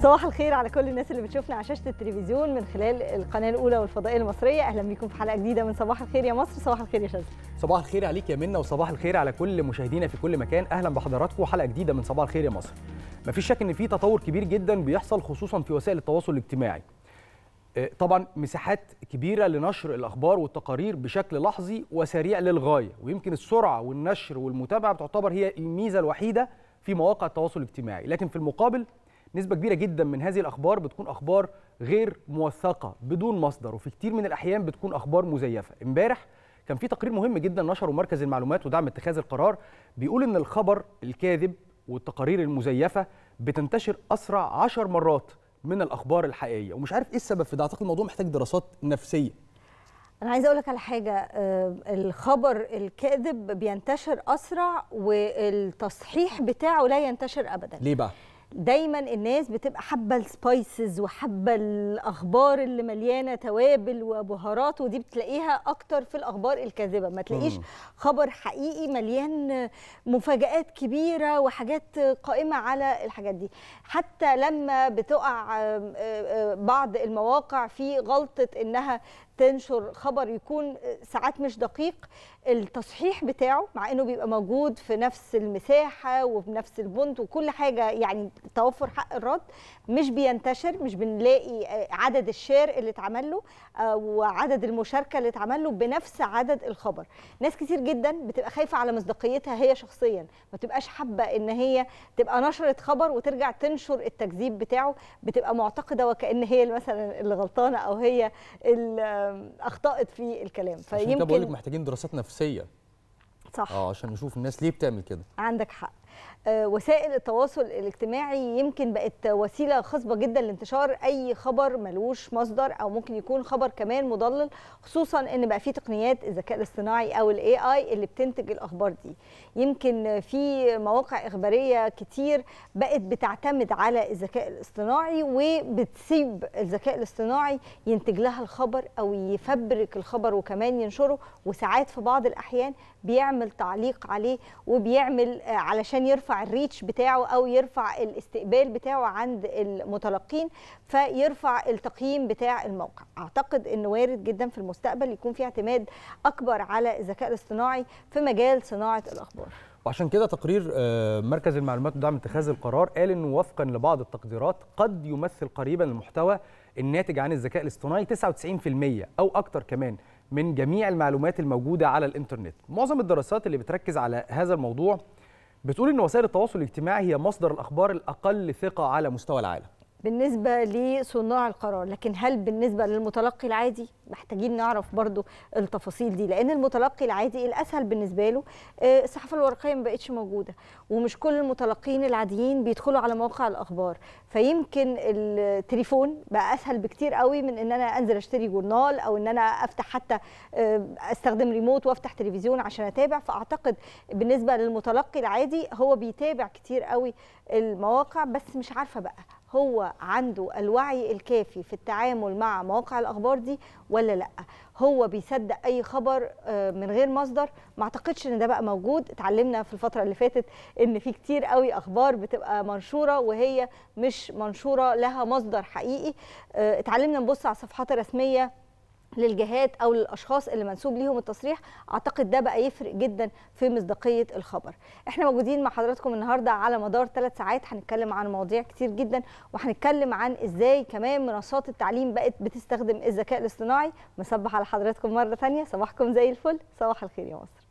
صباح الخير على كل الناس اللي بتشوفنا على شاشه التلفزيون من خلال القناه الاولى والفضائيه المصريه اهلا بيكم في حلقه جديده من صباح الخير يا مصر صباح الخير يا شاذلي صباح الخير عليك يا منى وصباح الخير على كل مشاهدينا في كل مكان اهلا بحضراتكم وحلقه جديده من صباح الخير يا مصر مفيش شك ان في تطور كبير جدا بيحصل خصوصا في وسائل التواصل الاجتماعي آه، طبعا مساحات كبيره لنشر الاخبار والتقارير بشكل لحظي وسريع للغايه ويمكن السرعه والنشر والمتابعه بتعتبر هي الميزه الوحيده في مواقع التواصل الاجتماعي لكن في المقابل نسبة كبيرة جدا من هذه الأخبار بتكون أخبار غير موثقة بدون مصدر وفي كتير من الأحيان بتكون أخبار مزيفة امبارح كان في تقرير مهم جدا نشره مركز المعلومات ودعم اتخاذ القرار بيقول إن الخبر الكاذب والتقارير المزيفة بتنتشر أسرع عشر مرات من الأخبار الحقيقية ومش عارف إيه السبب في ده أعتقد الموضوع محتاج دراسات نفسية انا عايزه اقول لك على حاجه آه، الخبر الكاذب بينتشر اسرع والتصحيح بتاعه لا ينتشر ابدا ليه بقى؟ دايما الناس بتبقى حابه السبايسز وحابه الاخبار اللي مليانه توابل وبهارات ودي بتلاقيها اكتر في الاخبار الكاذبه ما تلاقيش مم. خبر حقيقي مليان مفاجآت كبيره وحاجات قائمه على الحاجات دي حتى لما بتقع آم، آه، آه، بعض المواقع في غلطه انها تنشر خبر يكون ساعات مش دقيق التصحيح بتاعه مع انه بيبقى موجود في نفس المساحه وفي نفس البونت وكل حاجه يعني توفر حق الرد مش بينتشر مش بنلاقي آه، عدد الشير اللي اتعمل له آه، وعدد المشاركه اللي اتعمل له بنفس عدد الخبر ناس كتير جدا بتبقى خايفه على مصداقيتها هي شخصيا ما تبقاش حابه ان هي تبقى نشرت خبر وترجع تنشر التكذيب بتاعه بتبقى معتقده وكأن هي مثلا اللي غلطانه او هي اللي اخطأت في الكلام عشان كده بقول لك فيمكن محتاجين دراسات نفسية صح اه عشان نشوف الناس ليه بتعمل كده عندك حق آه، وسائل التواصل الاجتماعي يمكن بقت وسيله خصبه جدا لانتشار اي خبر ملوش مصدر او ممكن يكون خبر كمان مضلل خصوصا ان بقى في تقنيات الذكاء الاصطناعي او الاي اي اللي بتنتج الاخبار دي يمكن في مواقع اخباريه كتير بقت بتعتمد على الذكاء الاصطناعي وبتسيب الذكاء الاصطناعي ينتج لها الخبر او يفبرك الخبر وكمان ينشره وساعات في بعض الاحيان بيعمل تعليق عليه وبيعمل آه، علشان يرفع الريتش بتاعه او يرفع الاستقبال بتاعه عند المتلقين فيرفع التقييم بتاع الموقع اعتقد انه وارد جدا في المستقبل يكون في اعتماد اكبر على الذكاء الاصطناعي في مجال صناعه الاخبار وعشان كده تقرير آه، مركز المعلومات ودعم اتخاذ القرار قال انه وفقا لبعض التقديرات قد يمثل قريبا المحتوى الناتج عن الذكاء الاصطناعي 99% او اكتر كمان من جميع المعلومات الموجوده على الانترنت. معظم الدراسات اللي بتركز على هذا الموضوع بتقول ان وسائل التواصل الاجتماعي هي مصدر الاخبار الاقل ثقه على مستوى العالم. بالنسبة لصناع القرار لكن هل بالنسبة للمتلقي العادي محتاجين نعرف برضو التفاصيل دي لأن المتلقي العادي الأسهل بالنسبة له آه، الصحافة الورقية ما بقتش موجودة ومش كل المتلقين العاديين بيدخلوا على مواقع الأخبار فيمكن التليفون بقى أسهل بكتير قوي من إن أنا أنزل أشتري جورنال أو إن أنا أفتح حتى آه، أستخدم ريموت وأفتح تلفزيون عشان أتابع فأعتقد بالنسبة للمتلقي العادي هو بيتابع كتير قوي المواقع بس مش عارفة بقى هو عنده الوعي الكافي في التعامل مع مواقع الاخبار دي ولا لا هو بيصدق اي خبر آه، من غير مصدر ما اعتقدش ان ده بقى موجود اتعلمنا في الفتره اللي فاتت ان في كتير قوي اخبار بتبقى منشوره وهي مش منشوره لها مصدر حقيقي آه، اتعلمنا نبص على الصفحات الرسميه للجهات او للاشخاص اللي منسوب ليهم التصريح اعتقد ده بقى يفرق جدا في مصداقيه الخبر احنا موجودين مع حضراتكم النهارده على مدار ثلاث ساعات هنتكلم عن مواضيع كتير جدا وهنتكلم عن ازاي كمان منصات التعليم بقت بتستخدم الذكاء الاصطناعي مصبح على حضراتكم مره ثانيه صباحكم زي الفل صباح الخير يا مصر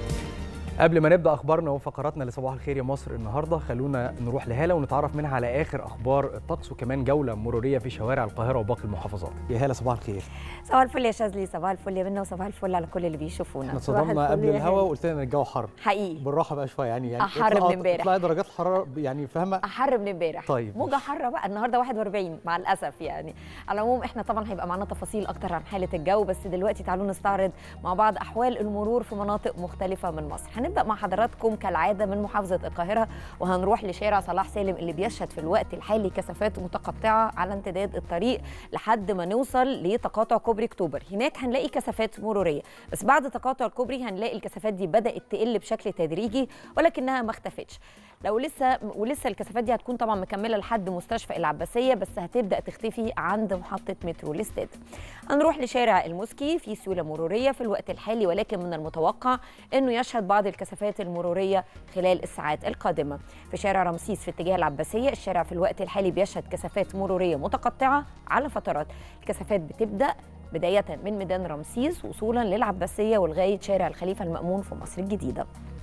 قبل ما نبدا اخبارنا وفقراتنا لصباح الخير يا مصر النهارده خلونا نروح لهاله ونتعرف منها على اخر اخبار الطقس وكمان جوله مروريه في شوارع القاهره وباقي المحافظات يا هاله صباح الخير صباح الفل يا شاذلي صباح الفل يا منى وصباح الفل على كل اللي بيشوفونا احنا صباح اتصدمنا الفل قبل يا الهوا هاني. وقلت لنا ان الجو حر حقيقي بالراحه بقى شويه يعني يعني أحر من اطلع- امبارح. اطلعي درجات الحراره يعني فاهمه احر من امبارح طيب، موجه ماشي. حاره بقى النهارده 41 مع الاسف يعني على العموم احنا طبعا هيبقى معانا تفاصيل اكتر عن حاله الجو بس دلوقتي تعالوا نستعرض مع بعض احوال المرور في مناطق مختلفه من مصر هنبدا مع حضراتكم كالعاده من محافظه القاهره وهنروح لشارع صلاح سالم اللي بيشهد في الوقت الحالي كثافات متقطعه على امتداد الطريق لحد ما نوصل لتقاطع كوبري اكتوبر هناك هنلاقي كثافات مروريه بس بعد تقاطع الكوبري هنلاقي الكثافات دي بدات تقل بشكل تدريجي ولكنها ما اختفتش لو لسه ولسه الكثافات دي هتكون طبعا مكمله لحد مستشفى العباسيه بس هتبدا تختفي عند محطه مترو الاستاد هنروح لشارع المسكي في سيوله مروريه في الوقت الحالي ولكن من المتوقع انه يشهد بعض الكثافات المروريه خلال الساعات القادمه في شارع رمسيس في اتجاه العباسيه الشارع في الوقت الحالي بيشهد كثافات مروريه متقطعه على فترات الكثافات بتبدا بدايه من ميدان رمسيس وصولا للعباسيه ولغايه شارع الخليفه المامون في مصر الجديده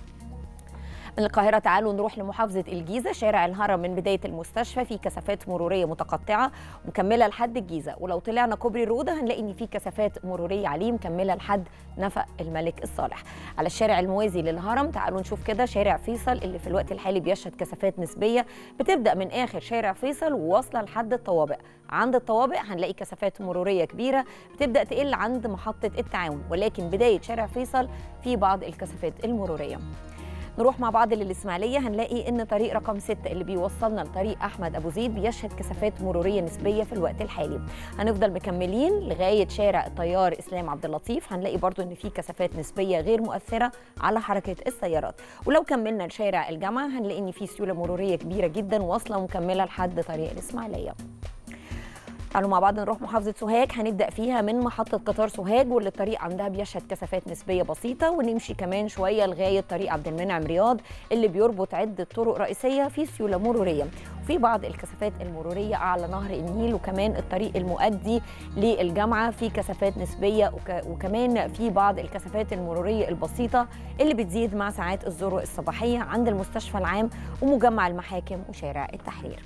من القاهرة تعالوا نروح لمحافظة الجيزة شارع الهرم من بداية المستشفى في كثافات مرورية متقطعة مكملة لحد الجيزة ولو طلعنا كوبري الروضة هنلاقي إن في كثافات مرورية عليه مكملة لحد نفق الملك الصالح على الشارع الموازي للهرم تعالوا نشوف كده شارع فيصل اللي في الوقت الحالي بيشهد كثافات نسبية بتبدأ من آخر شارع فيصل وواصلة لحد الطوابق عند الطوابق هنلاقي كثافات مرورية كبيرة بتبدأ تقل عند محطة التعاون ولكن بداية شارع فيصل في بعض الكثافات المرورية نروح مع بعض للإسماعيلية هنلاقي إن طريق رقم 6 اللي بيوصلنا لطريق أحمد أبو زيد بيشهد كثافات مرورية نسبية في الوقت الحالي هنفضل مكملين لغاية شارع الطيار إسلام عبد اللطيف هنلاقي برضو إن في كثافات نسبية غير مؤثرة على حركة السيارات ولو كملنا لشارع الجامعة هنلاقي إن في سيولة مرورية كبيرة جدا واصلة ومكملة لحد طريق الإسماعيلية تعالوا مع بعض نروح محافظة سوهاج هنبدأ فيها من محطة قطار سوهاج واللي الطريق عندها بيشهد كثافات نسبية بسيطة ونمشي كمان شوية لغاية طريق عبد المنعم رياض اللي بيربط عدة طرق رئيسية في سيولة مرورية وفي بعض الكثافات المرورية أعلى نهر النيل وكمان الطريق المؤدي للجامعة في كثافات نسبية وك وكمان في بعض الكثافات المرورية البسيطة اللي بتزيد مع ساعات الذروة الصباحية عند المستشفى العام ومجمع المحاكم وشارع التحرير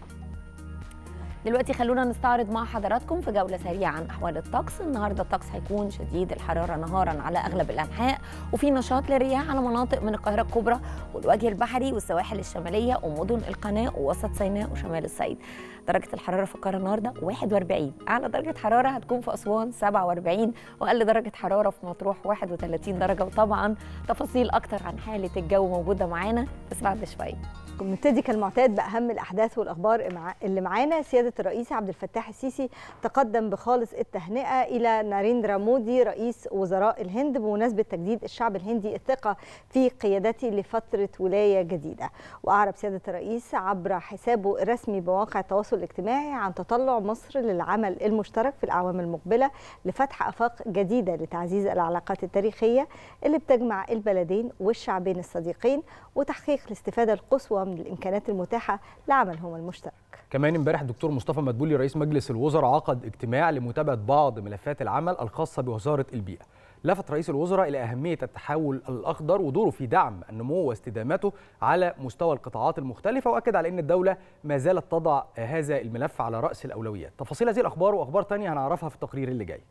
دلوقتي خلونا نستعرض مع حضراتكم في جولة سريعة عن أحوال الطقس النهاردة الطقس هيكون شديد الحرارة نهارا على أغلب الأنحاء وفي نشاط للرياح على مناطق من القاهرة الكبرى والوجه البحري والسواحل الشمالية ومدن القناة ووسط سيناء وشمال الصعيد درجة الحرارة في القاهرة النهاردة 41 أعلى درجة حرارة هتكون في أسوان 47 وأقل درجة حرارة في مطروح 31 درجة وطبعا تفاصيل أكتر عن حالة الجو موجودة معانا بس بعد شوية نبتدي كالمعتاد باهم الاحداث والاخبار اللي معانا سياده الرئيس عبد الفتاح السيسي تقدم بخالص التهنئه الى ناريندرا مودي رئيس وزراء الهند بمناسبه تجديد الشعب الهندي الثقه في قيادته لفتره ولايه جديده واعرب سياده الرئيس عبر حسابه الرسمي بمواقع التواصل الاجتماعي عن تطلع مصر للعمل المشترك في الاعوام المقبله لفتح افاق جديده لتعزيز العلاقات التاريخيه اللي بتجمع البلدين والشعبين الصديقين وتحقيق الاستفاده القصوى من الامكانات المتاحه لعملهم المشترك. كمان امبارح الدكتور مصطفى مدبولي رئيس مجلس الوزراء عقد اجتماع لمتابعه بعض ملفات العمل الخاصه بوزاره البيئه. لفت رئيس الوزراء الى اهميه التحول الاخضر ودوره في دعم النمو واستدامته على مستوى القطاعات المختلفه واكد على ان الدوله ما زالت تضع هذا الملف على راس الاولويات. تفاصيل هذه الاخبار واخبار ثانيه هنعرفها في التقرير اللي جاي.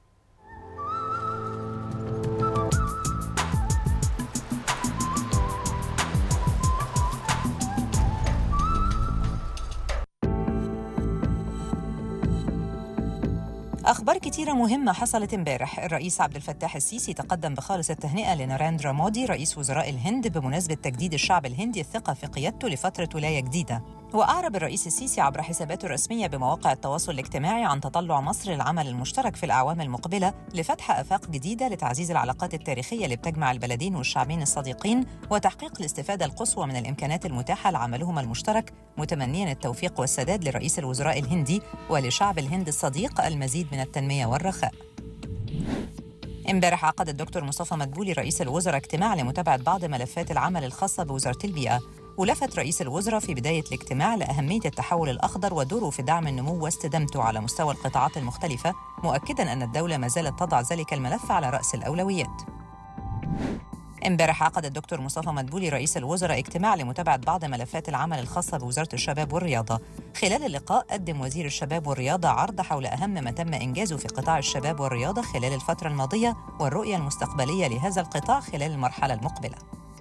أخبار كتيرة مهمة حصلت امبارح الرئيس عبد الفتاح السيسي تقدم بخالص التهنئة لناريندرا مودي رئيس وزراء الهند بمناسبة تجديد الشعب الهندي الثقة في قيادته لفترة ولاية جديدة وأعرب الرئيس السيسي عبر حساباته الرسمية بمواقع التواصل الاجتماعي عن تطلع مصر للعمل المشترك في الأعوام المقبلة لفتح آفاق جديدة لتعزيز العلاقات التاريخية اللي بتجمع البلدين والشعبين الصديقين وتحقيق الاستفادة القصوى من الإمكانات المتاحة لعملهما المشترك متمنيا التوفيق والسداد لرئيس الوزراء الهندي ولشعب الهند الصديق المزيد من التنمية والرخاء امبارح عقد الدكتور مصطفى مدبولي رئيس الوزراء اجتماع لمتابعة بعض ملفات العمل الخاصة بوزارة البيئة ولفت رئيس الوزراء في بداية الاجتماع لأهمية التحول الأخضر ودوره في دعم النمو واستدامته على مستوى القطاعات المختلفة مؤكدا أن الدولة ما زالت تضع ذلك الملف على رأس الأولويات امبارح عقد الدكتور مصطفى مدبولي رئيس الوزراء اجتماع لمتابعة بعض ملفات العمل الخاصة بوزارة الشباب والرياضة خلال اللقاء قدم وزير الشباب والرياضة عرض حول أهم ما تم إنجازه في قطاع الشباب والرياضة خلال الفترة الماضية والرؤية المستقبلية لهذا القطاع خلال المرحلة المقبلة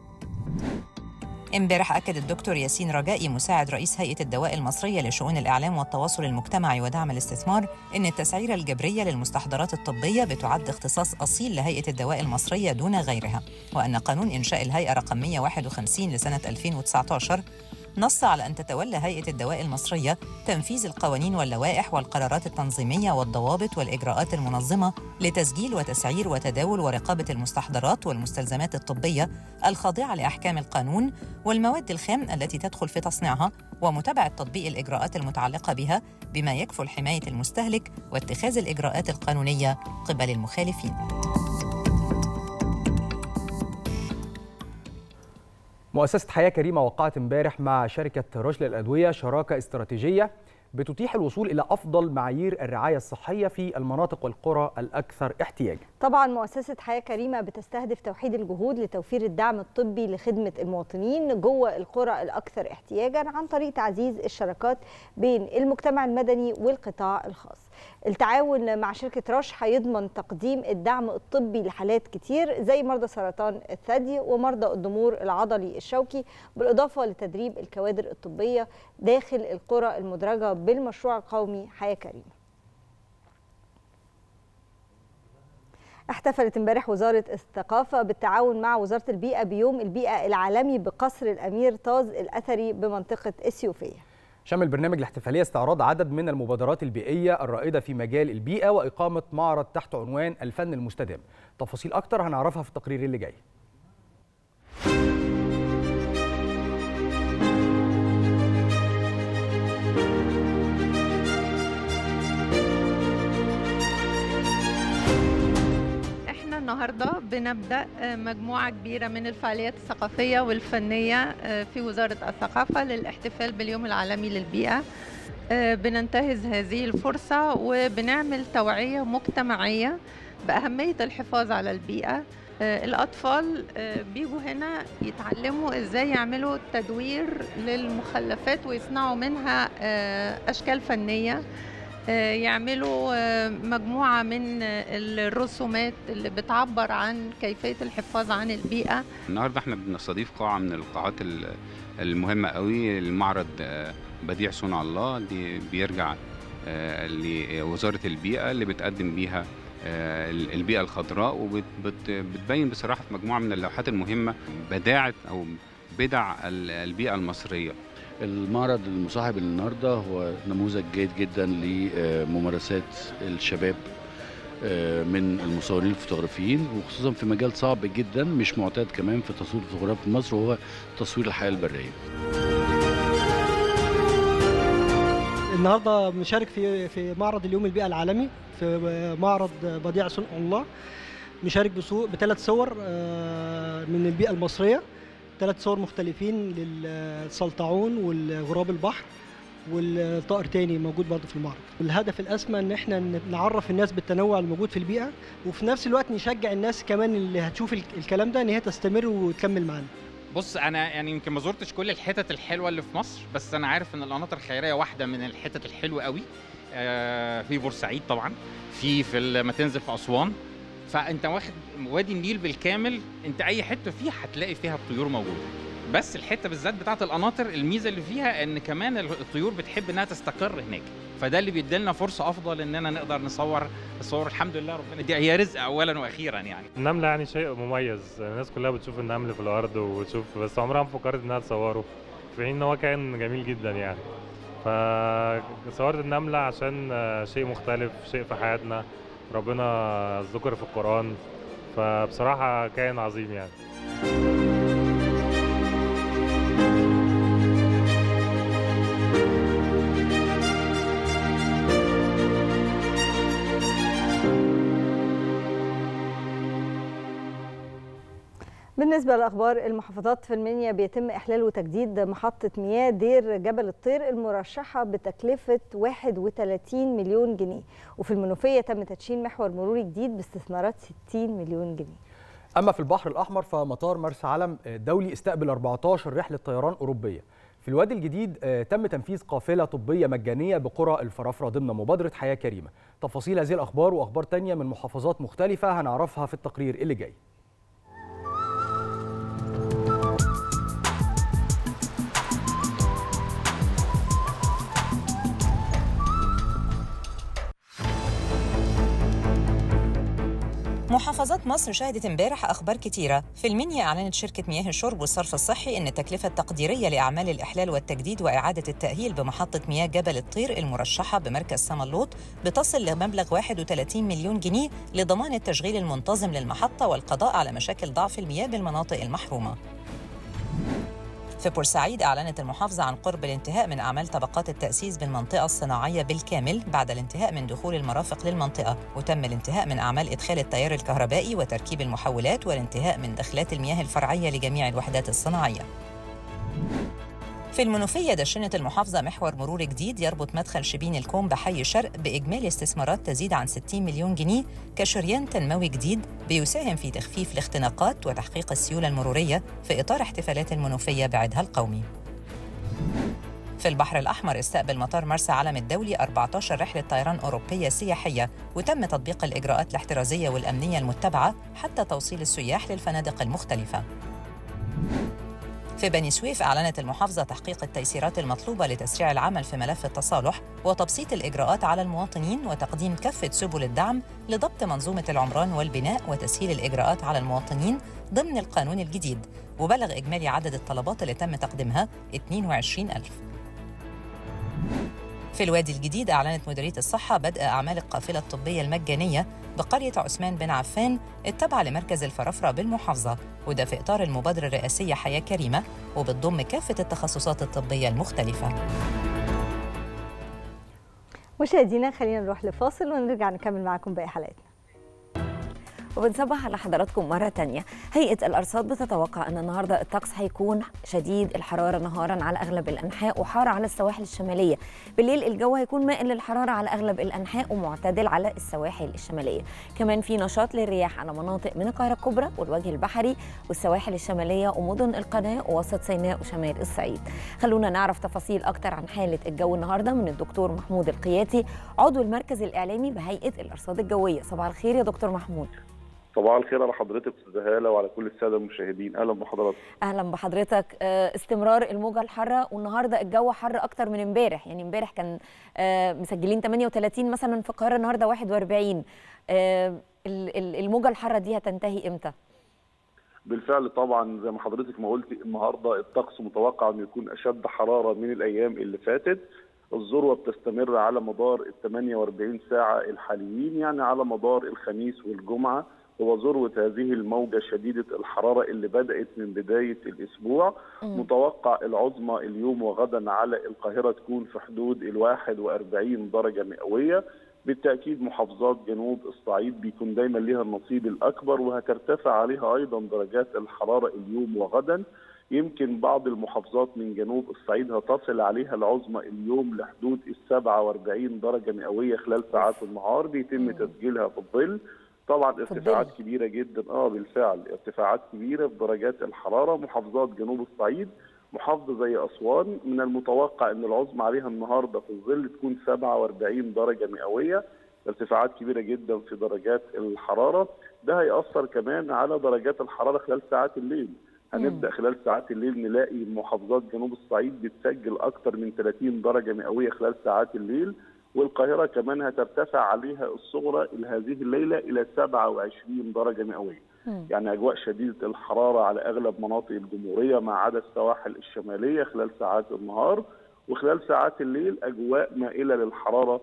امبارح أكد الدكتور ياسين رجائي مساعد رئيس هيئة الدواء المصرية لشؤون الإعلام والتواصل المجتمعي ودعم الاستثمار إن التسعيرة الجبرية للمستحضرات الطبية بتعد اختصاص أصيل لهيئة الدواء المصرية دون غيرها وأن قانون إنشاء الهيئة رقم 151 لسنة 2019 نص على أن تتولى هيئة الدواء المصرية تنفيذ القوانين واللوائح والقرارات التنظيمية والضوابط والإجراءات المنظمة لتسجيل وتسعير وتداول ورقابة المستحضرات والمستلزمات الطبية الخاضعة لأحكام القانون والمواد الخام التي تدخل في تصنيعها ومتابعة تطبيق الإجراءات المتعلقة بها بما يكفل حماية المستهلك واتخاذ الإجراءات القانونية قبل المخالفين. مؤسسة حياة كريمة وقعت امبارح مع شركة رشل الأدوية شراكة استراتيجية بتتيح الوصول إلى أفضل معايير الرعاية الصحية في المناطق والقرى الأكثر احتياجا طبعا مؤسسة حياة كريمة بتستهدف توحيد الجهود لتوفير الدعم الطبي لخدمة المواطنين جوه القرى الأكثر احتياجا عن طريق تعزيز الشراكات بين المجتمع المدني والقطاع الخاص التعاون مع شركة رش هيضمن تقديم الدعم الطبي لحالات كتير زي مرضى سرطان الثدي ومرضى الضمور العضلي الشوكي بالإضافة لتدريب الكوادر الطبية داخل القرى المدرجة بالمشروع القومي حياة كريمة احتفلت امبارح وزارة الثقافة بالتعاون مع وزارة البيئة بيوم البيئة العالمي بقصر الأمير طاز الأثري بمنطقة إثيوبيا شمل برنامج الاحتفالية استعراض عدد من المبادرات البيئية الرائدة في مجال البيئة وإقامة معرض تحت عنوان الفن المستدام تفاصيل أكتر هنعرفها في التقرير اللي جاي احنا النهارده بنبدا مجموعه كبيره من الفعاليات الثقافيه والفنيه في وزاره الثقافه للاحتفال باليوم العالمي للبيئه بننتهز هذه الفرصه وبنعمل توعيه مجتمعيه باهميه الحفاظ على البيئه الاطفال بيجوا هنا يتعلموا ازاي يعملوا تدوير للمخلفات ويصنعوا منها اشكال فنيه يعملوا مجموعة من الرسومات اللي بتعبر عن كيفية الحفاظ عن البيئة النهاردة احنا بنستضيف قاعة من القاعات المهمة قوي المعرض بديع صنع الله دي بيرجع لوزارة البيئة اللي بتقدم بيها البيئة الخضراء وبتبين بصراحة في مجموعة من اللوحات المهمة بداعة أو بدع البيئة المصرية المعرض المصاحب النهارده هو نموذج جيد جدا لممارسات الشباب من المصورين الفوتوغرافيين وخصوصا في مجال صعب جدا مش معتاد كمان في تصوير الفوتوغرافي في مصر وهو تصوير الحياه البريه. النهارده مشارك في في معرض اليوم البيئه العالمي في معرض بديع صنع الله مشارك بثلاث صور من البيئه المصريه ثلاث صور مختلفين للسلطعون والغراب البحر والطائر تاني موجود برضه في المعرض الهدف الاسمى ان احنا نعرف الناس بالتنوع الموجود في البيئه وفي نفس الوقت نشجع الناس كمان اللي هتشوف الكلام ده ان هي تستمر وتكمل معانا بص انا يعني يمكن ما زرتش كل الحتت الحلوه اللي في مصر بس انا عارف ان القناطر الخيريه واحده من الحتت الحلوه قوي آه في بورسعيد طبعا في في لما تنزل في اسوان فانت واخد وادي النيل بالكامل انت اي حته فيه هتلاقي فيها الطيور موجوده بس الحته بالذات بتاعه القناطر الميزه اللي فيها ان كمان الطيور بتحب انها تستقر هناك فده اللي بيدي لنا فرصه افضل اننا نقدر نصور الصور الحمد لله ربنا دي هي رزق اولا واخيرا يعني النمله يعني شيء مميز الناس كلها بتشوف النمل في الارض وتشوف بس عمرها ما فكرت انها تصوره في حين ان هو كان جميل جدا يعني فصورت النمله عشان شيء مختلف شيء في حياتنا ربنا ذكر في القرآن فبصراحة كائن عظيم يعني بالنسبة لأخبار المحافظات في المنيا بيتم إحلال وتجديد محطة مياه دير جبل الطير المرشحة بتكلفة 31 مليون جنيه وفي المنوفية تم تدشين محور مروري جديد باستثمارات 60 مليون جنيه أما في البحر الأحمر فمطار مرسى علم الدولي استقبل 14 رحلة طيران أوروبية في الوادي الجديد تم تنفيذ قافلة طبية مجانية بقرى الفرافرة ضمن مبادرة حياة كريمة تفاصيل هذه الأخبار وأخبار تانية من محافظات مختلفة هنعرفها في التقرير اللي جاي محافظات مصر شهدت امبارح اخبار كتيره في المنيا اعلنت شركه مياه الشرب والصرف الصحي ان التكلفه التقديريه لاعمال الاحلال والتجديد واعاده التاهيل بمحطه مياه جبل الطير المرشحه بمركز سملوط بتصل لمبلغ 31 مليون جنيه لضمان التشغيل المنتظم للمحطه والقضاء على مشاكل ضعف المياه بالمناطق المحرومه في بورسعيد أعلنت المحافظة عن قرب الانتهاء من أعمال طبقات التأسيس بالمنطقة الصناعية بالكامل بعد الانتهاء من دخول المرافق للمنطقة وتم الانتهاء من أعمال إدخال التيار الكهربائي وتركيب المحولات والانتهاء من دخلات المياه الفرعية لجميع الوحدات الصناعية في المنوفية دشنت المحافظة محور مرور جديد يربط مدخل شبين الكوم بحي شرق بإجمالي استثمارات تزيد عن 60 مليون جنيه كشريان تنموي جديد بيساهم في تخفيف الاختناقات وتحقيق السيولة المرورية في إطار احتفالات المنوفية بعيدها القومي. في البحر الأحمر استقبل مطار مرسى علم الدولي 14 رحلة طيران أوروبية سياحية وتم تطبيق الإجراءات الاحترازية والأمنية المتبعة حتى توصيل السياح للفنادق المختلفة. في بني سويف أعلنت المحافظة تحقيق التيسيرات المطلوبة لتسريع العمل في ملف التصالح وتبسيط الإجراءات على المواطنين وتقديم كافة سبل الدعم لضبط منظومة العمران والبناء وتسهيل الإجراءات على المواطنين ضمن القانون الجديد وبلغ إجمالي عدد الطلبات اللي تم تقديمها 22 ألف في الوادي الجديد أعلنت مديرية الصحة بدء أعمال القافلة الطبية المجانية بقرية عثمان بن عفان التابعة لمركز الفرافرة بالمحافظة وده في إطار المبادرة الرئاسية حياة كريمة وبتضم كافة التخصصات الطبية المختلفة مشاهدينا خلينا نروح لفاصل ونرجع نكمل معاكم باقي حلقتنا وبنصبح على حضراتكم مرة تانية هيئة الأرصاد بتتوقع أن النهاردة الطقس هيكون شديد الحرارة نهارا على أغلب الأنحاء وحار على السواحل الشمالية بالليل الجو هيكون مائل للحرارة على أغلب الأنحاء ومعتدل على السواحل الشمالية كمان في نشاط للرياح على مناطق من القاهرة الكبرى والوجه البحري والسواحل الشمالية ومدن القناة ووسط سيناء وشمال الصعيد خلونا نعرف تفاصيل أكتر عن حالة الجو النهاردة من الدكتور محمود القياتي عضو المركز الإعلامي بهيئة الأرصاد الجوية صباح الخير يا دكتور محمود صباح الخير على حضرتك استاذ هاله وعلى كل الساده المشاهدين اهلا بحضرتك اهلا بحضرتك آه، استمرار الموجه الحاره والنهارده الجو حر اكتر من امبارح يعني امبارح كان آه، مسجلين 38 مثلا في القاهره النهارده 41 آه، ال- ال- الموجه الحاره دي هتنتهي امتى بالفعل طبعا زي ما حضرتك ما قلت النهارده الطقس متوقع انه يكون اشد حراره من الايام اللي فاتت الذروه بتستمر على مدار ال 48 ساعه الحاليين يعني على مدار الخميس والجمعه هو ذروه هذه الموجه شديده الحراره اللي بدات من بدايه الاسبوع متوقع العظمى اليوم وغدا على القاهره تكون في حدود ال 41 درجه مئويه بالتاكيد محافظات جنوب الصعيد بيكون دايما ليها النصيب الاكبر وهترتفع عليها ايضا درجات الحراره اليوم وغدا يمكن بعض المحافظات من جنوب الصعيد هتصل عليها العظمى اليوم لحدود ال 47 درجه مئويه خلال ساعات النهار بيتم تسجيلها في الظل طبعا ارتفاعات كبيره جدا اه بالفعل ارتفاعات كبيره في درجات الحراره محافظات جنوب الصعيد محافظه زي اسوان من المتوقع ان العظمى عليها النهارده في الظل تكون 47 درجه مئويه ارتفاعات كبيره جدا في درجات الحراره ده هيأثر كمان على درجات الحراره خلال ساعات الليل هنبدا خلال ساعات الليل نلاقي محافظات جنوب الصعيد بتسجل اكثر من 30 درجه مئويه خلال ساعات الليل والقاهره كمان هترتفع عليها الصغرى هذه الليله الى 27 درجه مئويه. يعني اجواء شديده الحراره على اغلب مناطق الجمهوريه ما عدا السواحل الشماليه خلال ساعات النهار وخلال ساعات الليل اجواء مائله للحراره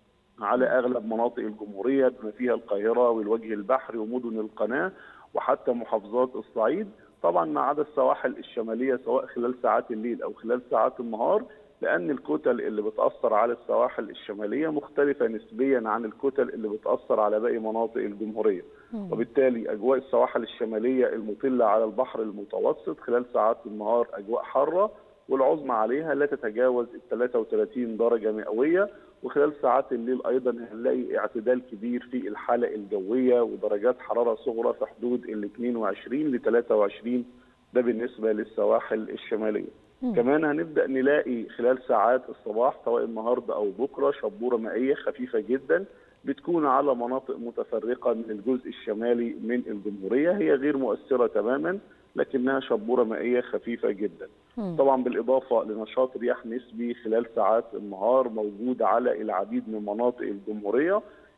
على اغلب مناطق الجمهوريه بما فيها القاهره والوجه البحري ومدن القناه وحتى محافظات الصعيد طبعا ما عدا السواحل الشماليه سواء خلال ساعات الليل او خلال ساعات النهار لان الكتل اللي بتاثر على السواحل الشماليه مختلفه نسبيا عن الكتل اللي بتاثر على باقي مناطق الجمهوريه وبالتالي اجواء السواحل الشماليه المطله على البحر المتوسط خلال ساعات النهار اجواء حاره والعظمى عليها لا تتجاوز ال 33 درجه مئويه وخلال ساعات الليل ايضا هنلاقي اعتدال كبير في الحاله الجويه ودرجات حراره صغرى في حدود ال 22 ل 23 ده بالنسبه للسواحل الشماليه. كمان هنبدا نلاقي خلال ساعات الصباح سواء النهارده او بكره شبوره مائيه خفيفه جدا بتكون على مناطق متفرقه من الجزء الشمالي من الجمهوريه هي غير مؤثره تماما لكنها شبوره مائيه خفيفه جدا. طبعا بالاضافه لنشاط رياح نسبي خلال ساعات النهار موجود على العديد من مناطق الجمهوريه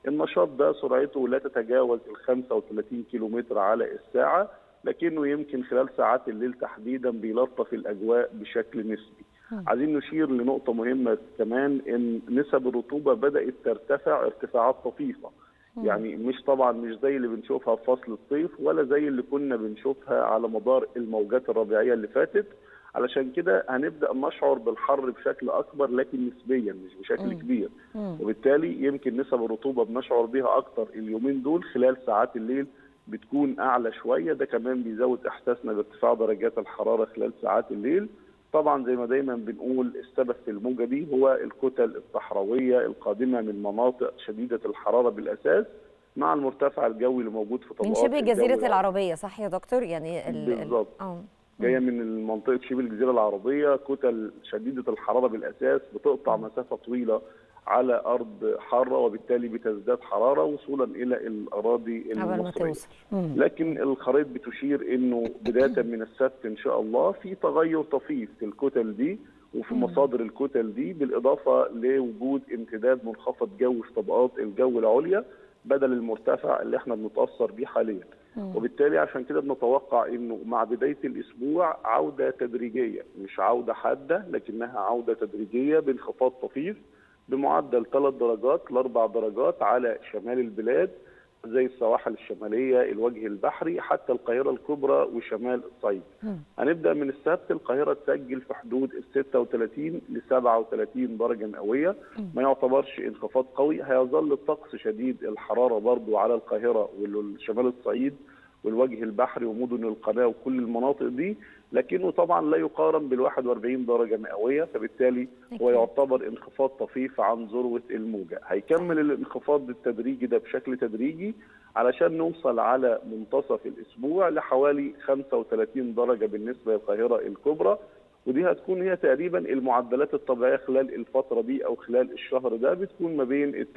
النشاط ده سرعته لا تتجاوز ال 35 كيلومتر على الساعه لكنه يمكن خلال ساعات الليل تحديدا بيلطف الاجواء بشكل نسبي. عايزين نشير لنقطه مهمه كمان ان نسب الرطوبه بدات ترتفع ارتفاعات طفيفه. يعني مش طبعا مش زي اللي بنشوفها في فصل الصيف ولا زي اللي كنا بنشوفها على مدار الموجات الربيعيه اللي فاتت علشان كده هنبدا نشعر بالحر بشكل اكبر لكن نسبيا مش بشكل مم. كبير مم. وبالتالي يمكن نسب الرطوبه بنشعر بها اكتر اليومين دول خلال ساعات الليل بتكون اعلى شويه ده كمان بيزود احساسنا بارتفاع درجات الحراره خلال ساعات الليل طبعا زي ما دايما بنقول السبب في الموجه دي هو الكتل الصحراويه القادمه من مناطق شديده الحراره بالاساس مع المرتفع الجوي اللي موجود في طبقات من شبه الجو جزيره العربيه صح يا دكتور يعني ال- ال- بالظبط. اه جايه من منطقه شبه الجزيره العربيه كتل شديده الحراره بالاساس بتقطع مسافه طويله على ارض حاره وبالتالي بتزداد حراره وصولا الى الاراضي قبل ما المصريه. توصل مم. لكن الخرائط بتشير انه بدايه من السبت ان شاء الله في تغير طفيف في الكتل دي وفي مم. مصادر الكتل دي بالاضافه لوجود امتداد منخفض جوي في طبقات الجو العليا بدل المرتفع اللي احنا بنتاثر بيه حاليا. وبالتالي عشان كده بنتوقع انه مع بدايه الاسبوع عوده تدريجيه مش عوده حاده لكنها عوده تدريجيه بانخفاض طفيف بمعدل ثلاث درجات لاربع درجات على شمال البلاد زي السواحل الشماليه الوجه البحري حتى القاهره الكبرى وشمال الصعيد. هنبدا من السبت القاهره تسجل في حدود ال 36 ل 37 درجه مئويه ما يعتبرش انخفاض قوي هيظل الطقس شديد الحراره برضو على القاهره وشمال الصعيد والوجه البحري ومدن القناه وكل المناطق دي لكنه طبعا لا يقارن بال 41 درجه مئويه فبالتالي هو يعتبر انخفاض طفيف عن ذروه الموجه هيكمل الانخفاض التدريجي ده بشكل تدريجي علشان نوصل على منتصف الاسبوع لحوالي 35 درجه بالنسبه للقاهره الكبرى ودي هتكون هي تقريبا المعدلات الطبيعيه خلال الفتره دي او خلال الشهر ده بتكون ما بين ال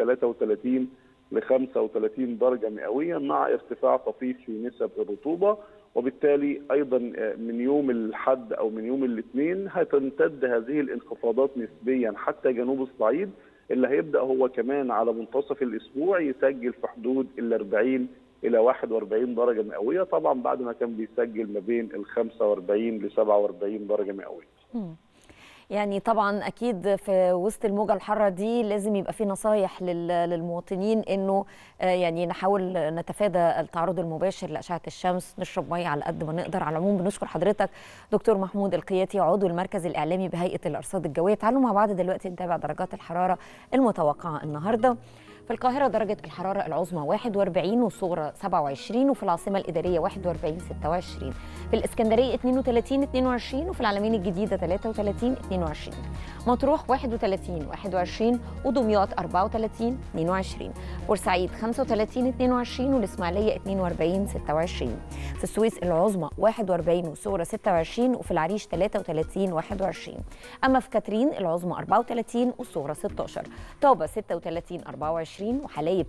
33 ل 35 درجه مئويه مع ارتفاع طفيف في نسب الرطوبه وبالتالي ايضا من يوم الاحد او من يوم الاثنين هتمتد هذه الانخفاضات نسبيا حتى جنوب الصعيد اللي هيبدا هو كمان على منتصف الاسبوع يسجل في حدود ال 40 الى 41 درجه مئويه طبعا بعد ما كان بيسجل ما بين ال 45 ل 47 درجه مئويه. مم. يعني طبعا اكيد في وسط الموجه الحاره دي لازم يبقى في نصايح لل- للمواطنين انه آه، يعني نحاول نتفادى التعرض المباشر لاشعه الشمس نشرب ميه على قد ما نقدر على العموم بنشكر حضرتك دكتور محمود القياتي عضو المركز الاعلامي بهيئه الارصاد الجويه تعالوا مع بعض دلوقتي نتابع درجات الحراره المتوقعه النهارده في القاهرة درجة الحرارة العظمى 41 والصغرى 27 وفي العاصمة الإدارية 41 26 في الإسكندرية 32 22 وفي العلمين الجديدة 33 22 مطروح 31 21 ودمياط 34 22 بورسعيد 35 22 والإسماعيلية 42 26 في السويس العظمى 41 والصغرى 26 وفي العريش 33 21 أما في كاترين العظمى 34 والصغرى 16 طابة 36 24 وحلايب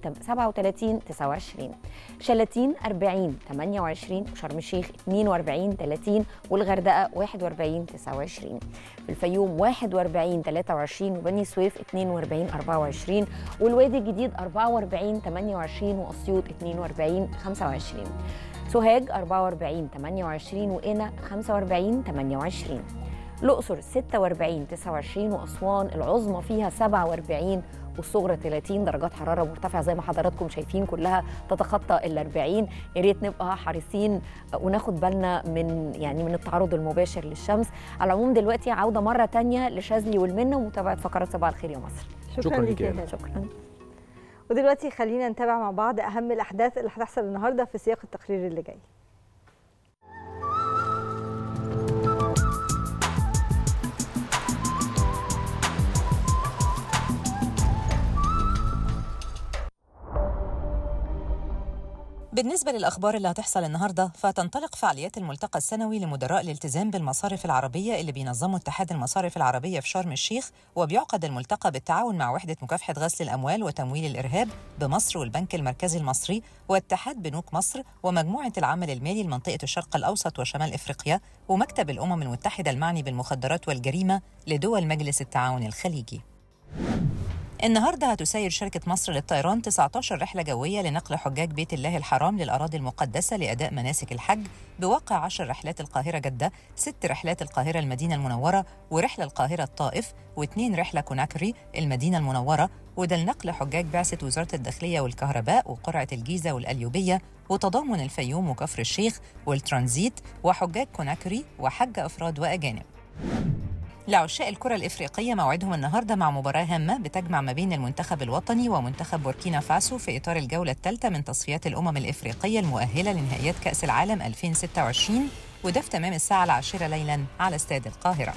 37 29 شلاتين 40 28 وشرم الشيخ 42 30 والغردقة 41 29 في الفيوم 41 23 وبني سويف 42 24 والوادي الجديد 44 28 واسيوط 42 25 سوهاج 44 28 وقنا 45 28 الأقصر 46 29 وأسوان العظمى فيها 47 والصغرى 30 درجات حرارة مرتفعة زي ما حضراتكم شايفين كلها تتخطى ال 40 يا ريت نبقى حريصين وناخد بالنا من يعني من التعرض المباشر للشمس على العموم دلوقتي عودة مرة تانية لشاذلي والمنة ومتابعة فقرات صباح الخير يا مصر شكرا ليك يا هلا. شكرا ودلوقتي خلينا نتابع مع بعض اهم الاحداث اللي هتحصل النهارده في سياق التقرير اللي جاي بالنسبة للأخبار اللي هتحصل النهاردة فتنطلق فعاليات الملتقى السنوي لمدراء الالتزام بالمصارف العربية اللي بينظمه اتحاد المصارف العربية في شرم الشيخ وبيعقد الملتقى بالتعاون مع وحدة مكافحة غسل الأموال وتمويل الإرهاب بمصر والبنك المركزي المصري واتحاد بنوك مصر ومجموعة العمل المالي لمنطقة الشرق الأوسط وشمال إفريقيا ومكتب الأمم المتحدة المعني بالمخدرات والجريمة لدول مجلس التعاون الخليجي النهارده هتسير شركة مصر للطيران 19 رحلة جوية لنقل حجاج بيت الله الحرام للأراضي المقدسة لأداء مناسك الحج بواقع 10 رحلات القاهرة جدة، 6 رحلات القاهرة المدينة المنورة، ورحلة القاهرة الطائف، واثنين رحلة كوناكري المدينة المنورة، وده لنقل حجاج بعثة وزارة الداخلية والكهرباء وقرعة الجيزة والأليوبية وتضامن الفيوم وكفر الشيخ والترانزيت وحجاج كوناكري وحج أفراد وأجانب. لعشاق الكرة الإفريقية موعدهم النهاردة مع مباراة هامة بتجمع ما بين المنتخب الوطني ومنتخب بوركينا فاسو في إطار الجولة الثالثة من تصفيات الأمم الإفريقية المؤهلة لنهائيات كأس العالم 2026 وده في تمام الساعة العاشرة ليلاً على استاد القاهرة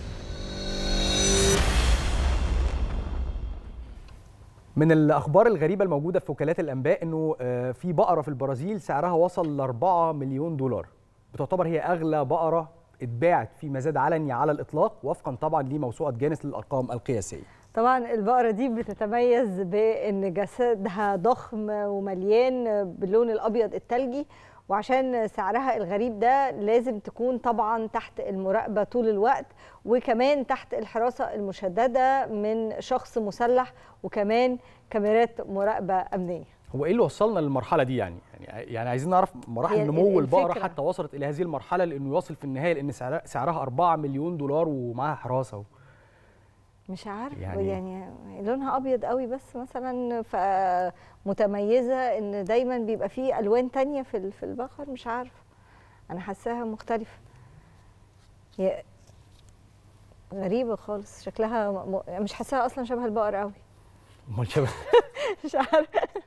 من الاخبار الغريبه الموجوده في وكالات الانباء انه آه، في بقره في البرازيل سعرها وصل ل 4 مليون دولار بتعتبر هي اغلى بقره اتباعت في مزاد علني على الاطلاق وفقا طبعا لموسوعه جانس للارقام القياسيه طبعا البقرة دي بتتميز بأن جسدها ضخم ومليان باللون الأبيض التلجي وعشان سعرها الغريب ده لازم تكون طبعا تحت المراقبة طول الوقت وكمان تحت الحراسة المشددة من شخص مسلح وكمان كاميرات مراقبة أمنية هو ايه اللي وصلنا للمرحله دي يعني يعني يعني عايزين نعرف مراحل هي نمو البقره الفكرة. حتى وصلت الى هذه المرحله لانه يصل في النهايه لان سعرها سعرها 4 مليون دولار ومعاها حراسه مش عارف يعني- يعني, يعني لونها ابيض قوي بس مثلا فمتميزه ان دايما بيبقى فيه الوان تانية في ال- في البقر مش عارف انا حاساها مختلفه هي غريبه خالص شكلها م... م- مش حاساها اصلا شبه البقر قوي امال شبه مش عارف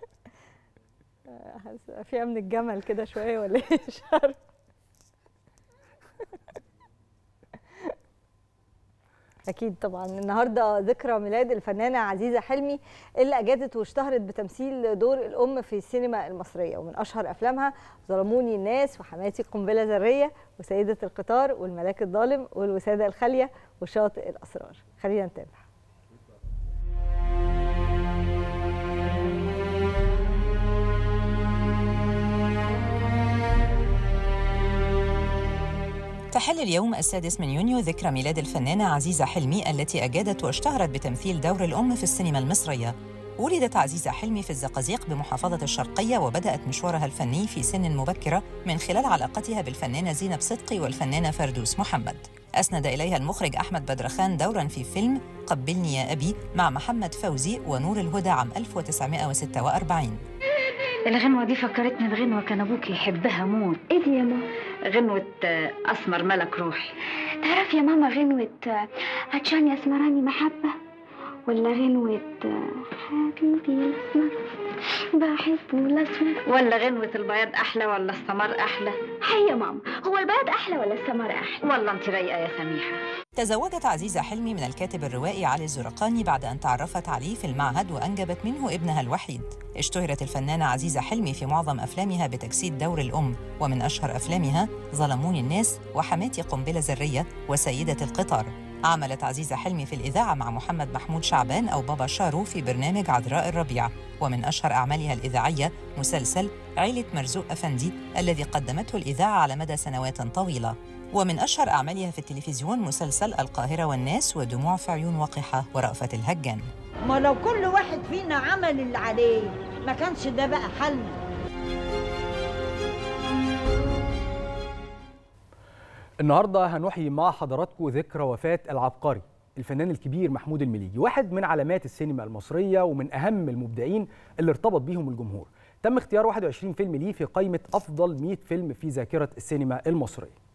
حاسة فيها من الجمل كده شويه ولا ايه مش عارف أكيد طبعا النهارده ذكرى ميلاد الفنانة عزيزة حلمي اللي أجادت واشتهرت بتمثيل دور الأم في السينما المصرية ومن أشهر أفلامها ظلموني الناس وحماتي قنبلة ذرية وسيدة القطار والملاك الظالم والوسادة الخالية وشاطئ الأسرار خلينا نتابع تحل اليوم السادس من يونيو ذكرى ميلاد الفنانة عزيزة حلمي التي أجادت واشتهرت بتمثيل دور الأم في السينما المصرية ولدت عزيزة حلمي في الزقازيق بمحافظة الشرقية وبدأت مشوارها الفني في سن مبكرة من خلال علاقتها بالفنانة زينب صدقي والفنانة فردوس محمد أسند إليها المخرج أحمد بدرخان دورا في فيلم قبلني يا أبي مع محمد فوزي ونور الهدى عام 1946 الغنوة دي فكرتني بغنوة كان أبوك يحبها موت إيه دي يا ماما؟ غنوة آه، أسمر ملك روحي تعرف يا ماما غنوة آه، عطشان يا اسمراني محبة ولا غنوة آه، حبيبي الأسمر بحبه الأسمر ولا غنوة البياض أحلى ولا السمر أحلى هي يا ماما هو البياض أحلى ولا السمر أحلى والله أنت رايقة يا سميحة تزوجت عزيزة حلمي من الكاتب الروائي علي الزرقاني بعد أن تعرفت عليه في المعهد وأنجبت منه ابنها الوحيد اشتهرت الفنانة عزيزة حلمي في معظم أفلامها بتجسيد دور الأم ومن أشهر أفلامها ظلموني الناس وحماتي قنبلة ذرية وسيدة القطار عملت عزيزة حلمي في الإذاعة مع محمد محمود شعبان أو بابا شارو في برنامج عذراء الربيع ومن أشهر أعمالها الإذاعية مسلسل عيلة مرزوق أفندي الذي قدمته الإذاعة على مدى سنوات طويلة ومن أشهر أعمالها في التلفزيون مسلسل القاهرة والناس ودموع في عيون وقحة ورأفت الهجان ما لو كل واحد فينا عمل اللي عليه ما كانش ده بقى حلنا النهارده هنحيي مع حضراتكم ذكرى وفاه العبقري الفنان الكبير محمود المليجي واحد من علامات السينما المصريه ومن اهم المبدعين اللي ارتبط بيهم الجمهور تم اختيار 21 فيلم ليه في قائمه افضل 100 فيلم في ذاكره السينما المصريه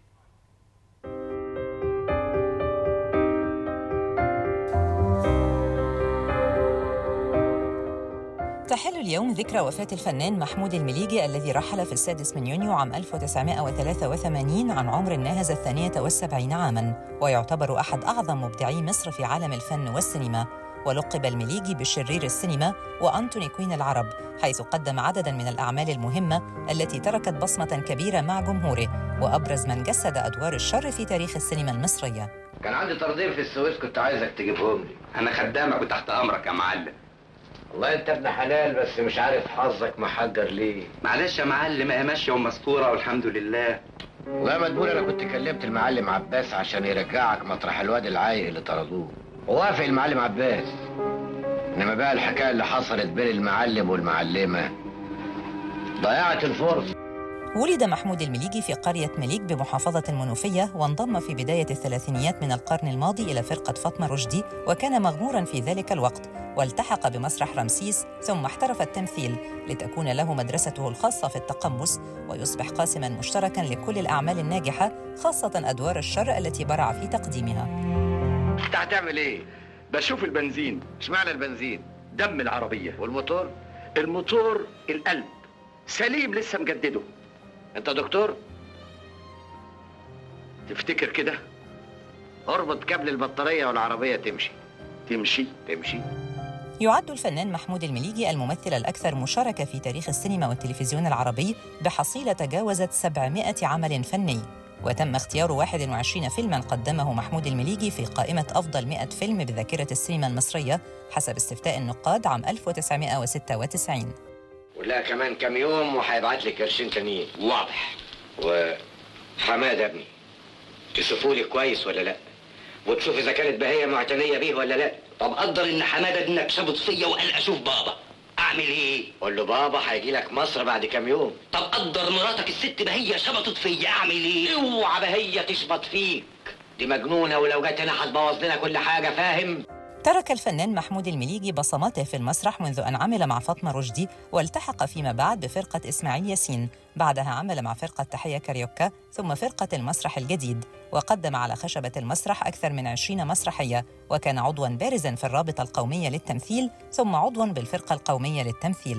تحل اليوم ذكرى وفاة الفنان محمود المليجي الذي رحل في السادس من يونيو عام 1983 عن عمر ناهز الثانية والسبعين عاماً ويعتبر أحد أعظم مبدعي مصر في عالم الفن والسينما ولقب المليجي بشرير السينما وأنتوني كوين العرب حيث قدم عدداً من الأعمال المهمة التي تركت بصمة كبيرة مع جمهوره وأبرز من جسد أدوار الشر في تاريخ السينما المصرية كان عندي طردين في السويس كنت عايزك تجيبهم لي انا خدامك وتحت امرك يا معلم والله انت ابن حلال بس مش عارف حظك محجر ليه معلش يا معلم هي ماشيه ومستوره والحمد لله والله يا مدبول انا كنت كلمت المعلم عباس عشان يرجعك مطرح الواد العايق اللي طردوه ووافق المعلم عباس انما بقى الحكايه اللي حصلت بين المعلم والمعلمه ضيعت الفرصه ولد محمود المليجي في قرية مليك بمحافظة المنوفية وانضم في بداية الثلاثينيات من القرن الماضي إلى فرقة فاطمة رشدي وكان مغمورا في ذلك الوقت والتحق بمسرح رمسيس ثم احترف التمثيل لتكون له مدرسته الخاصة في التقمص ويصبح قاسما مشتركا لكل الأعمال الناجحة خاصة أدوار الشر التي برع في تقديمها انت هتعمل ايه بشوف البنزين اشمعنى البنزين دم العربية والموتور الموتور القلب سليم لسه مجدده انت دكتور تفتكر كده اربط كابل البطارية والعربية تمشي تمشي تمشي يعد الفنان محمود المليجي الممثل الأكثر مشاركة في تاريخ السينما والتلفزيون العربي بحصيلة تجاوزت 700 عمل فني وتم اختيار 21 فيلما قدمه محمود المليجي في قائمة أفضل 100 فيلم بذاكرة السينما المصرية حسب استفتاء النقاد عام 1996 ولا كمان كام يوم وهيبعت لي قرشين تانيين واضح وحماده ابني تشوفوا لي كويس ولا لا وتشوف اذا كانت بهيه معتنيه بيه ولا لا طب قدر ان حماده ابنك شبط فيا وقال اشوف بابا اعمل ايه قول له بابا هيجي لك مصر بعد كام يوم طب قدر مراتك الست بهيه شبطت فيا اعمل ايه اوعى بهيه تشبط فيك دي مجنونه ولو جت هنا هتبوظ لنا كل حاجه فاهم ترك الفنان محمود المليجي بصماته في المسرح منذ أن عمل مع فاطمة رشدي والتحق فيما بعد بفرقة إسماعيل ياسين بعدها عمل مع فرقة تحية كاريوكا ثم فرقة المسرح الجديد وقدم على خشبة المسرح أكثر من عشرين مسرحية وكان عضواً بارزاً في الرابطة القومية للتمثيل ثم عضواً بالفرقة القومية للتمثيل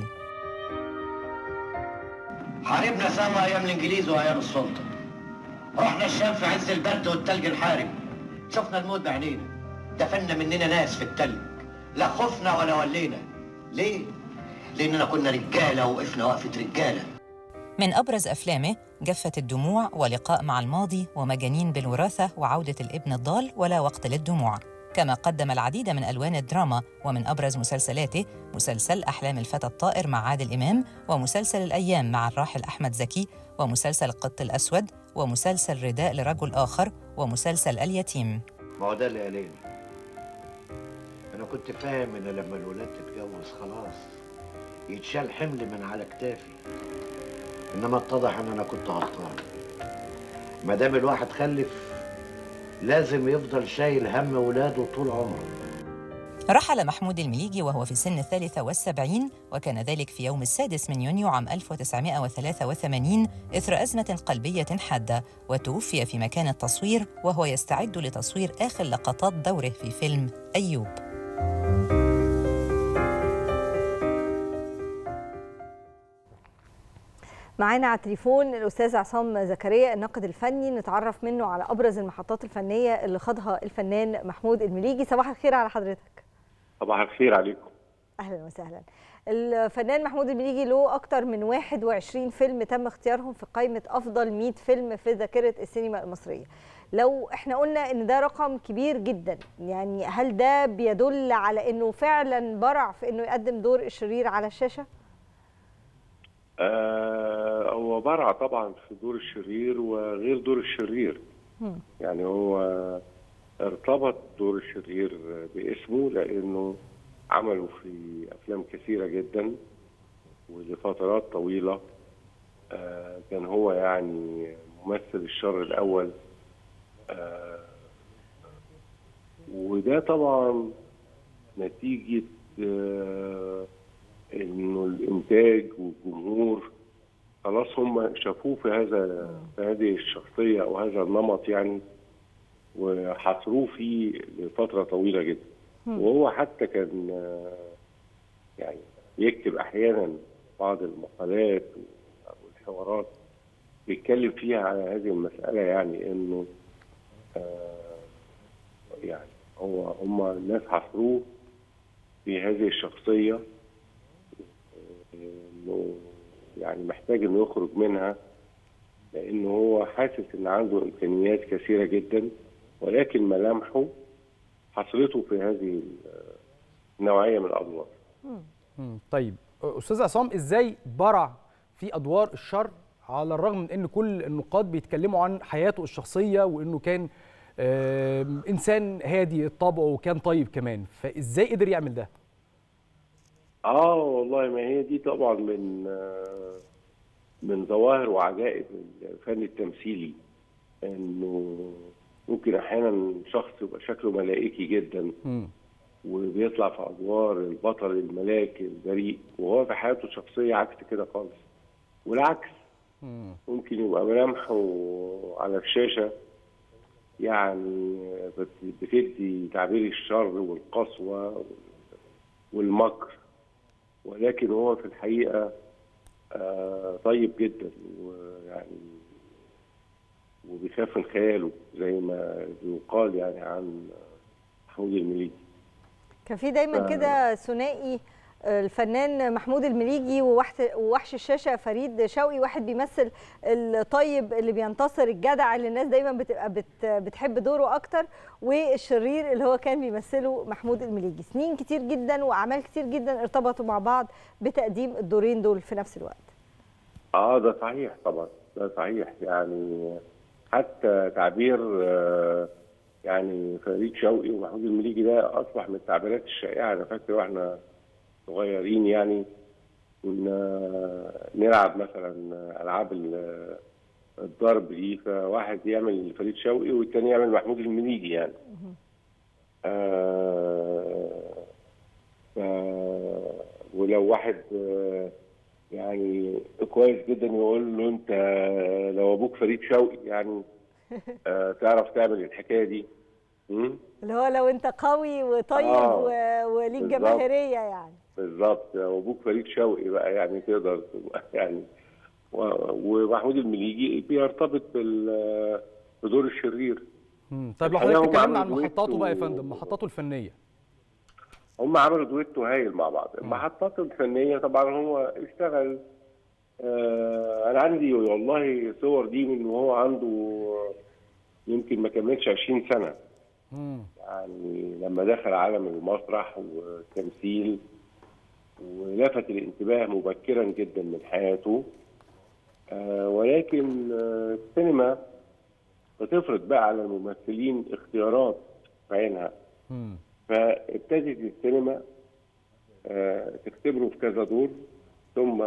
حاربنا سوا ايام الانجليز وايام السلطه رحنا الشام في عز البرد والتلج الحارب شفنا الموت بعينينا دفنا مننا ناس في التلج لا خفنا ولا ولينا ليه لاننا كنا رجاله وقفنا وقفه رجاله من أبرز أفلامه جفة الدموع ولقاء مع الماضي ومجانين بالوراثة وعودة الابن الضال ولا وقت للدموع كما قدم العديد من ألوان الدراما ومن أبرز مسلسلاته مسلسل أحلام الفتى الطائر مع عادل إمام ومسلسل الأيام مع الراحل أحمد زكي ومسلسل القط الأسود ومسلسل رداء لرجل آخر ومسلسل اليتيم ما هو ده اللي قاليني انا كنت فاهم ان لما الولاد تتجوز خلاص يتشال حمل من على كتافي انما اتضح ان انا كنت غلطان ما دام الواحد خلف لازم يفضل شايل هم ولاده طول عمره رحل محمود المليجي وهو في سن الثالثة والسبعين وكان ذلك في يوم السادس من يونيو عام 1983 إثر أزمة قلبية حادة وتوفي في مكان التصوير وهو يستعد لتصوير آخر لقطات دوره في فيلم أيوب معانا على التليفون الاستاذ عصام زكريا الناقد الفني نتعرف منه على ابرز المحطات الفنيه اللي خاضها الفنان محمود المليجي صباح الخير على حضرتك صباح الخير عليكم اهلا وسهلا الفنان محمود المليجي له اكتر من 21 فيلم تم اختيارهم في قائمه افضل 100 فيلم في ذاكره السينما المصريه لو احنا قلنا ان ده رقم كبير جدا يعني هل ده بيدل على انه فعلا برع في انه يقدم دور الشرير على الشاشه آه هو برع طبعا في دور الشرير وغير دور الشرير مم. يعني هو ارتبط دور الشرير باسمه لانه عمله في افلام كثيره جدا ولفترات طويله آه كان هو يعني ممثل الشر الاول آه وده طبعا نتيجه آه انه الانتاج والجمهور خلاص هم شافوه في هذا في هذه الشخصيه او هذا النمط يعني وحصروه فيه لفتره طويله جدا وهو حتى كان آه، يعني يكتب احيانا بعض المقالات والحوارات بيتكلم فيها على هذه المساله يعني انه آه، يعني هو هم الناس حصروه في هذه الشخصيه انه يعني محتاج انه يخرج منها لانه هو حاسس ان عنده امكانيات كثيره جدا ولكن ملامحه حصرته في هذه النوعيه من الادوار. مم. طيب استاذ عصام ازاي برع في ادوار الشر على الرغم من ان كل النقاد بيتكلموا عن حياته الشخصيه وانه كان آم، انسان هادي الطبع وكان طيب كمان فازاي قدر يعمل ده اه والله ما هي دي طبعا من آه، من ظواهر وعجائب الفن التمثيلي انه ممكن احيانا شخص يبقى شكله ملائكي جدا مم. وبيطلع في ادوار البطل الملاك البريء وهو في حياته الشخصيه عكس كده خالص والعكس مم. ممكن يبقى ملامحه على الشاشه يعني بت- بتدي تعبير الشر والقسوه والمكر ولكن هو في الحقيقه آه، طيب جدا ويعني وبيخاف من خياله زي ما بيقال يعني عن محمود المليجي كان في دايما ف- كده ثنائي آه، الفنان محمود المليجي ووحش ووحش الشاشه فريد شوقي واحد بيمثل الطيب اللي بينتصر الجدع اللي الناس دايما بتبقى بت بتحب دوره اكتر والشرير اللي هو كان بيمثله محمود المليجي سنين كتير جدا واعمال كتير جدا ارتبطوا مع بعض بتقديم الدورين دول في نفس الوقت اه ده صحيح طبعا ده صحيح يعني حتى تعبير آه، يعني فريد شوقي ومحمود المليجي ده اصبح من التعبيرات الشائعه انا فاكر واحنا صغيرين يعني كنا نلعب مثلا العاب ال- الضرب دي فواحد يعمل فريد شوقي والتاني يعمل محمود المليجي يعني آه ف ولو واحد آه، يعني كويس جدا يقول له انت لو ابوك فريد شوقي يعني آه تعرف تعمل الحكايه دي مم؟ اللي هو لو انت قوي وطيب آه، و- وليك بالظبط. جماهيريه يعني بالظبط لو ابوك فريد شوقي بقى يعني تقدر تبقى يعني و- ومحمود المليجي بيرتبط بال بدور الشرير مم. طيب لو الحقيقة حضرتك هم اتكلمنا عن عملوا محطاته بقى يا دويتو- فندم محطاته الفنيه هم عملوا دويتو هايل مع بعض المحطات الفنيه طبعا هو اشتغل آه انا عندي والله صور دي من وهو عنده يمكن ما كملش 20 سنه مم. يعني لما دخل عالم المسرح والتمثيل ولفت الانتباه مبكرا جدا من حياته آه ولكن آه السينما بتفرض بقى على الممثلين اختيارات في عينها مم. فابتدت السينما آه تختبره في كذا دور ثم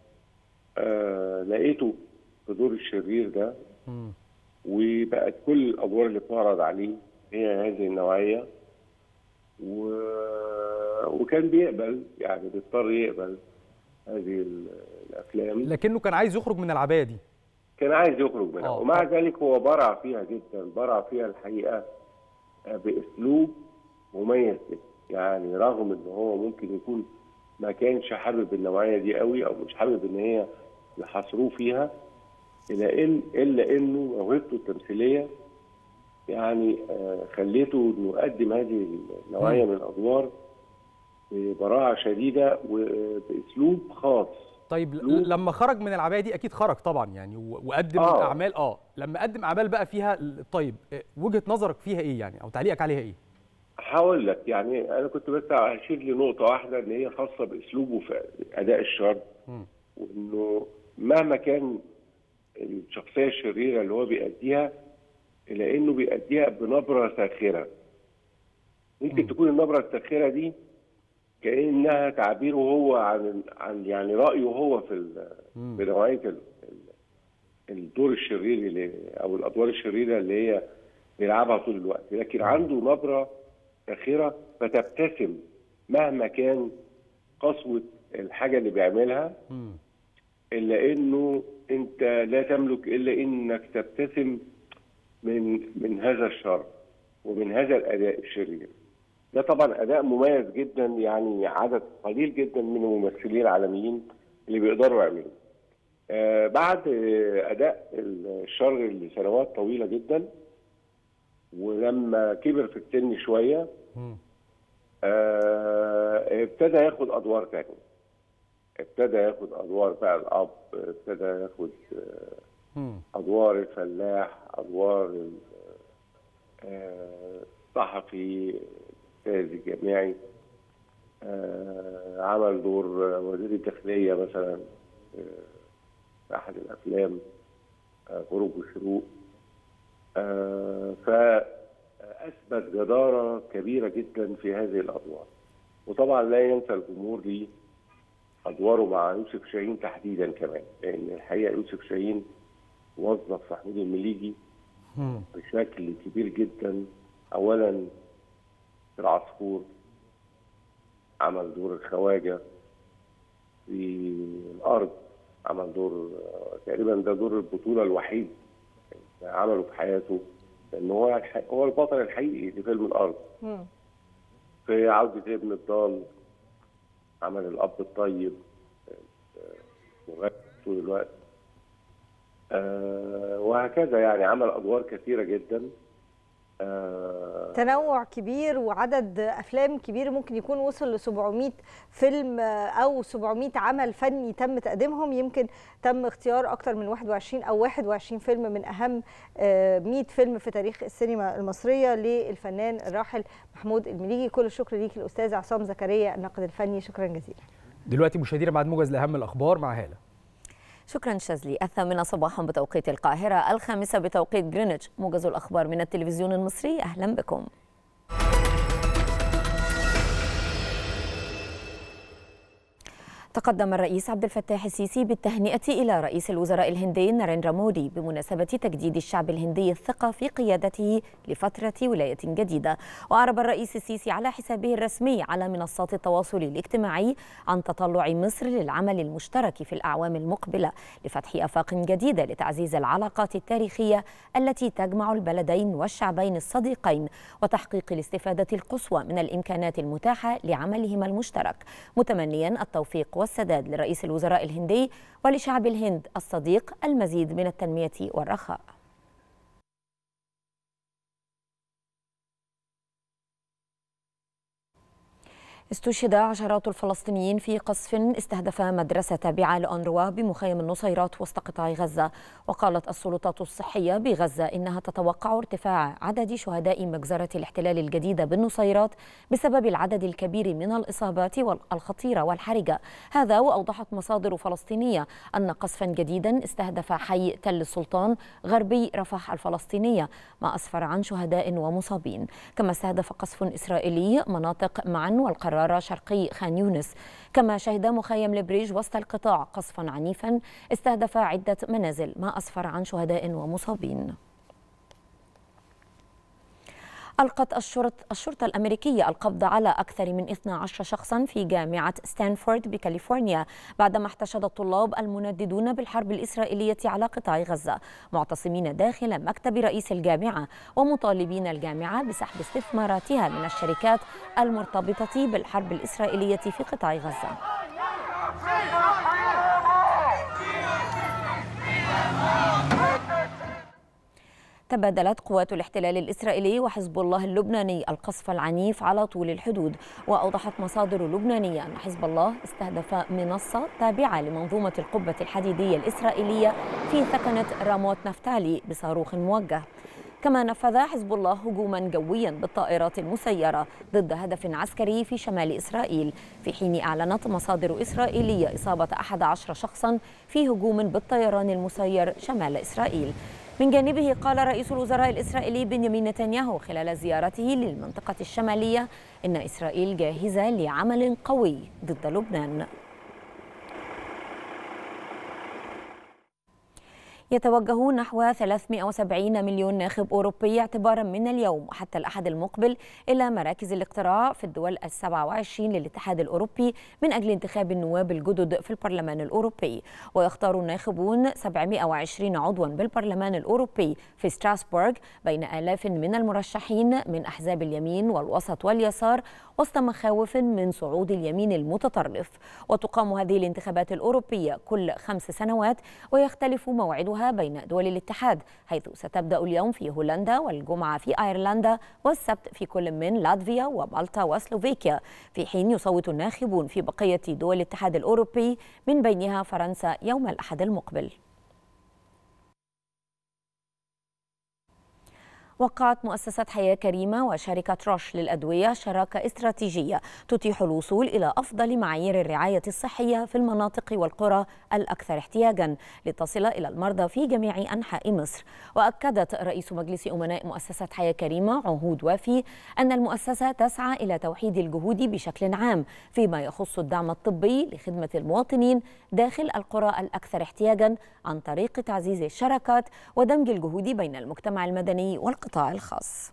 آه لقيته في دور الشرير ده مم. وبقت كل الادوار اللي بتعرض عليه هي هذه النوعيه و... وكان بيقبل يعني بيضطر يقبل هذه ال- الافلام لكنه كان عايز يخرج من العبايه دي كان عايز يخرج منها آه. ومع ذلك هو برع فيها جدا برع فيها الحقيقه آه، باسلوب مميز جدا يعني رغم ان هو ممكن يكون ما كانش حابب النوعيه دي قوي او مش حابب ان هي يحاصروه فيها الا ان الا انه موهبته التمثيليه يعني آه، خليته انه يقدم هذه النوعيه من الادوار ببراعه شديده وباسلوب خاص طيب ل- لما خرج من العبايه دي اكيد خرج طبعا يعني و- وقدم آه. اعمال اه لما قدم اعمال بقى فيها ال- طيب آه، وجهه نظرك فيها ايه يعني او تعليقك عليها ايه هقول لك يعني انا كنت بس هشير لنقطه واحده اللي هي خاصه باسلوبه في اداء الشر مم. وانه مهما كان الشخصيه الشريره اللي هو بيأديها الا انه بيأديها بنبره ساخره ممكن تكون النبره الساخره دي كانها تعبيره هو عن عن يعني رايه هو في ال- مم. في نوعيه ال- ال- الدور الشرير اللي او الادوار الشريره اللي هي بيلعبها طول الوقت لكن عنده نبره ساخره فتبتسم مهما كان قسوه الحاجه اللي بيعملها مم. الا انه انت لا تملك الا انك تبتسم من من هذا الشر ومن هذا الاداء الشرير. ده طبعا اداء مميز جدا يعني عدد قليل جدا من الممثلين العالميين اللي بيقدروا يعملوه. آه بعد آه، اداء الشر لسنوات طويله جدا ولما كبر في السن شويه مم. آه ابتدى ياخد ادوار تانية ابتدى ياخد ادوار بقى الاب ابتدى ياخد آه مم. ادوار الفلاح ادوار ال- آه، الصحفي الاستاذ الجامعي آه، عمل دور وزير الداخليه مثلا آه، في احد الافلام آه، غروب وشروق آه، فاثبت جداره كبيره جدا في هذه الادوار وطبعا لا ينسى الجمهور ليه ادواره مع يوسف شاهين تحديدا كمان لان الحقيقه يوسف شاهين وظف محمود المليجي بشكل كبير جدا اولا في العصفور عمل دور الخواجه في الارض عمل دور تقريبا ده دور البطوله الوحيد عمله في حياته لان هو الح... هو البطل الحقيقي لفيلم الارض في عودة ابن الضال عمل الأب الطيب مغني طول الوقت آه وهكذا يعني عمل أدوار كثيرة جدا آه تنوع كبير وعدد افلام كبير ممكن يكون وصل ل 700 فيلم او 700 عمل فني تم تقديمهم يمكن تم اختيار اكثر من 21 او 21 فيلم من اهم 100 فيلم في تاريخ السينما المصريه للفنان الراحل محمود المليجي كل الشكر ليك الاستاذ عصام زكريا الناقد الفني شكرا جزيلا دلوقتي مشاهدينا بعد موجز لاهم الاخبار مع هاله شكرا شاذلي الثامنة صباحا بتوقيت القاهرة الخامسة بتوقيت جرينتش موجز الأخبار من التلفزيون المصري أهلا بكم تقدم الرئيس عبد الفتاح السيسي بالتهنئة إلى رئيس الوزراء الهندي ناريندرا مودي بمناسبة تجديد الشعب الهندي الثقة في قيادته لفترة ولاية جديدة وأعرب الرئيس السيسي على حسابه الرسمي على منصات التواصل الاجتماعي عن تطلع مصر للعمل المشترك في الأعوام المقبلة لفتح آفاق جديدة لتعزيز العلاقات التاريخية التي تجمع البلدين والشعبين الصديقين وتحقيق الاستفادة القصوى من الإمكانات المتاحة لعملهما المشترك متمنيا التوفيق والسداد لرئيس الوزراء الهندي ولشعب الهند الصديق المزيد من التنمية والرخاء استشهد عشرات الفلسطينيين في قصف استهدف مدرسة تابعة لأنروا بمخيم النصيرات وسط قطاع غزة وقالت السلطات الصحية بغزة إنها تتوقع ارتفاع عدد شهداء مجزرة الاحتلال الجديدة بالنصيرات بسبب العدد الكبير من الإصابات الخطيرة والحرجة هذا وأوضحت مصادر فلسطينية أن قصفا جديدا استهدف حي تل السلطان غربي رفح الفلسطينية ما أسفر عن شهداء ومصابين كما استهدف قصف إسرائيلي مناطق معا والقرار قرار شرقي خان يونس كما شهد مخيم البريج وسط القطاع قصفا عنيفا استهدف عدة منازل ما أسفر عن شهداء ومصابين ألقت الشرط الشرطة الأمريكية القبض على أكثر من 12 شخصا في جامعة ستانفورد بكاليفورنيا بعدما احتشد الطلاب المنددون بالحرب الإسرائيلية على قطاع غزة معتصمين داخل مكتب رئيس الجامعة ومطالبين الجامعة بسحب استثماراتها من الشركات المرتبطة بالحرب الإسرائيلية في قطاع غزة تبادلت قوات الاحتلال الإسرائيلي وحزب الله اللبناني القصف العنيف على طول الحدود وأوضحت مصادر لبنانية أن حزب الله استهدف منصة تابعة لمنظومة القبة الحديدية الإسرائيلية في ثكنة راموت نفتالي بصاروخ موجه كما نفذ حزب الله هجوما جويا بالطائرات المسيرة ضد هدف عسكري في شمال إسرائيل في حين أعلنت مصادر إسرائيلية إصابة 11 شخصا في هجوم بالطيران المسير شمال إسرائيل من جانبه قال رئيس الوزراء الإسرائيلي بنيامين نتنياهو خلال زيارته للمنطقة الشمالية إن إسرائيل جاهزة لعمل قوي ضد لبنان يتوجه نحو 370 مليون ناخب أوروبي اعتبارا من اليوم وحتى الأحد المقبل إلى مراكز الاقتراع في الدول ال 27 للاتحاد الأوروبي من أجل انتخاب النواب الجدد في البرلمان الأوروبي ويختار الناخبون 720 عضوا بالبرلمان الأوروبي في ستراسبورغ بين آلاف من المرشحين من أحزاب اليمين والوسط واليسار وسط مخاوف من صعود اليمين المتطرف وتقام هذه الانتخابات الأوروبية كل خمس سنوات ويختلف موعدها بين دول الاتحاد حيث ستبدأ اليوم في هولندا والجمعة في أيرلندا والسبت في كل من لاتفيا ومالطا وسلوفيكيا في حين يصوت الناخبون في بقية دول الاتحاد الأوروبي من بينها فرنسا يوم الأحد المقبل وقعت مؤسسة حياة كريمة وشركة روش للأدوية شراكة استراتيجية تتيح الوصول إلى أفضل معايير الرعاية الصحية في المناطق والقرى الأكثر احتياجا لتصل إلى المرضى في جميع أنحاء مصر وأكدت رئيس مجلس أمناء مؤسسة حياة كريمة عهود وافي أن المؤسسة تسعى إلى توحيد الجهود بشكل عام فيما يخص الدعم الطبي لخدمة المواطنين داخل القرى الأكثر احتياجا عن طريق تعزيز الشراكات ودمج الجهود بين المجتمع المدني والقطاع الخاص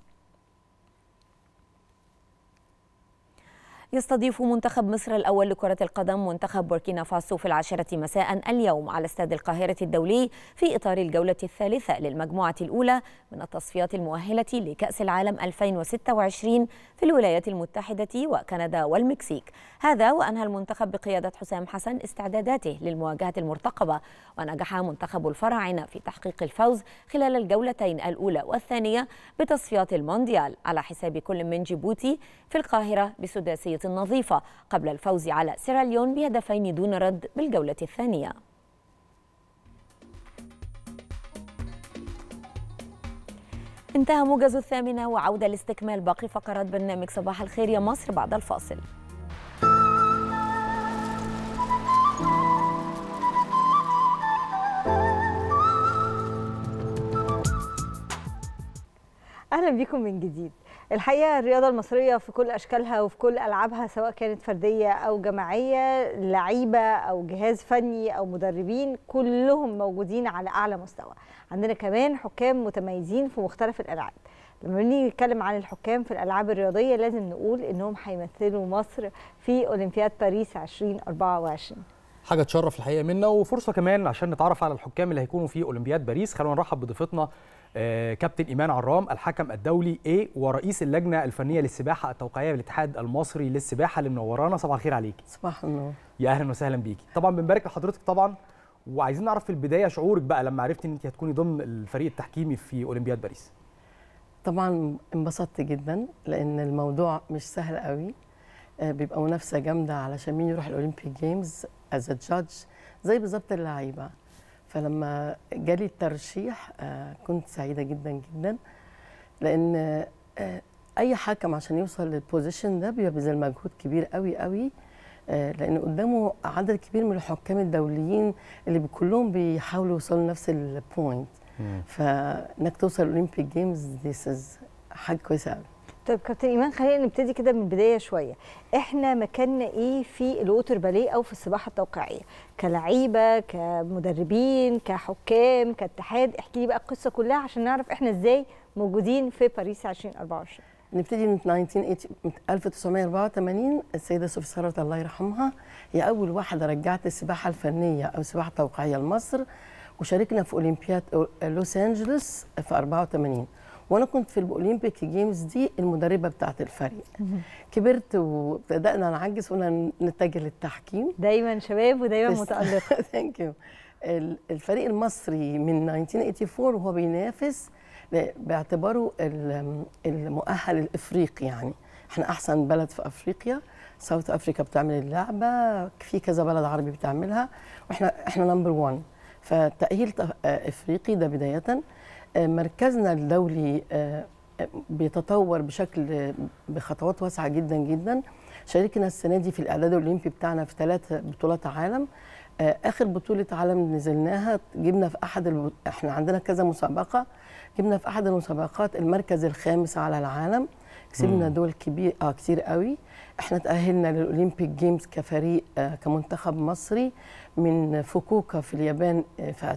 يستضيف منتخب مصر الأول لكرة القدم منتخب بوركينا فاسو في العاشرة مساء اليوم على استاد القاهرة الدولي في إطار الجولة الثالثة للمجموعة الأولى من التصفيات المؤهلة لكأس العالم 2026 في الولايات المتحدة وكندا والمكسيك هذا وأنهى المنتخب بقيادة حسام حسن استعداداته للمواجهة المرتقبة ونجح منتخب الفراعنة في تحقيق الفوز خلال الجولتين الأولى والثانية بتصفيات المونديال على حساب كل من جيبوتي في القاهرة بسداسية نظيفة قبل الفوز على سيراليون بهدفين دون رد بالجولة الثانية انتهى موجز الثامنة وعودة لاستكمال باقي فقرات برنامج صباح الخير يا مصر بعد الفاصل اهلا بيكم من جديد الحقيقه الرياضه المصريه في كل اشكالها وفي كل العابها سواء كانت فرديه او جماعيه لعيبه او جهاز فني او مدربين كلهم موجودين على اعلى مستوى عندنا كمان حكام متميزين في مختلف الالعاب لما نيجي نتكلم عن الحكام في الالعاب الرياضيه لازم نقول انهم هيمثلوا مصر في اولمبياد باريس 2024 حاجه تشرف الحقيقه منا وفرصه كمان عشان نتعرف على الحكام اللي هيكونوا في اولمبياد باريس خلونا نرحب بضيفتنا آه، كابتن ايمان عرام الحكم الدولي ايه ورئيس اللجنه الفنيه للسباحه التوقيعيه بالاتحاد المصري للسباحه اللي منورانا صباح الخير عليكي صباح النور يا اهلا وسهلا بيكي طبعا بنبارك لحضرتك طبعا وعايزين نعرف في البدايه شعورك بقى لما عرفتي ان انت هتكوني ضمن الفريق التحكيمي في اولمبياد باريس طبعا انبسطت جدا لان الموضوع مش سهل قوي آه، بيبقى منافسه جامده علشان مين يروح الاولمبيك جيمز از جادج زي بالظبط اللعيبه فلما جالي الترشيح آه، كنت سعيده جدا جدا لان آه، اي حكم عشان يوصل للبوزيشن ده بيبقى بذل مجهود كبير قوي قوي آه، لان قدامه عدد كبير من الحكام الدوليين اللي كلهم بيحاولوا يوصلوا لنفس البوينت فانك توصل الاولمبيك جيمز ذيس از حاجه كويسه قوي طيب كابتن ايمان خلينا نبتدي كده من البدايه شويه احنا مكاننا ايه في الووتر باليه او في السباحه التوقيعيه كلعيبه كمدربين كحكام كاتحاد احكي لي بقى القصه كلها عشان نعرف احنا ازاي موجودين في باريس 2024 نبتدي من 1980 من 1984 السيده صوفي ثروت الله يرحمها هي اول واحده رجعت السباحه الفنيه او السباحه التوقيعيه لمصر وشاركنا في اولمبياد لوس انجلوس في 84 وانا كنت في الاولمبيك جيمز دي المدربه بتاعه الفريق كبرت وبدانا نعجز وقلنا نتجه للتحكيم دايما شباب ودايما متالقه ثانك يو الفريق المصري من 1984 وهو بينافس باعتباره ال- المؤهل الافريقي يعني احنا احسن بلد في افريقيا ساوث افريكا بتعمل اللعبه في كذا بلد عربي بتعملها واحنا احنا نمبر 1 فتاهيل تف- آه، افريقي ده بدايه آه، مركزنا الدولي آه، آه، بيتطور بشكل آه، بخطوات واسعه جدا جدا شاركنا السنه دي في الاعداد الاولمبي بتاعنا في ثلاث بطولات عالم آه، اخر بطوله عالم نزلناها جبنا في احد الب... احنا عندنا كذا مسابقه جبنا في احد المسابقات المركز الخامس على العالم كسبنا مم. دول كبير اه كتير قوي احنا تاهلنا للاولمبيك جيمز كفريق آه كمنتخب مصري من فوكوكا في اليابان آه في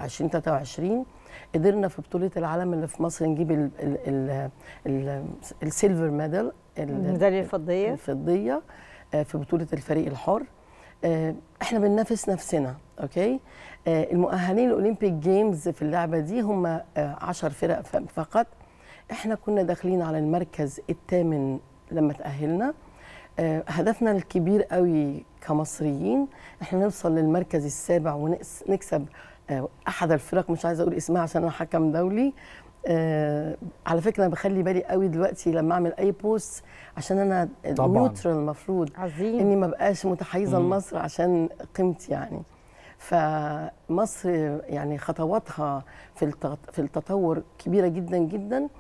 2023 قدرنا في بطوله العالم اللي في مصر نجيب ال ال ال ال السيلفر ميدال الميدالية الفضية. الفضيه آه في بطوله الفريق الحر آه، احنا بننافس نفسنا اوكي آه، المؤهلين الاولمبيك جيمز في اللعبه دي هم 10 فرق ف- فقط احنا كنا داخلين على المركز الثامن لما تاهلنا آه، هدفنا الكبير قوي كمصريين احنا نوصل للمركز السابع ونكسب احد الفرق مش عايزه اقول اسمها عشان انا حكم دولي آه على فكره انا بخلي بالي قوي دلوقتي لما اعمل اي بوست عشان انا طبعاً. نيوترال المفروض عظيم اني ما بقاش متحيزه مم. لمصر عشان قيمتي يعني فمصر يعني خطواتها في الت- في التطور كبيره جدا جدا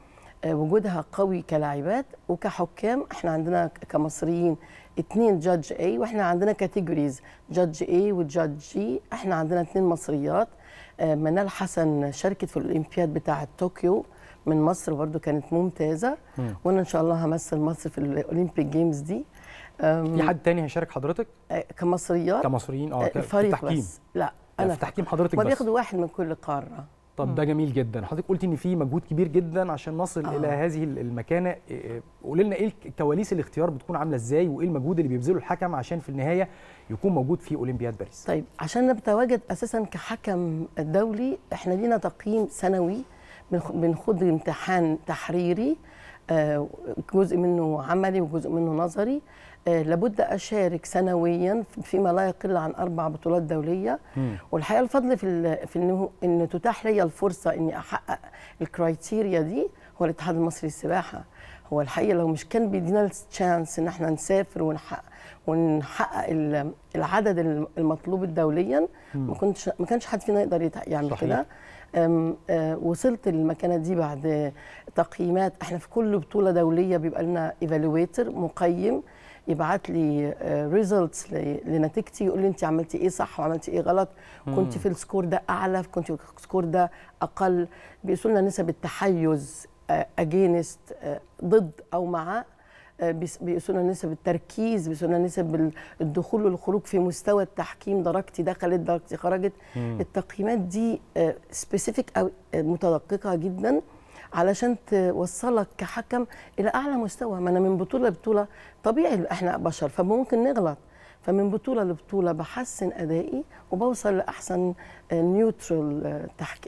آه، وجودها قوي كلاعبات وكحكام احنا عندنا ك- كمصريين اتنين جادج اي واحنا عندنا كاتيجوريز جادج اي وجادج جي احنا عندنا اتنين مصريات آه، منال حسن شاركت في الاولمبياد بتاعه طوكيو من مصر برضو كانت ممتازه مم. وانا ان شاء الله همثل مصر في الاولمبيك جيمز دي أم، في حد تاني هيشارك حضرتك آه، كمصريات كمصريين اه آه، ك- في الفريق التحكيم بس لا لا، انا في تحكيم حضرتك ما بس بياخدوا واحد من كل قاره طب ده جميل جدا حضرتك قلتي ان في مجهود كبير جدا عشان نصل آه. الى هذه المكانه إيه، قولي لنا ايه كواليس الاختيار بتكون عامله ازاي وايه المجهود اللي بيبذله الحكم عشان في النهايه يكون موجود في اولمبياد باريس طيب عشان نتواجد اساسا كحكم دولي احنا لينا تقييم سنوي بنخ- بنخوض امتحان تحريري آه، جزء منه عملي وجزء منه نظري آه، لابد اشارك سنويا فيما لا يقل عن اربع بطولات دوليه والحقيقه الفضل في ال- في انه ان تتاح لي الفرصه اني احقق الكرايتيريا دي هو الاتحاد المصري للسباحه هو الحقيقه لو مش كان بيدينا التشانس ان احنا نسافر ونحقق ونحقق ال- العدد الم- المطلوب دوليا مم. ما كنتش ما كانش حد فينا يقدر يتع- يعمل صحيح. كده أم، آه، وصلت للمكانه دي بعد تقييمات احنا في كل بطوله دوليه بيبقى لنا ايفالويتر مقيم يبعت لي ريزلتس لنتيجتي يقول لي انت عملتي ايه صح وعملتي ايه غلط كنت مم. في السكور ده اعلى كنت في السكور ده اقل بيقيسوا لنا نسب التحيز اجينست ضد او مع آه، بيس- بيقيسوا لنا نسب التركيز بيقيسوا لنا نسب ال- الدخول والخروج في مستوى التحكيم درجتي دخلت درجتي خرجت مم. التقييمات دي سبيسيفيك او آه، متدققه جدا علشان توصلك كحكم الى اعلى مستوى ما انا من بطوله لبطوله طبيعي احنا بشر فممكن نغلط فمن بطوله لبطوله بحسن ادائي وبوصل لاحسن نيوترال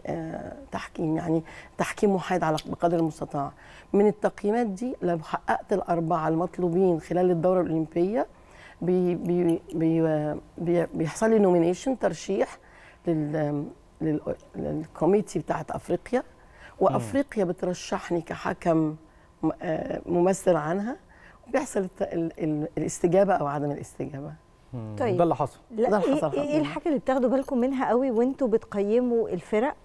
تحكيم يعني تحكيم محايد على بقدر المستطاع من التقييمات دي لو حققت الاربعه المطلوبين خلال الدوره الاولمبيه بي بي بي بي بيحصل لي نومينيشن ترشيح لل لل- للكوميتي بتاعت افريقيا وافريقيا بترشحني كحكم م- آه، ممثل عنها وبيحصل الت- ال- ال- الاستجابه او عدم الاستجابه طيب. ده اللي حصل لا ده اللي ايه, حصل إيه الحمد الحاجه اللي بتاخدوا بالكم منها قوي وانتوا بتقيموا الفرق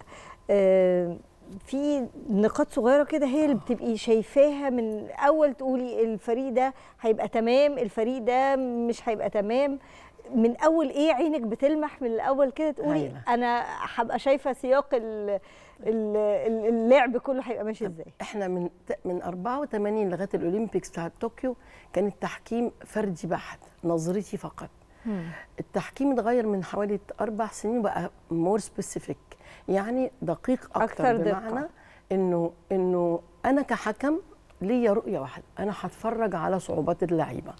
آه في نقاط صغيره كده هي اللي بتبقي شايفاها من اول تقولي الفريق ده هيبقى تمام الفريق ده مش هيبقى تمام من اول ايه عينك بتلمح من الاول كده تقولي هايلة. انا هبقى شايفه سياق ال- ال- ال- اللعب كله هيبقى ماشي ازاي احنا من ت- من 84 لغايه الاولمبيكس بتاعت طوكيو كان التحكيم فردي بحت نظرتي فقط التحكيم اتغير من حوالي اربع سنين وبقى مور سبيسيفيك يعني دقيق اكتر, أكتر دقة. بمعنى انه انه انا كحكم ليا رؤيه واحده انا هتفرج على صعوبات اللعيبه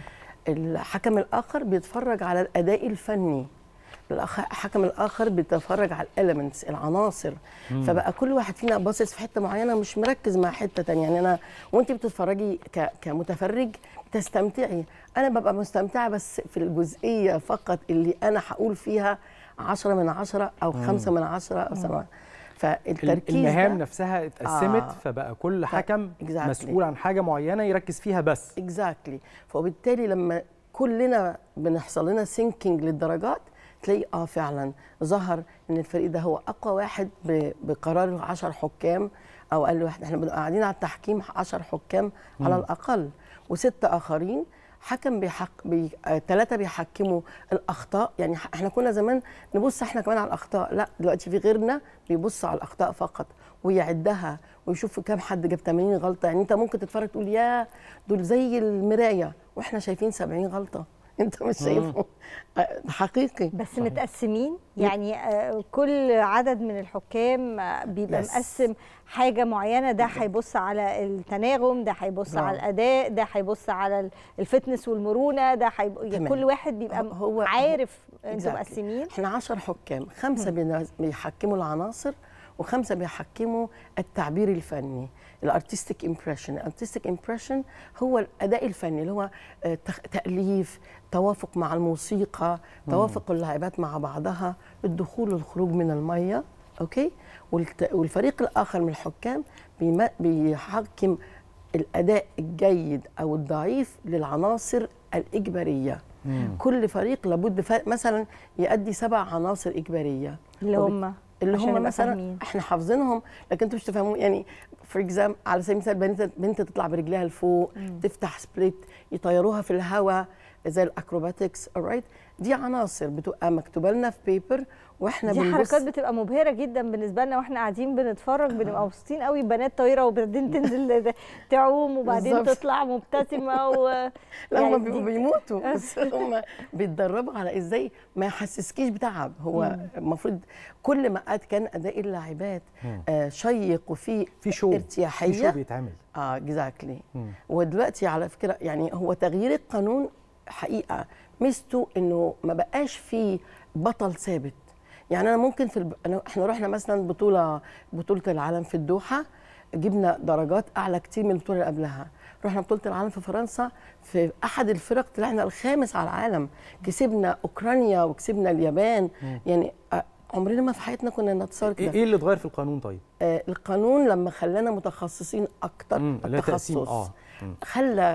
الحكم الاخر بيتفرج على الاداء الفني الأخ- الحكم الاخر بيتفرج على الاليمنتس العناصر مم. فبقى كل واحد فينا باصص في حته معينه مش مركز مع حته تانية يعني انا وانت بتتفرجي ك- كمتفرج تستمتعي انا ببقى مستمتعه بس في الجزئيه فقط اللي انا هقول فيها عشرة من عشرة او مم. خمسة من عشرة او مم. سبعة فالتركيز المهام ده- نفسها اتقسمت آه. فبقى كل حكم exactly. مسؤول عن حاجه معينه يركز فيها بس اكزاكتلي فبالتالي لما كلنا بنحصل لنا سينكينج للدرجات تلاقي اه فعلا ظهر ان الفريق ده هو اقوى واحد ب- بقرار 10 حكام او اقل واحد احنا بنبقى قاعدين على التحكيم 10 حكام على مم. الاقل وست اخرين حكم بيحق بي... آه ثلاثه بيحكموا الاخطاء يعني ح- احنا كنا زمان نبص احنا كمان على الاخطاء لا دلوقتي في غيرنا بيبص على الاخطاء فقط ويعدها ويشوف كام حد جاب 80 غلطه يعني انت ممكن تتفرج تقول يا دول زي المرايه واحنا شايفين 70 غلطه انت مش مم. شايفه آه، حقيقي بس متقسمين يعني آه، كل عدد من الحكام آه، بيبقى Yes. مقسم حاجه معينه ده هيبص على التناغم ده هيبص برافو. على الاداء ده هيبص على ال- الفتنس والمرونه ده هيب... يعني تمام. كل واحد بيبقى هو عارف انتوا Exactly. مقسمين احنا 10 حكام خمسه بينا- بيحكموا العناصر وخمسه بيحكموا التعبير الفني الارتستيك امبريشن الارتستيك امبريشن هو الاداء الفني اللي هو آه، تخ- تاليف توافق مع الموسيقى مم. توافق اللاعبات مع بعضها الدخول والخروج من الميه اوكي والت- والفريق الاخر من الحكام بيما- بيحكم الاداء الجيد او الضعيف للعناصر الاجباريه مم. كل فريق لابد ف... مثلا يؤدي سبع عناصر اجباريه اللي وبت- هم اللي عشان هم نبقى مثلا فاهمين. احنا حافظينهم لكن انتوا مش تفهموا يعني فور اكزامبل على سبيل المثال بنت بنت تطلع برجليها لفوق مم. تفتح سبليت يطيروها في الهواء زي الاكروباتكس alright دي عناصر بتبقى مكتوبه لنا في بيبر واحنا دي بنبص حركات بتبقى مبهره جدا بالنسبه لنا واحنا قاعدين بنتفرج بنبقى مبسوطين قوي بنات طايره وبعدين تنزل تعوم وبعدين بالظبط. تطلع مبتسمه و لا يعني هم دي- بيبقوا بيموتوا بس هم بيتدربوا على ازاي ما يحسسكيش بتعب هو مم. المفروض كل ما قد كان اداء اللاعبات مم. آه شيق وفي في شو ارتياحيه في شو بيتعمل اه اكزاكتلي مم. ودلوقتي على فكره يعني هو تغيير القانون حقيقه ميزته انه ما بقاش فيه بطل ثابت يعني انا ممكن في الب... أنا احنا رحنا مثلا بطوله بطوله العالم في الدوحه جبنا درجات اعلى كتير من البطوله اللي قبلها رحنا بطوله العالم في فرنسا في احد الفرق طلعنا الخامس على العالم كسبنا اوكرانيا وكسبنا اليابان مم. يعني آه، عمرنا ما في حياتنا كنا نتصور كده ايه إيه اللي اتغير في القانون طيب آه، القانون لما خلانا متخصصين اكتر مم، اللي هي تقسيم، التخصص آه. مم. خلى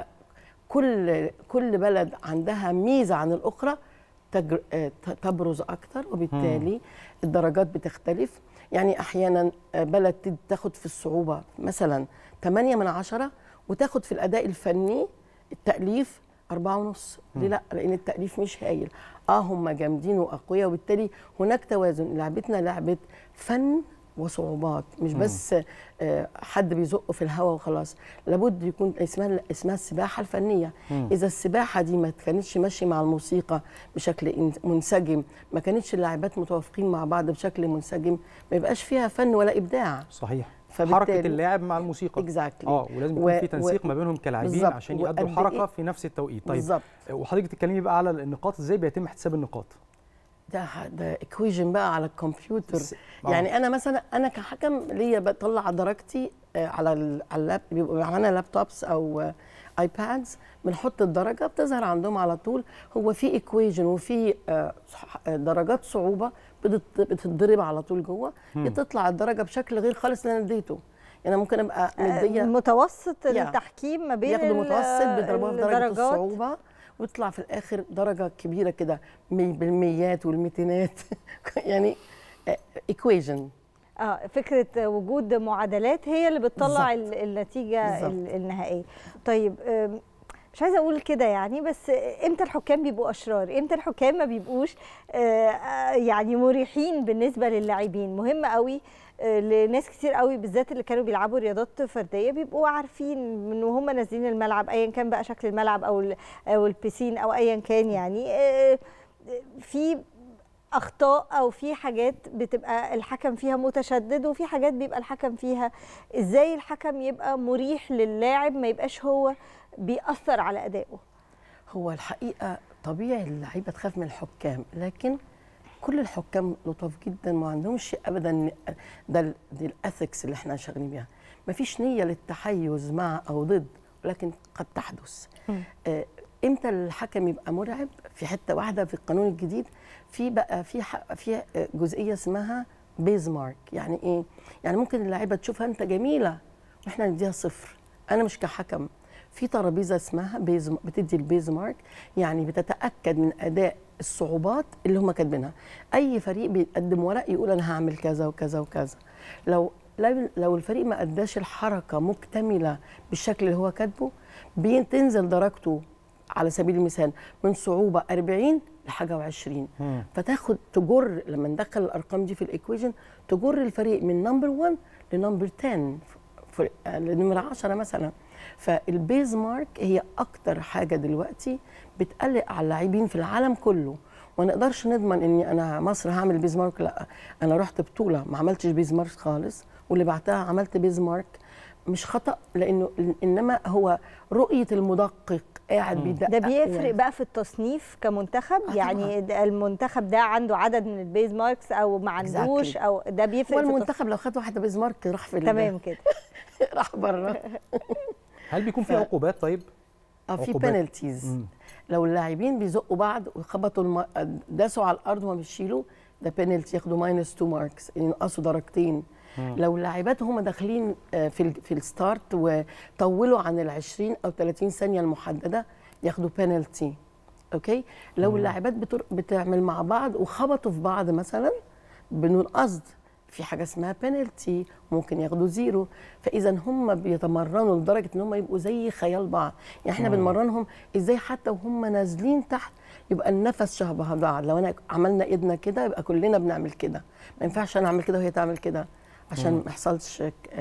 كل كل بلد عندها ميزه عن الاخرى تجر... آه، ت- تبرز اكتر وبالتالي الدرجات بتختلف يعني احيانا آه، بلد تد- تاخد في الصعوبه مثلا 8 من عشرة وتاخد في الاداء الفني التاليف أربعة ونص ليه مم. لا لأن التأليف مش هايل اه هم جامدين وأقوياء وبالتالي هناك توازن لعبتنا لعبة فن وصعوبات مش مم. بس آه، حد بيزقه في الهواء وخلاص لابد يكون اسمها اسمها السباحه الفنيه مم. اذا السباحه دي ما كانتش ماشيه مع الموسيقى بشكل إن- منسجم ما كانتش اللاعبات متوافقين مع بعض بشكل منسجم ما يبقاش فيها فن ولا ابداع صحيح فبالتالي- حركه اللاعب مع الموسيقى Exactly. اه ولازم و- يكون في و- تنسيق ما بينهم كلاعبين بالظبط. عشان يأدوا وقد الحركه إيه؟ في نفس التوقيت طيب بالظبط. وحضرتك تتكلمي بقى على النقاط ازاي بيتم حساب النقاط ده ده ايكويجن بقى على الكمبيوتر آه. يعني انا مثلا انا كحكم ليا بطلع درجتي آه، على ال- على اللاب بيبقوا معانا لابتوبس او آه، ايبادز بنحط الدرجه بتظهر عندهم على طول هو في ايكويجن وفي آه، صح- آه، درجات صعوبه بتت- بتتضرب على طول جوه مم. تطلع الدرجه بشكل غير خالص اللي انا اديته يعني ممكن ابقى آه، مديه متوسط يا. التحكيم ما بين ياخدوا ال- متوسط بيضربوها في درجه الدرجات. الصعوبه ويطلع في الاخر درجه كبيره كده مي- بالميات والميتينات يعني ايكويجن اه فكره وجود معادلات هي اللي بتطلع بالظبط. ال- النتيجه بالظبط. ال- النهائيه طيب آم، مش عايزه اقول كده يعني بس امتى الحكام بيبقوا اشرار امتى الحكام ما بيبقوش آه، آه، يعني مريحين بالنسبه للاعبين مهم قوي آه، لناس كتير قوي بالذات اللي كانوا بيلعبوا رياضات فرديه بيبقوا عارفين من وهم نازلين الملعب ايا كان بقى شكل الملعب او ال- او البيسين او ايا كان يعني آه، في اخطاء او في حاجات بتبقى الحكم فيها متشدد وفي حاجات بيبقى الحكم فيها ازاي الحكم يبقى مريح للاعب ما يبقاش هو بيأثر على ادائه هو الحقيقه طبيعي اللعيبه تخاف من الحكام لكن كل الحكام لطاف جدا ما عندهمش ابدا ده ال- دي الاثكس اللي احنا شغالين بيها ما فيش نيه للتحيز مع او ضد ولكن قد تحدث آه، امتى الحكم يبقى مرعب في حته واحده في القانون الجديد في بقى في ح- في آه، جزئيه اسمها بيز مارك يعني ايه يعني ممكن اللاعيبه تشوفها انت جميله واحنا نديها صفر انا مش كحكم في ترابيزه اسمها بيز بتدي البيز مارك يعني بتتاكد من اداء الصعوبات اللي هم كاتبينها اي فريق بيقدم ورق يقول انا هعمل كذا وكذا وكذا لو لو لو الفريق ما اداش الحركه مكتمله بالشكل اللي هو كاتبه بتنزل درجته على سبيل المثال من صعوبه 40 لحاجه و20 فتاخد تجر لما ندخل الارقام دي في الايكويشن تجر الفريق من نمبر 1 لنمبر 10 ف- لنمرة 10 مثلا فالبيز مارك هي اكتر حاجه دلوقتي بتقلق على اللاعبين في العالم كله ما نقدرش نضمن اني انا مصر هعمل بيز مارك لا انا رحت بطوله ما عملتش بيز مارك خالص واللي بعدها عملت بيز مارك مش خطا لانه انما هو رؤيه المدقق قاعد بيدقق ده بيفرق يعني. بقى في التصنيف كمنتخب آه يعني ده المنتخب ده عنده عدد من البيز ماركس او ما عندوش Exactly. او ده بيفرق هو في المنتخب لو خد واحده بيز مارك راح في ال- تمام كده راح بره هل بيكون في ف- عقوبات طيب اه في عقوبات. بينالتيز مم. لو اللاعبين بيزقوا بعض وخبطوا الم... داسوا على الارض وما بيشيلوا ده بينالتي ياخدوا ماينس 2 ماركس ينقصوا درجتين مم. لو اللاعبات هم داخلين آه، في ال... في الستارت وطولوا عن ال 20 او 30 ثانيه المحدده ياخدوا بينالتي اوكي لو مم. اللاعبات بتر... بتعمل مع بعض وخبطوا في بعض مثلا بدون قصد في حاجه اسمها بينالتي ممكن ياخدوا زيرو فاذا هم بيتمرنوا لدرجه ان هم يبقوا زي خيال بعض يعني احنا مم. بنمرنهم ازاي حتى وهم نازلين تحت يبقى النفس شبه بعض لو انا عملنا ايدنا كده يبقى كلنا بنعمل كده ما ينفعش انا اعمل كده وهي تعمل كده عشان مم. ما يحصلش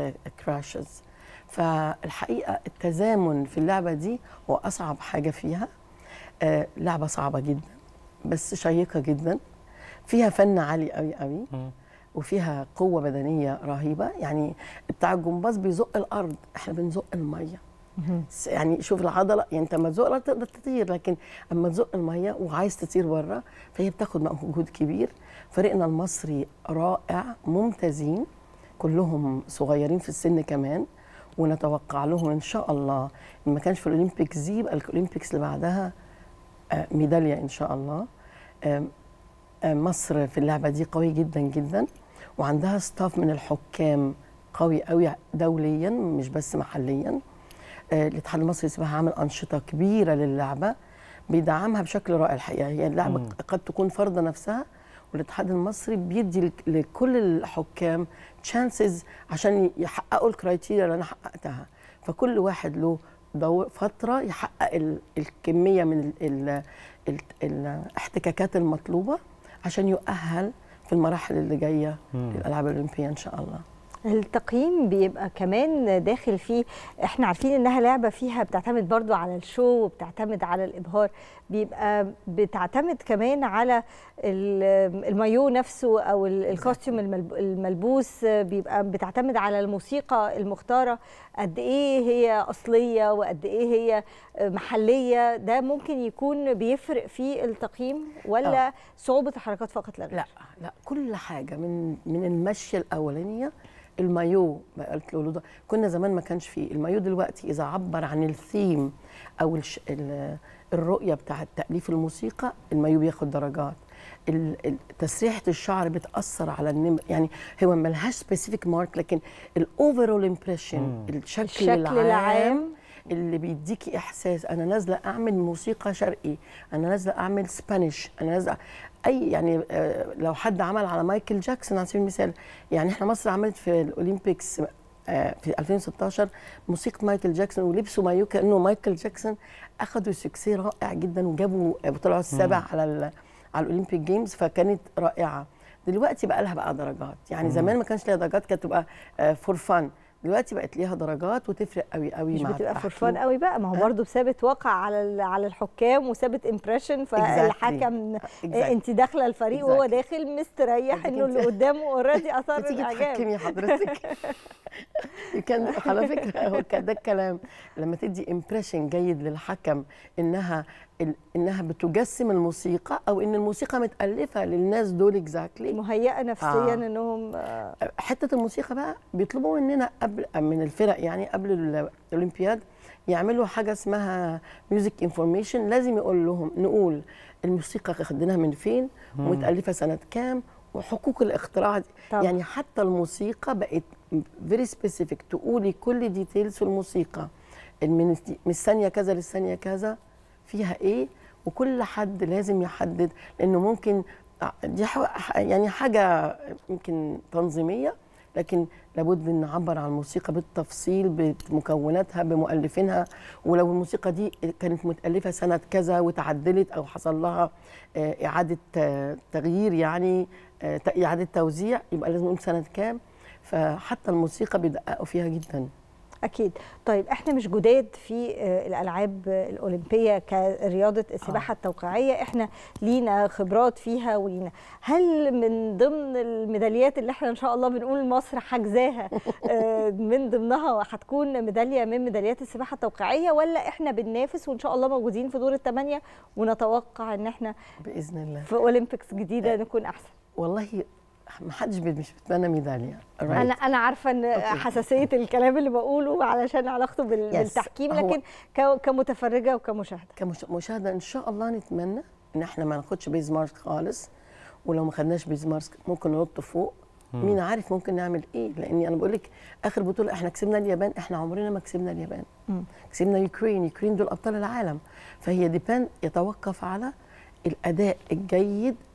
كراشز فالحقيقه التزامن في اللعبه دي هو اصعب حاجه فيها آه، لعبه صعبه جدا بس شيقه جدا فيها فن عالي قوي قوي وفيها قوه بدنيه رهيبه يعني بتاع الجمباز بيزق الارض احنا بنزق الميه س- يعني شوف العضله يعني انت لما تزق الارض تقدر تطير لكن اما تزق الميه وعايز تطير بره فهي بتاخد مجهود كبير فريقنا المصري رائع ممتازين كلهم صغيرين في السن كمان ونتوقع لهم ان شاء الله إن ما كانش في الاولمبيكس دي يبقى الاولمبيكس اللي بعدها آه، ميداليه ان شاء الله آم، آه، مصر في اللعبه دي قوي جدا جدا وعندها ستاف من الحكام قوي قوي دوليا مش بس محليا آه، الاتحاد المصري للسباحه عامل انشطه كبيره للعبه بيدعمها بشكل رائع الحقيقه هي اللعبه مم. قد تكون فرضه نفسها والاتحاد المصري بيدي لك- لكل الحكام تشانسز عشان يحققوا الكرايتيريا اللي انا حققتها فكل واحد له دور فتره يحقق ال- الكميه من ال ال ال الاحتكاكات المطلوبه عشان يؤهل في المراحل اللي جايه مم. للالعاب الاولمبيه ان شاء الله التقييم بيبقى كمان داخل فيه احنا عارفين انها لعبه فيها بتعتمد برضو على الشو وبتعتمد على الابهار بيبقى بتعتمد كمان على ال- المايو نفسه او ال- الكوستيوم الملب- الملبوس بيبقى بتعتمد على الموسيقى المختاره قد ايه هي اصليه وقد ايه هي محليه ده ممكن يكون بيفرق في التقييم ولا آه. صعوبه الحركات فقط لا غير لا لا كل حاجه من من المشيه الاولانيه المايو بقى قلت له ده كنا زمان ما كانش فيه المايو دلوقتي اذا عبر عن الثيم او الش ال- الرؤيه بتاعه تاليف الموسيقى المايو بياخد درجات ال- ال- تسريحه الشعر بتاثر على النمر يعني هو ملهاش سبيسيفيك مارك لكن الاوفرول امبريشن مم. الشكل, الشكل العام, العام. اللي بيديكي احساس انا نازله اعمل موسيقى شرقي انا نازله اعمل سبانيش انا نازله اي يعني آه، لو حد عمل على مايكل جاكسون على سبيل المثال يعني احنا مصر عملت في الاولمبيكس آه، في 2016 موسيقى مايكل جاكسون ولبسوا مايو كانه مايكل جاكسون اخذوا سكسي رائع جدا وجابوا آه، طلعوا السابع مم. على ال- على الاولمبيك جيمز فكانت رائعه دلوقتي بقى لها بقى درجات يعني مم. زمان ما كانش ليها درجات كانت تبقى فور فان دلوقتي بقت ليها درجات وتفرق قوي قوي مش مع بتبقى التحكيم. فرفان قوي بقى ما هو برضه بثابت واقع على ال- على الحكام وثابت امبريشن فالحكم Exactly. انت داخله الفريق وهو Exactly. داخل مستريح بدك انه اللي انت- قدامه اوريدي اثار بتيجي الاعجاب تحكمي حضرتك كان على فكره هو كان ده الكلام لما تدي امبريشن جيد للحكم انها ال- انها بتجسم الموسيقى او ان الموسيقى متالفه للناس دول اكزاكتلي مهيئه نفسيا آه. انهم حته الموسيقى بقى بيطلبوا مننا قبل من الفرق يعني قبل ال- الاولمبياد يعملوا حاجه اسمها ميوزك انفورميشن لازم يقول لهم نقول الموسيقى خدناها من فين مم. ومتالفه سنه كام وحقوق الاختراع دي. طبعا. يعني حتى الموسيقى بقت فيري سبيسيفيك تقولي كل ديتيلز في الموسيقى من من الثانيه كذا للثانيه كذا فيها ايه وكل حد لازم يحدد لانه ممكن دي ح- يعني حاجه يمكن تنظيميه لكن لابد ان نعبر عن الموسيقى بالتفصيل بمكوناتها بمؤلفينها ولو الموسيقى دي كانت متالفه سنه كذا وتعدلت او حصل لها آه، اعاده آه، تغيير يعني آه، ت- اعاده توزيع يبقى لازم نقول سنه كام فحتى الموسيقى بيدققوا فيها جدا اكيد طيب احنا مش جداد في آه، الالعاب الاولمبيه كرياضه السباحه التوقيعيه احنا لينا خبرات فيها ولينا هل من ضمن الميداليات اللي احنا ان شاء الله بنقول مصر حجزاها آه، من ضمنها هتكون ميداليه من ميداليات السباحه التوقيعيه ولا احنا بننافس وان شاء الله موجودين في دور الثمانيه ونتوقع ان احنا باذن الله في اولمبيكس جديده نكون احسن والله ما حدش بي- مش بيتمنى ميداليه انا انا عارفه ان حساسيه الكلام اللي بقوله علشان علاقته بال- Yes. بالتحكيم هو- لكن ك- كمتفرجه وكمشاهده كمشاهده ان شاء الله نتمنى ان احنا ما ناخدش بيز مارك خالص ولو ما خدناش بيز مارك ممكن ننط فوق مم. مين عارف ممكن نعمل ايه لاني انا بقول لك اخر بطوله احنا كسبنا اليابان احنا عمرنا ما كسبنا اليابان كسبنا يوكرين يوكرين دول ابطال العالم فهي ديبان يتوقف على الاداء الجيد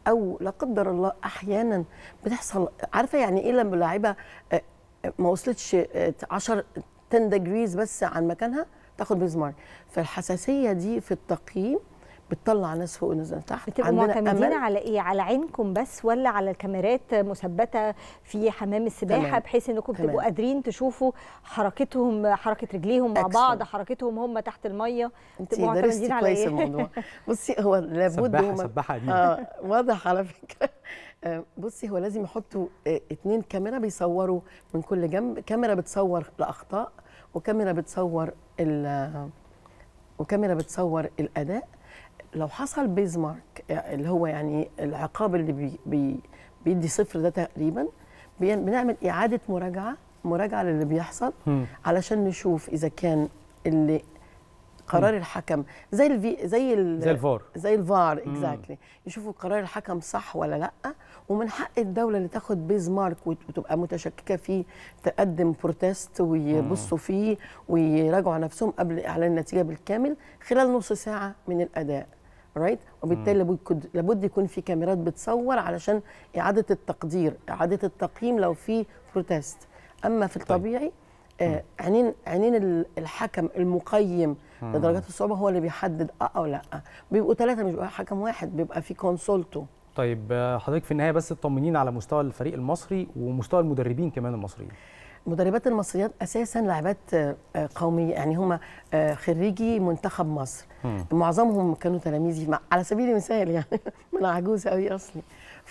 او لا قدر الله احيانا بتحصل عارفه يعني ايه لما لاعيبه آه، آه، ما وصلتش آه، 10 10 ديجريز بس عن مكانها تاخد بيزمارك فالحساسيه دي في التقييم بتطلع ناس فوق وناس تحت بتبقوا معتمدين على ايه على عينكم بس ولا على الكاميرات مثبته في حمام السباحه تمام. بحيث انكم تمام. تبقوا قادرين تشوفوا حركتهم حركه رجليهم مع Excellent. بعض حركتهم هم تحت الميه انت بتبقوا درستي معتمدين على كويس ايه الموضوع بصي هو لابد سباحة- هما- سباحة قديمة. اه واضح على فكره آه، بصي هو لازم يحطوا آه، اتنين كاميرا بيصوروا من كل جنب كاميرا بتصور الاخطاء وكاميرا بتصور ال- وكاميرا بتصور الاداء لو حصل بيز مارك آه، اللي هو يعني العقاب اللي بي بي بيدي صفر ده تقريبا بي- بنعمل اعاده مراجعه مراجعه للي بيحصل مم. علشان نشوف اذا كان اللي قرار الحكم زي الفي زي ال زي الفار. زي الفار مم. اكزاكتلي يشوفوا قرار الحكم صح ولا لا ومن حق الدوله اللي تاخد بيز مارك وت- وتبقى متشككه فيه تقدم بروتست ويبصوا فيه ويراجعوا نفسهم قبل اعلان النتيجه بالكامل خلال نص ساعه من الاداء رايت وبالتالي لابد يكون- لابد يكون في كاميرات بتصور علشان اعاده التقدير اعاده التقييم لو في بروتست اما في الطبيعي آه، عينين عينين ال- الحكم المقيم مم. لدرجات الصعوبه هو اللي بيحدد اه او لا بيبقوا ثلاثه مش بيبقى حكم واحد بيبقى في كونسولتو طيب آه، حضرتك في النهايه بس تطمنين على مستوى الفريق المصري ومستوى المدربين كمان المصريين مدربات المصريات اساسا لاعبات آه، آه، قوميه يعني هم آه، خريجي منتخب مصر مم. معظمهم كانوا تلاميذي مع- على سبيل المثال يعني ما انا عجوزه قوي اصلي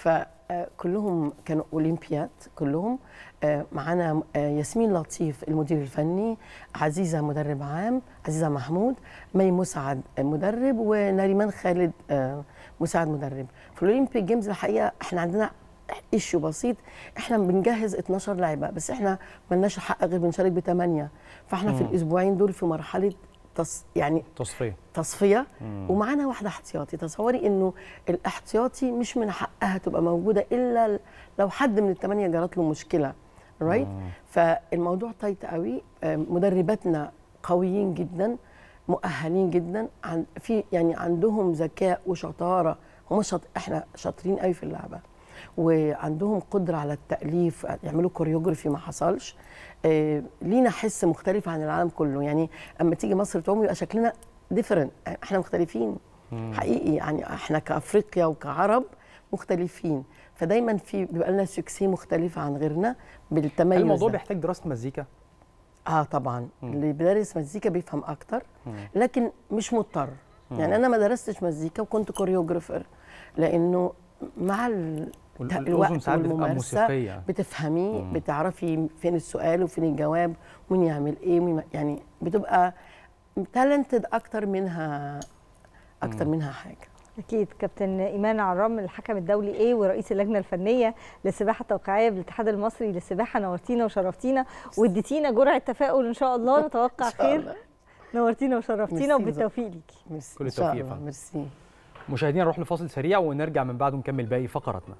فكلهم كانوا اولمبياد كلهم آه، معانا آه، ياسمين لطيف المدير الفني عزيزه مدرب عام عزيزه محمود مي مسعد آه، مدرب ونريمان خالد آه، مساعد مدرب في الاولمبيك جيمز الحقيقه احنا عندنا ايشيو بسيط احنا بنجهز 12 لاعبه بس احنا ملناش الحق غير بنشارك بثمانيه فاحنا في مم. الاسبوعين دول في مرحله تص... يعني تصفيه تصفيه مم. ومعانا واحده احتياطي تصوري انه الاحتياطي مش من حقها تبقى موجوده الا ل- لو حد من الثمانيه جرت له مشكله رايت فالموضوع تايت قوي آه، مدرباتنا قويين جدا مؤهلين جدا عن في يعني عندهم ذكاء وشطاره هم شط... احنا شاطرين قوي في اللعبه وعندهم قدره على التاليف يعملوا كوريوجرافي ما حصلش آه، لينا حس مختلف عن العالم كله يعني اما تيجي مصر تعوم يبقى شكلنا ديفرنت احنا مختلفين مم. حقيقي يعني احنا كافريقيا وكعرب مختلفين فدايما في بيبقى لنا سكسي مختلفه عن غيرنا بالتميز هل الموضوع ده. بيحتاج دراسه مزيكا اه طبعا مم. اللي بيدرس مزيكا بيفهم اكتر مم. لكن مش مضطر مم. يعني انا ما درستش مزيكا وكنت كوريوجرافر لانه مع ال- وال- الأذن الوقت ساعات بتبقى والممارسه موسيقية. بتفهمي مم. بتعرفي فين السؤال وفين الجواب ومين يعمل ايه ومين ما- يعني بتبقى تالنتد اكتر منها اكتر مم. منها حاجه اكيد كابتن ايمان عرام الحكم الدولي ايه ورئيس اللجنه الفنيه للسباحه التوقيعيه بالاتحاد المصري للسباحه نورتينا وشرفتينا واديتينا جرعه تفاؤل ان شاء الله نتوقع إن شاء خير الله. نورتينا وشرفتينا ميرسي وبالتوفيق ليكي ميرسي كل إن شاء التوفيق يا الله. فندم. ميرسي مشاهدينا نروح لفاصل سريع ونرجع من بعده نكمل باقي فقراتنا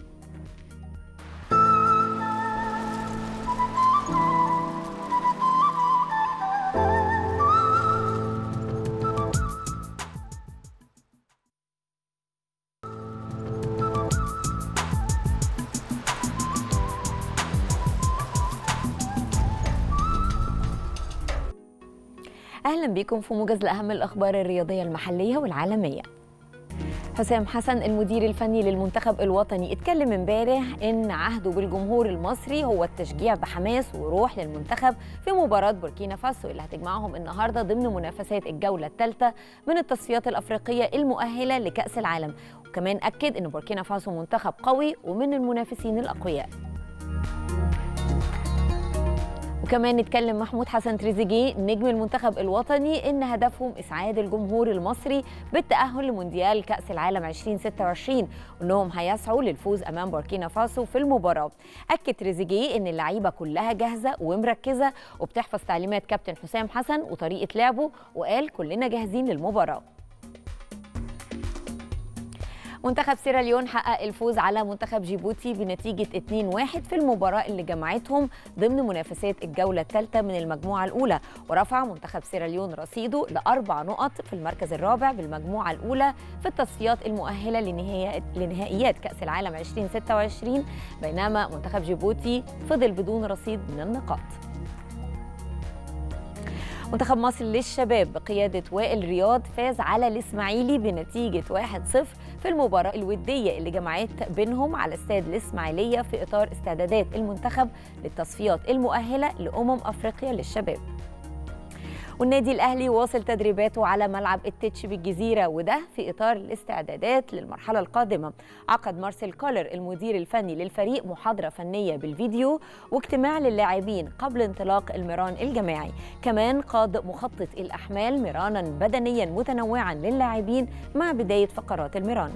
اهلا بكم في موجز لاهم الاخبار الرياضيه المحليه والعالميه حسام حسن المدير الفني للمنتخب الوطني اتكلم امبارح ان عهده بالجمهور المصري هو التشجيع بحماس وروح للمنتخب في مباراه بوركينا فاسو اللي هتجمعهم النهارده ضمن منافسات الجوله الثالثه من التصفيات الافريقيه المؤهله لكاس العالم وكمان اكد ان بوركينا فاسو منتخب قوي ومن المنافسين الاقوياء وكمان نتكلم محمود حسن تريزيجيه نجم المنتخب الوطني ان هدفهم اسعاد الجمهور المصري بالتاهل لمونديال كاس العالم 2026 وانهم هيسعوا للفوز امام بوركينا فاسو في المباراه اكد تريزيجيه ان اللعيبه كلها جاهزه ومركزه وبتحفظ تعليمات كابتن حسام حسن وطريقه لعبه وقال كلنا جاهزين للمباراه منتخب سيراليون حقق الفوز على منتخب جيبوتي بنتيجة 2-1 في المباراة اللي جمعتهم ضمن منافسات الجولة الثالثة من المجموعة الأولى ورفع منتخب سيراليون رصيده لأربع نقط في المركز الرابع بالمجموعة الأولى في التصفيات المؤهلة لنهايات, لنهائيات كأس العالم 2026 بينما منتخب جيبوتي فضل بدون رصيد من النقاط منتخب مصر للشباب بقيادة وائل رياض فاز على الإسماعيلي بنتيجة 1-0 في المباراة الودية اللي جمعت بينهم على استاد الإسماعيلية في إطار استعدادات المنتخب للتصفيات المؤهلة لأمم أفريقيا للشباب والنادي الاهلي واصل تدريباته على ملعب التتش بالجزيره وده في اطار الاستعدادات للمرحله القادمه عقد مارسيل كولر المدير الفني للفريق محاضره فنيه بالفيديو واجتماع للاعبين قبل انطلاق المران الجماعي كمان قاد مخطط الاحمال مرانا بدنيا متنوعا للاعبين مع بدايه فقرات المران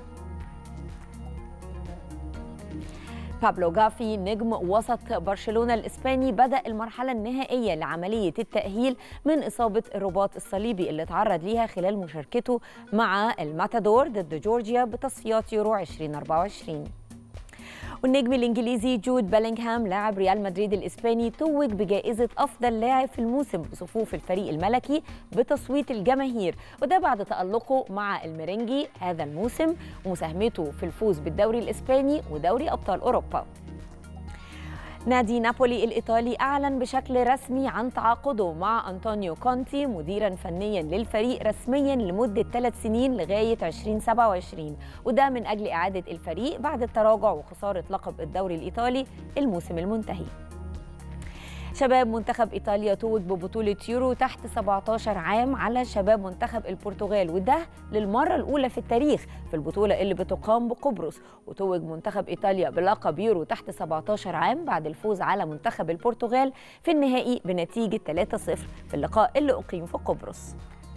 بابلو جافي نجم وسط برشلونة الإسباني بدأ المرحلة النهائية لعملية التأهيل من إصابة الرباط الصليبي اللي تعرض ليها خلال مشاركته مع الماتادور ضد جورجيا بتصفيات يورو 2024 والنجم الانجليزي جود بيلينغهام لاعب ريال مدريد الاسباني توج بجائزه افضل لاعب في الموسم بصفوف الفريق الملكي بتصويت الجماهير وده بعد تالقه مع الميرينجي هذا الموسم ومساهمته في الفوز بالدوري الاسباني ودوري ابطال اوروبا نادي نابولي الإيطالي أعلن بشكل رسمي عن تعاقده مع أنطونيو كونتي مديرا فنيا للفريق رسميا لمدة ثلاث سنين لغاية 2027 وده من أجل إعادة الفريق بعد التراجع وخسارة لقب الدوري الإيطالي الموسم المنتهي شباب منتخب ايطاليا توج ببطوله يورو تحت 17 عام على شباب منتخب البرتغال وده للمره الاولى في التاريخ في البطوله اللي بتقام بقبرص وتوج منتخب ايطاليا بلقب يورو تحت 17 عام بعد الفوز على منتخب البرتغال في النهائي بنتيجه 3-0 في اللقاء اللي اقيم في قبرص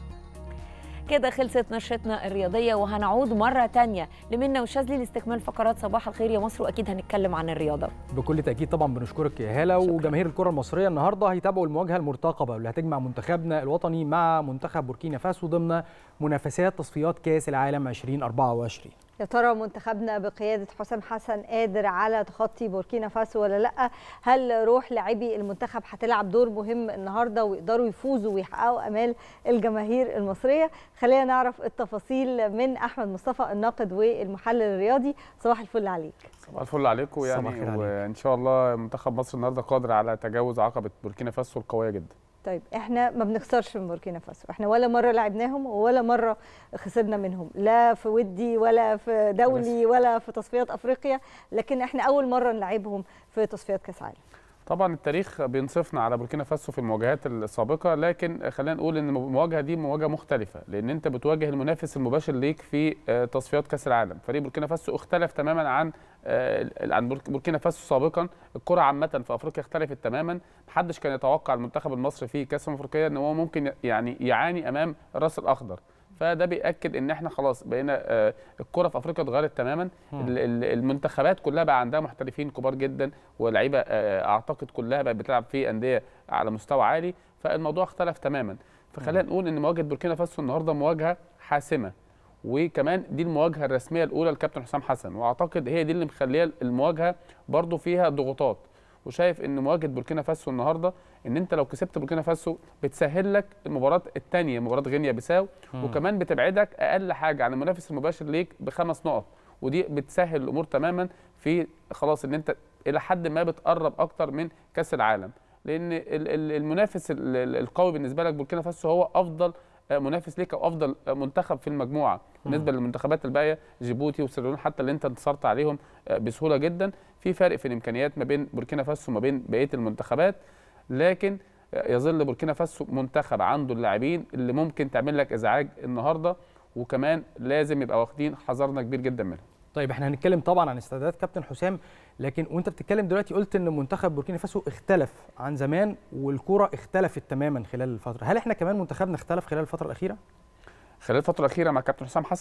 كده خلصت نشرتنا الرياضية وهنعود مرة تانية لمنى وشاذلي لاستكمال فقرات صباح الخير يا مصر وأكيد هنتكلم عن الرياضة بكل تاكيد طبعا بنشكرك يا هاله وجماهير الكره المصريه النهارده هيتابعوا المواجهه المرتقبه واللي هتجمع منتخبنا الوطني مع منتخب بوركينا فاسو ضمن منافسات تصفيات كاس العالم 2024 يا ترى منتخبنا بقيادة حسام حسن قادر على تخطي بوركينا فاسو ولا لا هل روح لاعبي المنتخب هتلعب دور مهم النهاردة ويقدروا يفوزوا ويحققوا أمال الجماهير المصرية خلينا نعرف التفاصيل من أحمد مصطفى الناقد والمحلل الرياضي صباح الفل عليك صباح الفل عليكم صباح يعني الخير عليك. وان شاء الله منتخب مصر النهارده قادر على تجاوز عقبه بوركينا فاسو القويه جدا طيب احنا ما بنخسرش من بوركينا فاسو احنا ولا مره لعبناهم ولا مره خسرنا منهم لا في ودي ولا في دولي ولا في تصفيات افريقيا لكن احنا اول مره نلعبهم في تصفيات كاس عالم طبعا التاريخ بينصفنا على بوركينا فاسو في المواجهات السابقه لكن خلينا نقول ان المواجهه دي مواجهه مختلفه لان انت بتواجه المنافس المباشر ليك في آه، تصفيات كاس العالم فريق بوركينا فاسو اختلف تماما عن آه، عن بورك- بوركينا فاسو سابقا الكره عامه في افريقيا اختلفت تماما محدش كان يتوقع المنتخب المصري في كاس الأمم الافريقيه ان هو ممكن يعني يعاني امام الراس الاخضر فده بياكد ان احنا خلاص بقينا آه، الكره في افريقيا اتغيرت تماما مم. ال- ال- المنتخبات كلها بقى عندها محترفين كبار جدا ولعيبه آه، اعتقد كلها بقت بتلعب في انديه على مستوى عالي فالموضوع اختلف تماما فخلينا نقول ان مواجهه بوركينا فاسو النهارده مواجهه حاسمه وكمان دي المواجهه الرسميه الاولى للكابتن حسام حسن واعتقد هي دي اللي مخليه المواجهه برضو فيها ضغوطات وشايف ان مواجهه بوركينا فاسو النهارده ان انت لو كسبت بوركينا فاسو بتسهل لك المباراه الثانيه مباراه غينيا بيساو مم. وكمان بتبعدك اقل حاجه عن المنافس المباشر ليك بخمس نقط ودي بتسهل الامور تماما في خلاص ان انت الى حد ما بتقرب اكتر من كاس العالم لان ال- ال- المنافس ال- ال- القوي بالنسبه لك بوركينا فاسو هو افضل آه، منافس ليك او افضل آه، منتخب في المجموعه بالنسبه للمنتخبات الباقيه جيبوتي وسيراليون حتى اللي انت انتصرت عليهم آه، بسهوله جدا في فرق في الامكانيات ما بين بوركينا فاسو وما بين بقيه المنتخبات لكن آه، يظل بوركينا فاسو منتخب عنده اللاعبين اللي ممكن تعمل لك ازعاج النهارده وكمان لازم يبقى واخدين حذرنا كبير جدا منهم طيب احنا هنتكلم طبعا عن استعدادات كابتن حسام لكن وانت بتتكلم دلوقتي قلت ان منتخب بوركينا فاسو اختلف عن زمان والكرة اختلفت تماما خلال الفترة هل احنا كمان منتخبنا اختلف خلال الفترة الأخيرة؟ خلال الفتره الاخيره مع كابتن حسام حسن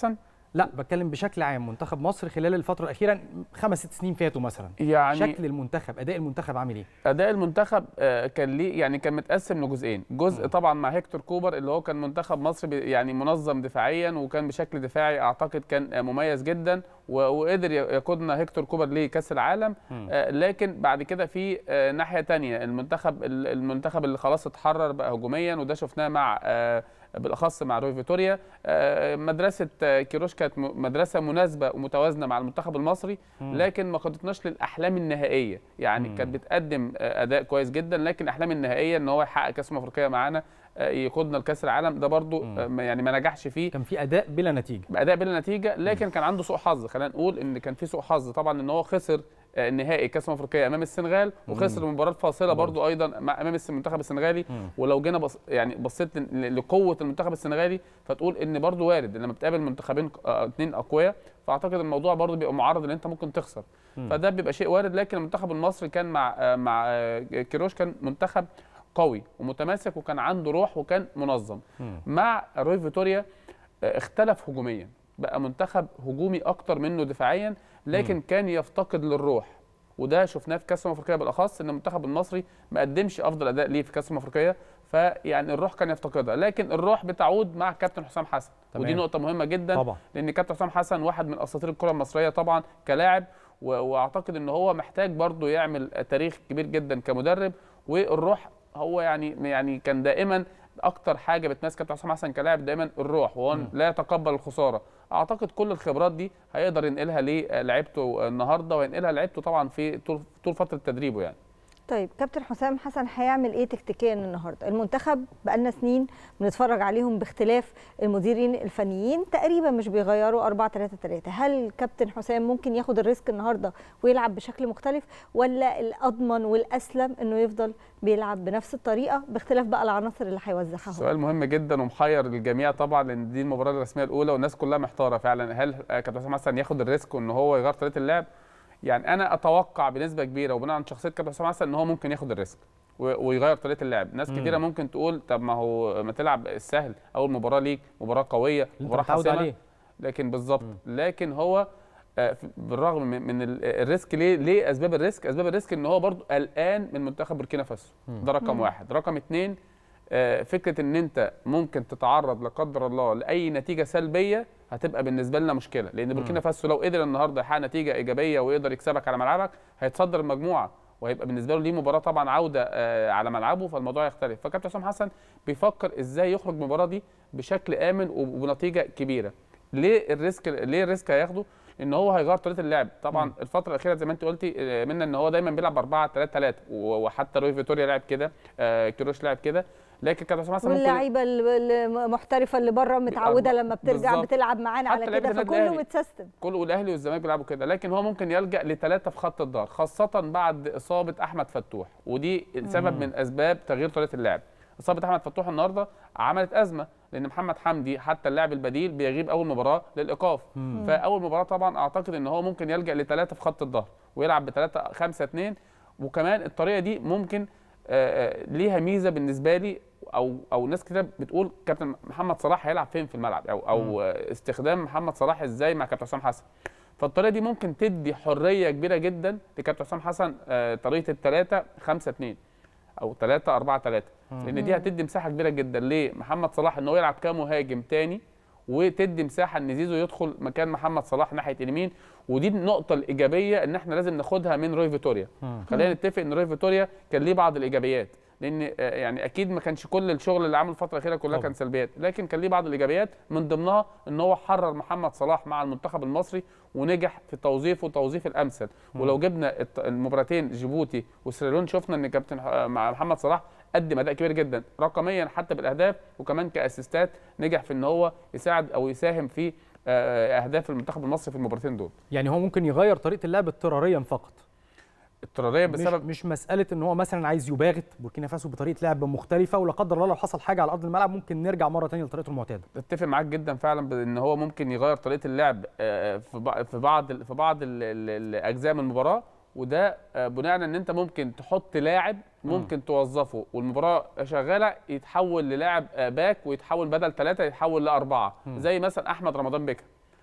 لا بتكلم بشكل عام منتخب مصر خلال الفتره الاخيره خمس ست سنين فاتوا مثلا يعني شكل المنتخب اداء المنتخب عامل ايه اداء المنتخب آه، كان ليه يعني كان متقسم لجزئين جزء طبعا مع هيكتور كوبر اللي هو كان منتخب مصر بي- يعني منظم دفاعيا وكان بشكل دفاعي اعتقد كان آه، مميز جدا و- وقدر ي- يقودنا هيكتور كوبر لكاس العالم مم. آه، لكن بعد كده في آه، ناحيه تانية المنتخب ال- المنتخب اللي خلاص اتحرر بقى هجوميا وده شفناه مع آه، بالاخص مع روي فيتوريا آه، مدرسه آه، كيروش كانت م- مدرسه مناسبه ومتوازنه مع المنتخب المصري مم. لكن ما خدتناش للاحلام النهائيه يعني مم. كانت بتقدم آه، اداء كويس جدا لكن الاحلام النهائيه ان هو يحقق كاس أمم افريقيا معانا آه، يقودنا لكاس العالم ده برضو آه، ما- يعني ما نجحش فيه كان في اداء بلا نتيجه باداء بلا نتيجه لكن كان عنده سوء حظ خلينا نقول ان كان في سوء حظ طبعا ان هو خسر آه، النهائي كاس أمم افريقيا امام السنغال وخسر مم. المباراه الفاصله برضه. برضو ايضا مع امام الس- المنتخب السنغالي مم. ولو جينا بص يعني بصيت ل- لقوه المنتخب السنغالي فتقول ان برضو وارد لما بتقابل منتخبين آه، اتنين اقوياء فاعتقد الموضوع برضو بيبقى معرض ان انت ممكن تخسر مم. فده بيبقى شيء وارد لكن المنتخب المصري كان مع آه، مع آه، كيروش كان منتخب قوي ومتماسك وكان عنده روح وكان منظم مم. مع روي فيتوريا آه، اختلف هجوميا بقى منتخب هجومي اكتر منه دفاعيا لكن مم. كان يفتقد للروح وده شفناه في كاس الامم الافريقيه بالاخص ان المنتخب المصري ما قدمش افضل اداء ليه في كاس الامم الافريقيه فيعني الروح كان يفتقدها لكن الروح بتعود مع كابتن حسام حسن تمام. ودي نقطه مهمه جدا طبعا. لان كابتن حسام حسن واحد من اساطير الكره المصريه طبعا كلاعب و- واعتقد ان هو محتاج برضه يعمل تاريخ كبير جدا كمدرب والروح هو يعني يعني كان دائما اكتر حاجه بتميز كابتن حسام حسن كلاعب دايما الروح وهو مم. لا يتقبل الخساره اعتقد كل الخبرات دي هيقدر ينقلها لعيبته النهارده وينقلها لعيبته طبعا في طول طول فتره تدريبه يعني طيب كابتن حسام حسن هيعمل ايه تكتيكيا النهارده المنتخب بقالنا سنين بنتفرج عليهم باختلاف المديرين الفنيين تقريبا مش بيغيروا 4 3 3 هل كابتن حسام ممكن ياخد الريسك النهارده ويلعب بشكل مختلف ولا الاضمن والاسلم انه يفضل بيلعب بنفس الطريقه باختلاف بقى العناصر اللي هيوزعها هو سؤال مهم جدا ومحير الجميع طبعا لان دي المباراه الرسميه الاولى والناس كلها محتاره فعلا هل كابتن حسام حسن ياخد الريسك وان هو يغير طريقه اللعب يعني انا اتوقع بنسبه كبيره وبناء على شخصيه كابتن حسام حسن ان هو ممكن ياخد الريسك و- ويغير طريقه اللعب ناس مم. كتيره ممكن تقول طب ما هو ما تلعب السهل اول مباراه ليك مباراه قويه انت مباراه متعود حاسمه عليه. لكن بالظبط لكن هو آه، ف- بالرغم من من ال- الريسك ليه ليه اسباب الريسك اسباب الريسك ان هو برضو قلقان من منتخب بوركينا فاسو مم. ده رقم مم. واحد رقم اتنين آه، فكره ان انت ممكن تتعرض لا قدر الله لاي نتيجه سلبيه هتبقى بالنسبه لنا مشكله لان بوركينا فاسو لو قدر النهارده يحقق نتيجه ايجابيه ويقدر يكسبك على ملعبك هيتصدر المجموعه وهيبقى بالنسبه له ليه مباراه طبعا عوده آه، على ملعبه فالموضوع يختلف فكابتن حسام حسن بيفكر ازاي يخرج من المباراه دي بشكل امن وبنتيجه كبيره ليه الريسك ليه الريسك هياخده ان هو هيغير طريقه اللعب طبعا مم. الفتره الاخيره زي ما انت قلتي آه، منا ان هو دايما بيلعب 4 3 3 وحتى روي فيتوريا لعب كده آه، كيروش لعب كده لكن كابتن حسام حسن ممكن واللعيبه ال- المحترفه اللي بره متعوده لما بترجع بالظبط. بتلعب معانا على حتى لعيبة كده النادي فكله الأهلي. متسيستم كل والاهلي والزمالك بيلعبوا كده لكن هو ممكن يلجا لثلاثه في خط الظهر خاصه بعد اصابه احمد فتوح ودي سبب مم. من اسباب تغيير طريقه اللعب اصابه احمد فتوح النهارده عملت ازمه لان محمد حمدي حتى اللاعب البديل بيغيب اول مباراه للايقاف مم. فاول مباراه طبعا اعتقد ان هو ممكن يلجا لثلاثه في خط الظهر ويلعب بثلاثه 5 2 وكمان الطريقه دي ممكن آه، آه، ليها ميزه بالنسبه لي او او ناس كتير بتقول كابتن محمد صلاح هيلعب فين في الملعب او او آه، استخدام محمد صلاح ازاي مع كابتن حسام حسن فالطريقه دي ممكن تدي حريه كبيره جدا لكابتن حسام حسن آه، طريقه الثلاثه 5 2 او 3 4 3 لان دي هتدي مساحه كبيره جدا لمحمد صلاح ان هو يلعب كمهاجم تاني وتدي مساحه ان زيزو يدخل مكان محمد صلاح ناحيه اليمين ودي النقطه الايجابيه ان احنا لازم ناخدها من روي فيتوريا مم. خلينا نتفق ان روي فيتوريا كان ليه بعض الايجابيات لان آه، يعني اكيد ما كانش كل الشغل اللي عمله الفتره الاخيره كلها طبعا. كان سلبيات لكن كان ليه بعض الايجابيات من ضمنها ان هو حرر محمد صلاح مع المنتخب المصري ونجح في توظيفه توظيف الامثل مم. ولو جبنا الت- المباراتين جيبوتي وسيراليون شفنا ان كابتن ح- مع محمد صلاح قدم اداء كبير جدا رقميا حتى بالاهداف وكمان كاسيستات نجح في ان هو يساعد او يساهم في آه، اهداف المنتخب المصري في المباراتين دول يعني هو ممكن يغير طريقه اللعب اضطراريا فقط اضطراريا مش, بسبب مش مساله ان هو مثلا عايز يباغت بوركينا فاسو بطريقه لعب مختلفه ولا قدر الله لو حصل حاجه على ارض الملعب ممكن نرجع مره ثانيه لطريقته المعتاده اتفق معاك جدا فعلا بان هو ممكن يغير طريقه اللعب آه، في بع- في بعض ال- في بعض ال- ال- الاجزاء من المباراه وده آه، بناء على ان انت ممكن تحط لاعب ممكن توظفه والمباراه شغاله يتحول للاعب آه، باك ويتحول بدل ثلاثه يتحول لاربعه مم. زي مثلا احمد رمضان بكر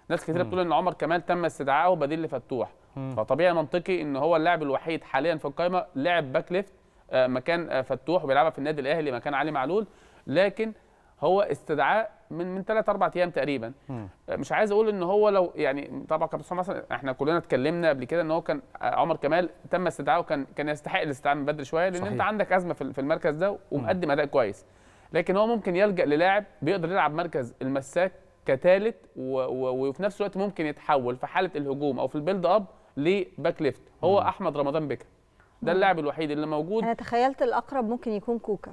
ناس كتير مم. بتقول ان عمر كمال تم استدعائه بديل لفتوح مم. فطبيعي منطقي ان هو اللاعب الوحيد حاليا في القائمه لاعب باك ليفت آه، مكان آه، فتوح وبيلعبها في النادي الاهلي مكان علي معلول لكن هو استدعاء من من 3 4 ايام تقريبا مم. مش عايز اقول ان هو لو يعني طبعا كابتن حسام حسن احنا كلنا اتكلمنا قبل كده ان هو كان عمر كمال تم استدعائه كان كان يستحق الاستدعاء من بدري شويه لان صحيح. انت عندك ازمه في في المركز ده ومقدم اداء كويس لكن هو ممكن يلجا للاعب بيقدر يلعب مركز المساك كثالث و- و- وفي نفس الوقت ممكن يتحول في حاله الهجوم او في البيلد اب لباك ليفت هو احمد رمضان بكر ده اللاعب الوحيد اللي موجود انا تخيلت الاقرب ممكن يكون كوكا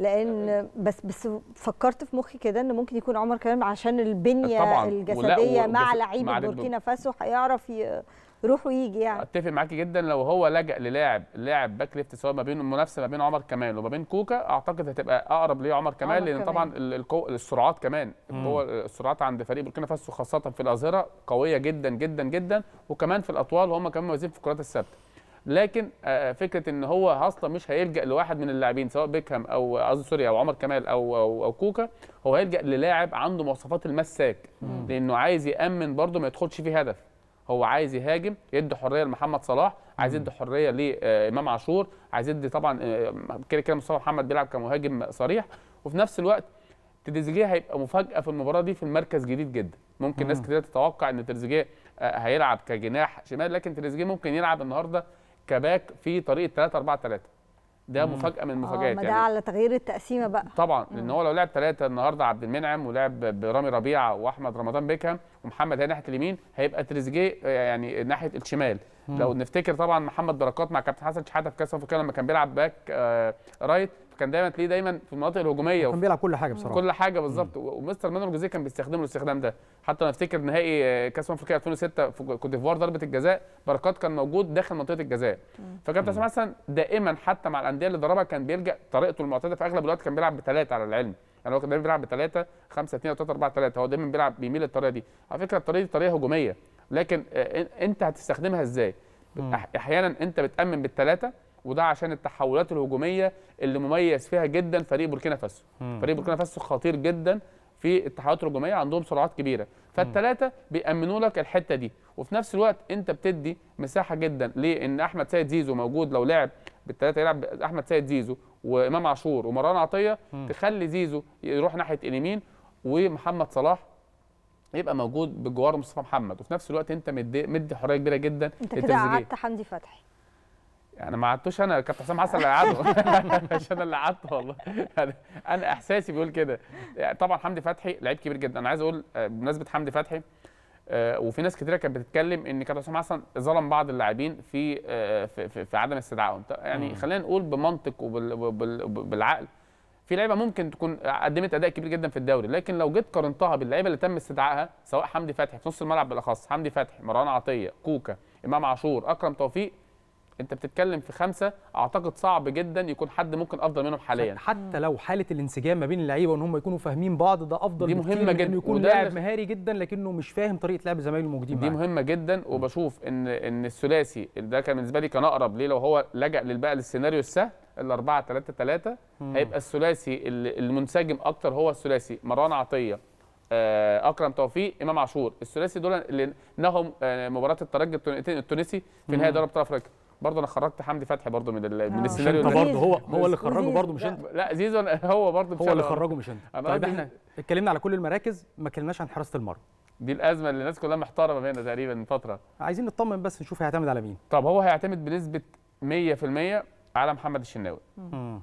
لان بس بس فكرت في مخي كده ان ممكن يكون عمر كلام عشان البنيه طبعاً. الجسديه ولا- مع وبس- لعيبه مع- بوركينا فاسو هيعرف ي- يروح ويجي يعني اتفق معاكي جدا لو هو لجأ للاعب لاعب باك ليفت سواء ما بين المنافسه ما بين عمر كمال وما بين كوكا اعتقد هتبقى اقرب ليه عمر كمال عمر لان كمال. طبعا ال- القو... السرعات كمان مم. القوه السرعات عند فريق بوركينا فاسو خاصه في الاظهره قويه جدا جدا جدا وكمان في الاطوال هم كمان مميزين في الكرات الثابته لكن آه، فكره ان هو اصلا مش هيلجا لواحد من اللاعبين سواء بيكهام او قصدي سوري او عمر كمال او او, أو كوكا هو هيلجا للاعب عنده مواصفات المساك مم. لانه عايز يامن برده ما يدخلش فيه هدف هو عايز يهاجم يدي حريه لمحمد صلاح عايز يدي حريه لامام عاشور عايز يدي طبعا آه، كده كده مصطفى محمد بيلعب كمهاجم صريح وفي نفس الوقت تريزيجيه هيبقى مفاجاه في المباراه دي في المركز جديد جدا ممكن ناس مم. كتير تتوقع ان تريزيجيه آه، هيلعب كجناح شمال لكن تريزيجيه ممكن يلعب النهارده كباك في طريقه 3 4 3 ده مم. مفاجاه من اه المفاجات ما ده يعني على تغيير التقسيمه بقى طبعا لان هو لو لعب ثلاثه النهارده عبد المنعم ولعب برامي ربيعه واحمد رمضان بيكهام ومحمد هاني ناحيه اليمين هيبقى تريزيجيه آه، يعني ناحيه الشمال مم. لو نفتكر طبعا محمد بركات مع كابتن حسن شحاته في كاس افريقيا لما كان بيلعب باك آه رايت فكان دايما تلاقيه دايما في المناطق الهجوميه كان بيلعب كل حاجه بصراحه كل حاجه بالظبط و- ومستر مانويل جوزيه كان بيستخدمه الاستخدام ده حتى انا افتكر نهائي آه، كاس افريقيا 2006 في كوت ديفوار ضربه الجزاء بركات كان موجود داخل منطقه الجزاء فكابتن حسام حسن دائما حتى مع الانديه اللي دربها كان بيلجا طريقته المعتاده في اغلب الوقت كان بيلعب بثلاثه على العلم يعني هو كان دايما بيلعب بثلاثه 5 2 3 4 3 هو دايما بيلعب بيميل للطريقه دي على فكره الطريقه دي طريقه هجوميه لكن آه، إن- انت هتستخدمها ازاي مم. أح- احيانا انت بتامن بالثلاثه وده عشان التحولات الهجوميه اللي مميز فيها جدا فريق بوركينا فاسو مم. فريق بوركينا فاسو خطير جدا في التحولات الهجوميه عندهم سرعات كبيره فالثلاثه بيامنوا لك الحته دي وفي نفس الوقت انت بتدي مساحه جدا لان احمد سيد زيزو موجود لو لعب بالثلاثه يلعب احمد سيد زيزو وامام عاشور ومروان عطيه مم. تخلي زيزو يروح ناحيه اليمين ومحمد صلاح يبقى موجود بجوار مصطفى محمد وفي نفس الوقت انت مدي مدي حريه كبيره جدا انت كده لتريزيجيه. قعدت حمدي فتحي يعني ما قعدتوش انا كابتن حسام حسن اللي قعده مش انا اللي قعدت والله يعني انا احساسي بيقول كده يعني طبعا حمدي فتحي لعيب كبير جدا انا عايز اقول آه، بمناسبه حمدي فتحي آه، وفي ناس كتيره كانت بتتكلم ان كابتن حسام حسن ظلم بعض اللاعبين في آه، في, في, في عدم استدعائهم طب يعني مم. خلينا نقول بمنطق وبالعقل في لعيبه ممكن تكون قدمت اداء كبير جدا في الدوري لكن لو جيت قارنتها باللعيبه اللي تم استدعائها سواء حمدي فتحي في نص الملعب بالاخص حمدي فتحي مروان عطيه كوكا امام عاشور اكرم توفيق انت بتتكلم في خمسه اعتقد صعب جدا يكون حد ممكن افضل منهم حاليا حتى لو حاله الانسجام ما بين اللعيبه وان هم يكونوا فاهمين بعض ده افضل دي بكتير مهمة من جدا. انه يكون وده لاعب اللي- مهاري جدا لكنه مش فاهم طريقه لعب زمايله الموجودين دي معاه مهمه جدا وبشوف ان ان الثلاثي ده كان بالنسبه لي كان اقرب ليه لو هو لجا للبقى للسيناريو السهل الأربعة 3 3 مم. هيبقى الثلاثي ال- المنسجم اكتر هو الثلاثي مروان عطيه آه، اكرم توفيق امام عاشور الثلاثي دول اللي نهوا آه، مباراه الترجي التوني- التونسي في نهائي مم. دوري ابطال افريقيا برضه انا خرجت حمدي فتحي برضه من ال- من آه. السيناريو انت ده. برضه هو هو اللي خرجه وزيزو. برضه مش لا, انت لا زيزو هو برضه هو اللي خرجه مش انت أنا طيب قصدي- احنا اتكلمنا على كل المراكز ما اتكلمناش عن حراسه المرمى دي الازمه اللي الناس كلها محتاره ما بيننا تقريبا من فتره عايزين نطمن بس نشوف هيعتمد على مين طب هو هيعتمد بنسبه 100% على محمد الشناوي مم.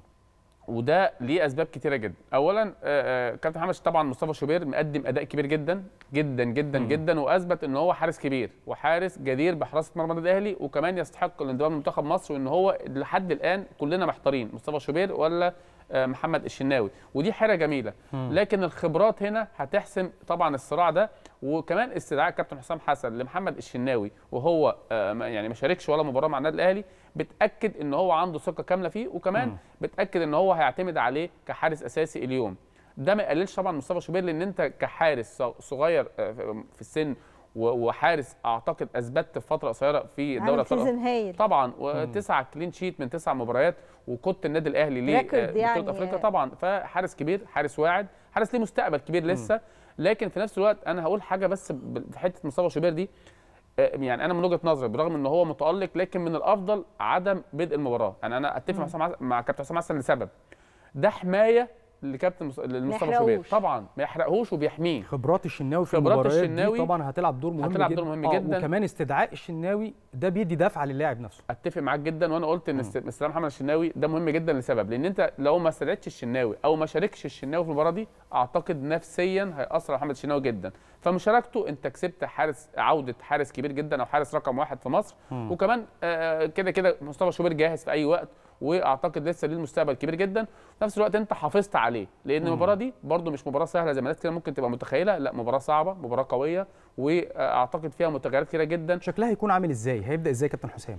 وده ليه اسباب كتيره جدا اولا آه، آه، كابتن محمد طبعا مصطفى شوبير مقدم اداء كبير جدا جدا جدا مم. جدا واثبت ان هو حارس كبير وحارس جدير بحراسه مرمى النادي الاهلي وكمان يستحق الانضمام لمنتخب مصر وان هو لحد الان كلنا محتارين مصطفى شوبير ولا آه، محمد الشناوي ودي حاجه جميله مم. لكن الخبرات هنا هتحسم طبعا الصراع ده وكمان استدعاء كابتن حسام حسن لمحمد الشناوي وهو آه، ما- يعني ما شاركش ولا مباراه مع النادي الاهلي بتاكد ان هو عنده ثقه كامله فيه وكمان مم. بتاكد ان هو هيعتمد عليه كحارس اساسي اليوم ده ما يقللش طبعا مصطفى شوبير لان انت كحارس ص- صغير آه، في السن و- وحارس اعتقد اثبتت في فتره قصيره في الدوري عامل الأبطال سيزون هايل طبعا وتسعه كلين شيت من تسع مباريات وقدت النادي الاهلي ليه ريكورد آه، يعني. بطوله افريقيا طبعا فحارس كبير حارس واعد حارس ليه مستقبل كبير لسه لكن في نفس الوقت انا هقول حاجه بس ب- في حته مصطفى شوبير دي آه، يعني انا من وجهه نظري برغم ان هو متالق لكن من الافضل عدم بدء المباراه يعني انا اتفق مع حسام حسن- مع كابتن حسام حسن لسبب ده حمايه لكابتن مص- لمصطفى شوبير يحرقوش. طبعا ما يحرقهوش وبيحميه خبرات الشناوي في خبرات المباريات الشناوي دي طبعا هتلعب دور مهم هتلعب جدا دور مهم آه، جدا. وكمان استدعاء الشناوي ده بيدي دفعه للاعب نفسه اتفق معاك جدا وانا قلت ان است- استلام محمد الشناوي ده مهم جدا لسبب لان انت لو ما استدعيتش الشناوي او ما شاركش الشناوي في المباراه دي اعتقد نفسيا هياثر على محمد الشناوي جدا فمشاركته انت كسبت حارس عوده حارس كبير جدا او حارس رقم واحد في مصر مم. وكمان آه، كده كده مصطفى شوبير جاهز في اي وقت واعتقد لسه ليه المستقبل كبير جدا في نفس الوقت انت حافظت عليه لان مم. المباراه دي برده مش مباراه سهله زي ما الناس كده ممكن تبقى متخيله لا مباراه صعبه مباراه قويه واعتقد فيها متغيرات كتيره جدا شكلها هيكون عامل ازاي هيبدا ازاي كابتن حسام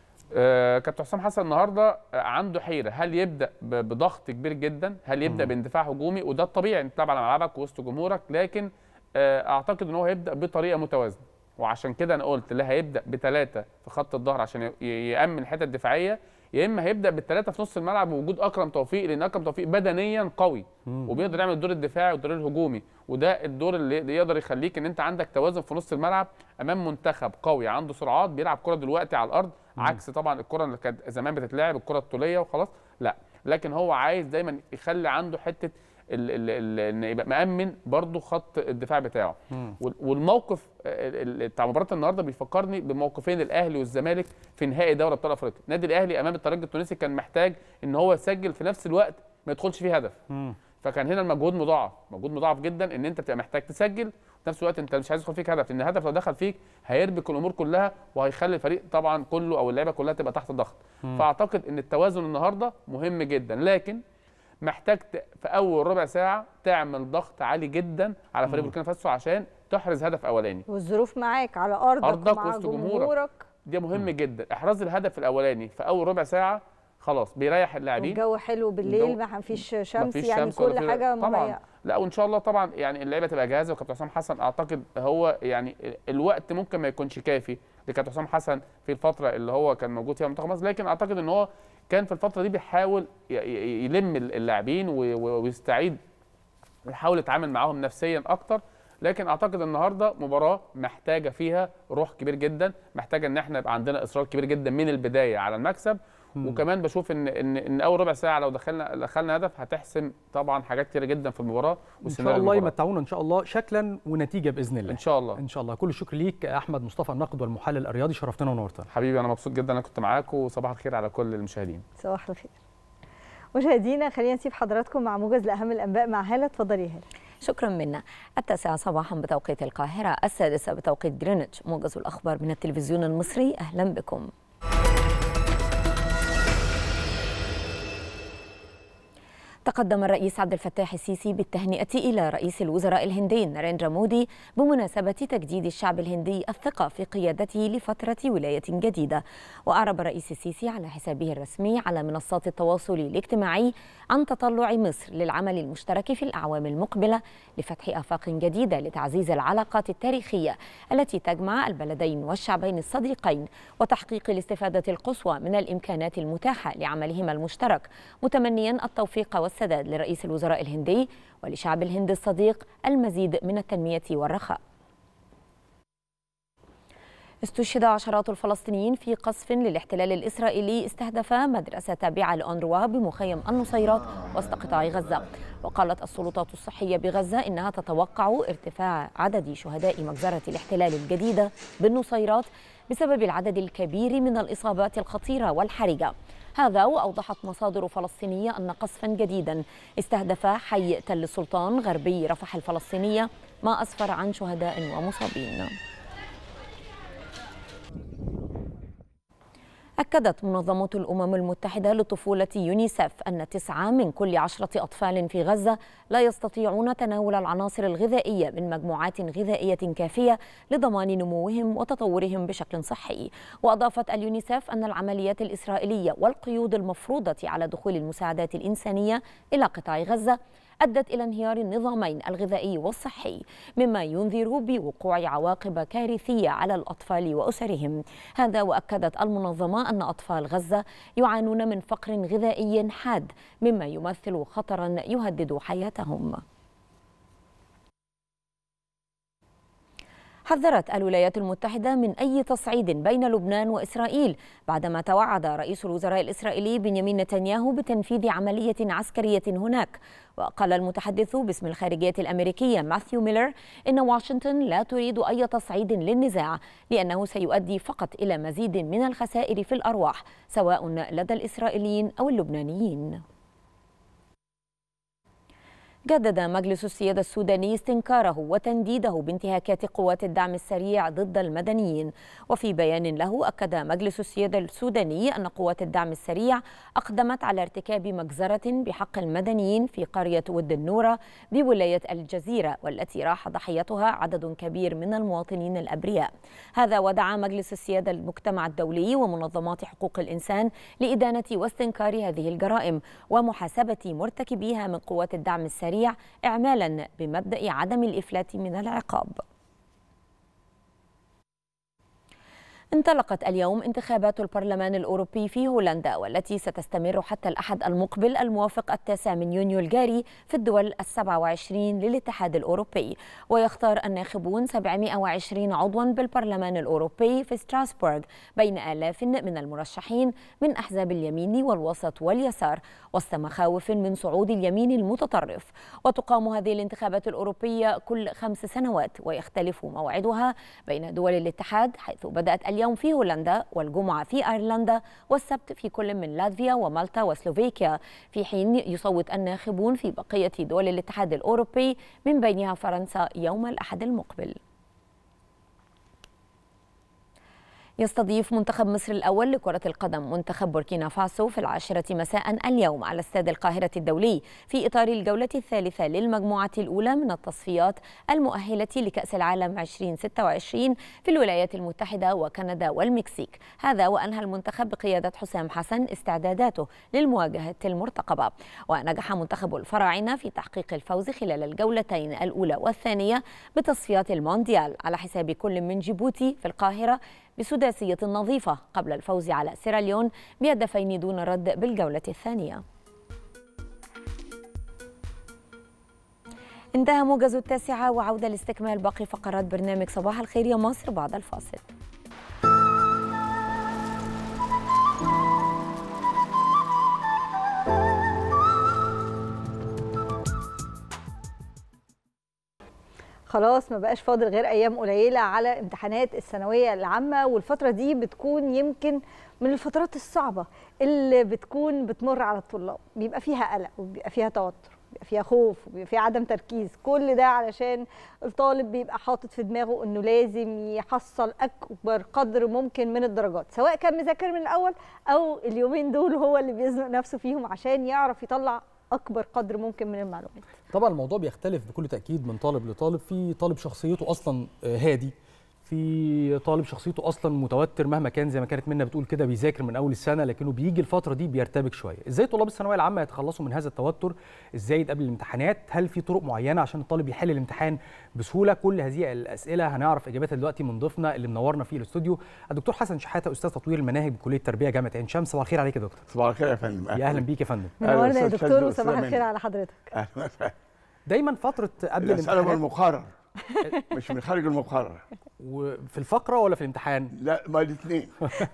آه، كابتن حسام حسن النهارده آه، عنده حيره هل يبدا ب- بضغط كبير جدا هل يبدا مم. باندفاع هجومي وده الطبيعي انت بتلعب على ملعبك وسط جمهورك لكن آه، اعتقد ان هو هيبدا بطريقه متوازنه وعشان كده انا قلت لا هيبدا بثلاثه في خط الظهر عشان ي- ي- يامن الحته الدفاعيه يا اما هيبدا بالثلاثه في نص الملعب بوجود اكرم توفيق لان اكرم توفيق بدنيا قوي مم. وبيقدر يعمل الدور الدفاعي والدور الهجومي وده الدور اللي يقدر يخليك ان انت عندك توازن في نص الملعب امام منتخب قوي عنده سرعات بيلعب كره دلوقتي على الارض عكس طبعا الكره اللي كانت زمان بتتلعب الكره الطوليه وخلاص لا لكن هو عايز دايما يخلي عنده حته ال- ال- ال- ان يبقى مامن برضه خط الدفاع بتاعه وال- والموقف ال- ال- بتاع مباراه النهارده بيفكرني بموقفين الاهلي والزمالك في نهائي دوري ابطال افريقيا النادي الاهلي امام الترجي التونسي كان محتاج ان هو يسجل في نفس الوقت ما يدخلش فيه هدف فكان هنا المجهود مضاعف مجهود مضاعف جدا ان انت بتبقى محتاج تسجل وفي نفس الوقت انت مش عايز يدخل فيك هدف لان الهدف لو دخل فيك هيربك الامور كلها وهيخلي الفريق طبعا كله او اللعيبه كلها تبقى تحت ضغط مم. فاعتقد ان التوازن النهارده مهم جدا لكن محتاج ت- في اول ربع ساعه تعمل ضغط عالي جدا على فريق مم. بوركينا فاسو عشان تحرز هدف اولاني والظروف معاك على ارضك, ارضك ومع وسط جمهورك جمهورك ده مهم جدا احراز الهدف الاولاني في اول ربع ساعه خلاص بيريح اللاعبين والجو حلو بالليل الجو- ما فيش شمس مفيش يعني شمس ولا كل في- حاجه طبعا مهيئه لا وان شاء الله طبعا يعني اللعيبه تبقى جاهزه وكابتن حسام حسن اعتقد هو يعني الوقت ممكن ما يكونش كافي لكابتن حسام حسن في الفتره اللي هو كان موجود فيها منتخب مصر لكن اعتقد ان هو كان في الفتره دي بيحاول ي- ي- يلم اللاعبين و- و- ويستعيد يحاول يتعامل معاهم نفسيا اكتر لكن اعتقد النهارده مباراه محتاجه فيها روح كبير جدا محتاجه ان احنا يبقى عندنا اصرار كبير جدا من البدايه على المكسب مم. وكمان بشوف ان ان ان اول ربع ساعه لو دخلنا دخلنا هدف هتحسم طبعا حاجات كتيره جدا في المباراه ان والسيناريو شاء الله المباراة. يمتعونا ان شاء الله شكلا ونتيجه باذن الله ان شاء الله ان شاء الله كل الشكر ليك احمد مصطفى الناقد والمحلل الرياضي شرفتنا ونورتنا حبيبي انا مبسوط جدا انا كنت معاك وصباح الخير على كل المشاهدين صباح الخير مشاهدينا خلينا نسيب حضراتكم مع موجز لاهم الانباء مع هاله اتفضلي يا هاله شكرا منا التاسعة صباحا بتوقيت القاهرة السادسة بتوقيت جرينتش موجز الأخبار من التلفزيون المصري أهلا بكم تقدم الرئيس عبد الفتاح السيسي بالتهنئة إلى رئيس الوزراء الهندي ناريندرا مودي بمناسبة تجديد الشعب الهندي الثقة في قيادته لفترة ولاية جديدة وأعرب الرئيس السيسي على حسابه الرسمي على منصات التواصل الاجتماعي عن تطلع مصر للعمل المشترك في الأعوام المقبلة لفتح آفاق جديدة لتعزيز العلاقات التاريخية التي تجمع البلدين والشعبين الصديقين وتحقيق الاستفادة القصوى من الإمكانات المتاحة لعملهما المشترك متمنيا التوفيق والسداد لرئيس الوزراء الهندي ولشعب الهند الصديق المزيد من التنمية والرخاء استشهد عشرات الفلسطينيين في قصف للاحتلال الإسرائيلي استهدف مدرسة تابعة لأونروا بمخيم النصيرات وسط قطاع غزة وقالت السلطات الصحية بغزة إنها تتوقع ارتفاع عدد شهداء مجزرة الاحتلال الجديدة بالنصيرات بسبب العدد الكبير من الإصابات الخطيرة والحرجة هذا وأوضحت مصادر فلسطينية أن قصفا جديدا استهدف حي تل السلطان غربي رفح الفلسطينية ما أسفر عن شهداء ومصابين أكدت منظمة الأمم المتحدة للطفولة يونيسف أن تسعة من كل عشرة أطفال في غزة لا يستطيعون تناول العناصر الغذائية من مجموعات غذائية كافية لضمان نموهم وتطورهم بشكل صحي وأضافت اليونيسف أن العمليات الإسرائيلية والقيود المفروضة على دخول المساعدات الإنسانية إلى قطاع غزة أدت إلى انهيار النظامين الغذائي والصحي مما ينذر بوقوع عواقب كارثية على الأطفال وأسرهم هذا وأكدت المنظمة أن أطفال غزة يعانون من فقر غذائي حاد مما يمثل خطرا يهدد حياتهم حذرت الولايات المتحدة من أي تصعيد بين لبنان وإسرائيل بعدما توعد رئيس الوزراء الإسرائيلي بنيامين نتنياهو بتنفيذ عملية عسكرية هناك وقال المتحدث باسم الخارجية الأمريكية ماثيو ميلر إن واشنطن لا تريد أي تصعيد للنزاع لأنه سيؤدي فقط إلى مزيد من الخسائر في الأرواح سواء لدى الإسرائيليين أو اللبنانيين جدد مجلس السيادة السوداني استنكاره وتنديده بانتهاكات قوات الدعم السريع ضد المدنيين وفي بيان له أكد مجلس السيادة السوداني أن قوات الدعم السريع أقدمت على ارتكاب مجزرة بحق المدنيين في قرية ود النورة بولاية الجزيرة والتي راح ضحيتها عدد كبير من المواطنين الأبرياء هذا ودعا مجلس السيادة المجتمع الدولي ومنظمات حقوق الإنسان لإدانة واستنكار هذه الجرائم ومحاسبة مرتكبيها من قوات الدعم السريع السريع إعمالا بمبدأ عدم الإفلات من العقاب انطلقت اليوم انتخابات البرلمان الأوروبي في هولندا والتي ستستمر حتى الأحد المقبل الموافق التاسع من يونيو الجاري في الدول السبع وعشرين للاتحاد الأوروبي ويختار الناخبون 720 عضوا بالبرلمان الأوروبي في ستراسبورغ بين آلاف من المرشحين من أحزاب اليمين والوسط واليسار وسط مخاوف من صعود اليمين المتطرف وتقام هذه الانتخابات الأوروبية كل خمس سنوات ويختلف موعدها بين دول الاتحاد حيث بدأت اليوم اليوم في هولندا والجمعة في أيرلندا والسبت في كل من لاتفيا ومالطا وسلوفيكيا في حين يصوت الناخبون في بقية دول الاتحاد الأوروبي من بينها فرنسا يوم الأحد المقبل يستضيف منتخب مصر الأول لكرة القدم منتخب بوركينا فاسو في العاشرة مساء اليوم على استاد القاهرة الدولي في إطار الجولة الثالثة للمجموعة الأولى من التصفيات المؤهلة لكأس العالم 2026 في الولايات المتحدة وكندا والمكسيك هذا وأنهى المنتخب بقيادة حسام حسن استعداداته للمواجهة المرتقبة ونجح منتخب الفراعنة في تحقيق الفوز خلال الجولتين الأولى والثانية بتصفيات المونديال على حساب كل من جيبوتي في القاهرة بسداسية نظيفة قبل الفوز على سيراليون بهدفين دون رد بالجولة الثانية انتهى موجز التاسعة وعودة لاستكمال باقي فقرات برنامج صباح الخير يا مصر بعد الفاصل خلاص ما بقاش فاضل غير ايام قليله على امتحانات الثانويه العامه والفتره دي بتكون يمكن من الفترات الصعبه اللي بتكون بتمر على الطلاب بيبقى فيها قلق وبيبقى فيها توتر بيبقى فيها خوف وبيبقى فيها عدم تركيز كل ده علشان الطالب بيبقى حاطط في دماغه انه لازم يحصل اكبر قدر ممكن من الدرجات سواء كان مذاكر من الاول او اليومين دول هو اللي بيزنق نفسه فيهم عشان يعرف يطلع اكبر قدر ممكن من المعلومات طبعا الموضوع بيختلف بكل تاكيد من طالب لطالب في طالب شخصيته اصلا هادي في طالب شخصيته اصلا متوتر مهما كان زي ما كانت منا بتقول كده بيذاكر من اول السنه لكنه بيجي الفتره دي بيرتبك شويه ازاي طلاب الثانويه العامه يتخلصوا من هذا التوتر ازاي قبل الامتحانات هل في طرق معينه عشان الطالب يحل الامتحان بسهوله كل هذه الاسئله هنعرف اجاباتها دلوقتي من ضيفنا اللي منورنا في الاستوديو الدكتور حسن شحاته استاذ تطوير المناهج بكليه التربيه جامعه عين شمس صباح الخير عليك يا دكتور صباح الخير يا فندم يا اهلا بيك يا فندم منورنا يا دكتور وصباح الخير على حضرتك اهلا وسهلا دايما فتره قبل الامتحان من المقرر مش من خارج المقرر وفي الفقره ولا في الامتحان لا ما الاثنين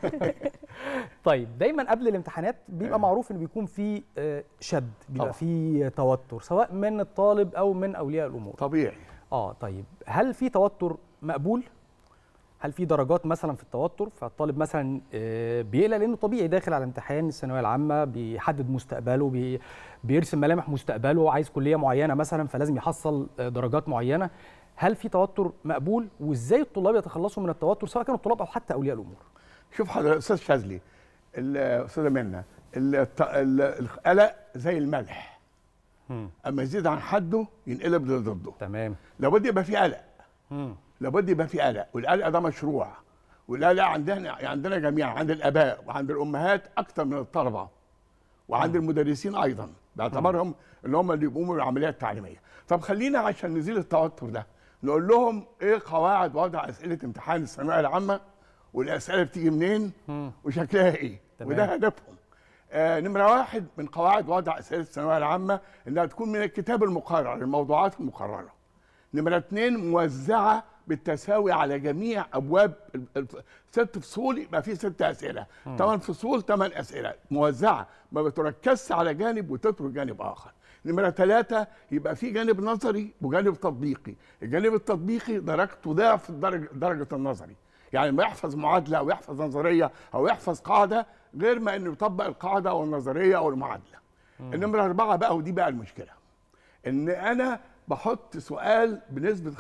طيب دايما قبل الامتحانات بيبقى معروف ان بيكون في شد بيبقى في توتر سواء من الطالب او من اولياء الامور طبيعي اه طيب هل في توتر مقبول هل في درجات مثلا في التوتر فالطالب مثلا بيقلق لانه طبيعي داخل على امتحان الثانويه العامه بيحدد مستقبله بي بيرسم ملامح مستقبله عايز كليه معينه مثلا فلازم يحصل درجات معينه هل في توتر مقبول وازاي الطلاب يتخلصوا من التوتر سواء كانوا الطلاب او حتى اولياء الامور شوف حضرتك استاذ شاذلي الاستاذه منى القلق زي الملح اما يزيد عن حده ينقلب ضده تمام لابد يبقى في قلق لابد يبقى في قلق والقلق ده مشروع والقلق عندنا عندنا جميعا عند الاباء وعند الامهات اكثر من الطلبه وعند المدرسين ايضا باعتبارهم اللي هم اللي بيقوموا بالعمليه التعليميه طب خلينا عشان نزيل التوتر ده نقول لهم ايه قواعد وضع اسئله امتحان الثانويه العامه والاسئله بتيجي منين وشكلها ايه تمام. وده هدفهم آه نمره واحد من قواعد وضع اسئله الثانويه العامه انها تكون من الكتاب المقرر الموضوعات المقرره نمره اثنين موزعه بالتساوي على جميع ابواب ال- ال- ست فصول يبقى في ست اسئله مم. ثمان فصول ثمان اسئله موزعه ما بتركزش على جانب وتترك جانب اخر نمرة ثلاثة يبقى في جانب نظري وجانب تطبيقي الجانب التطبيقي درجته ضعف درجة, درجة النظري يعني ما يحفظ معادلة أو يحفظ نظرية أو يحفظ قاعدة غير ما إنه يطبق القاعدة أو النظرية أو المعادلة النمرة أربعة بقى ودي بقى المشكلة إن أنا بحط سؤال بنسبة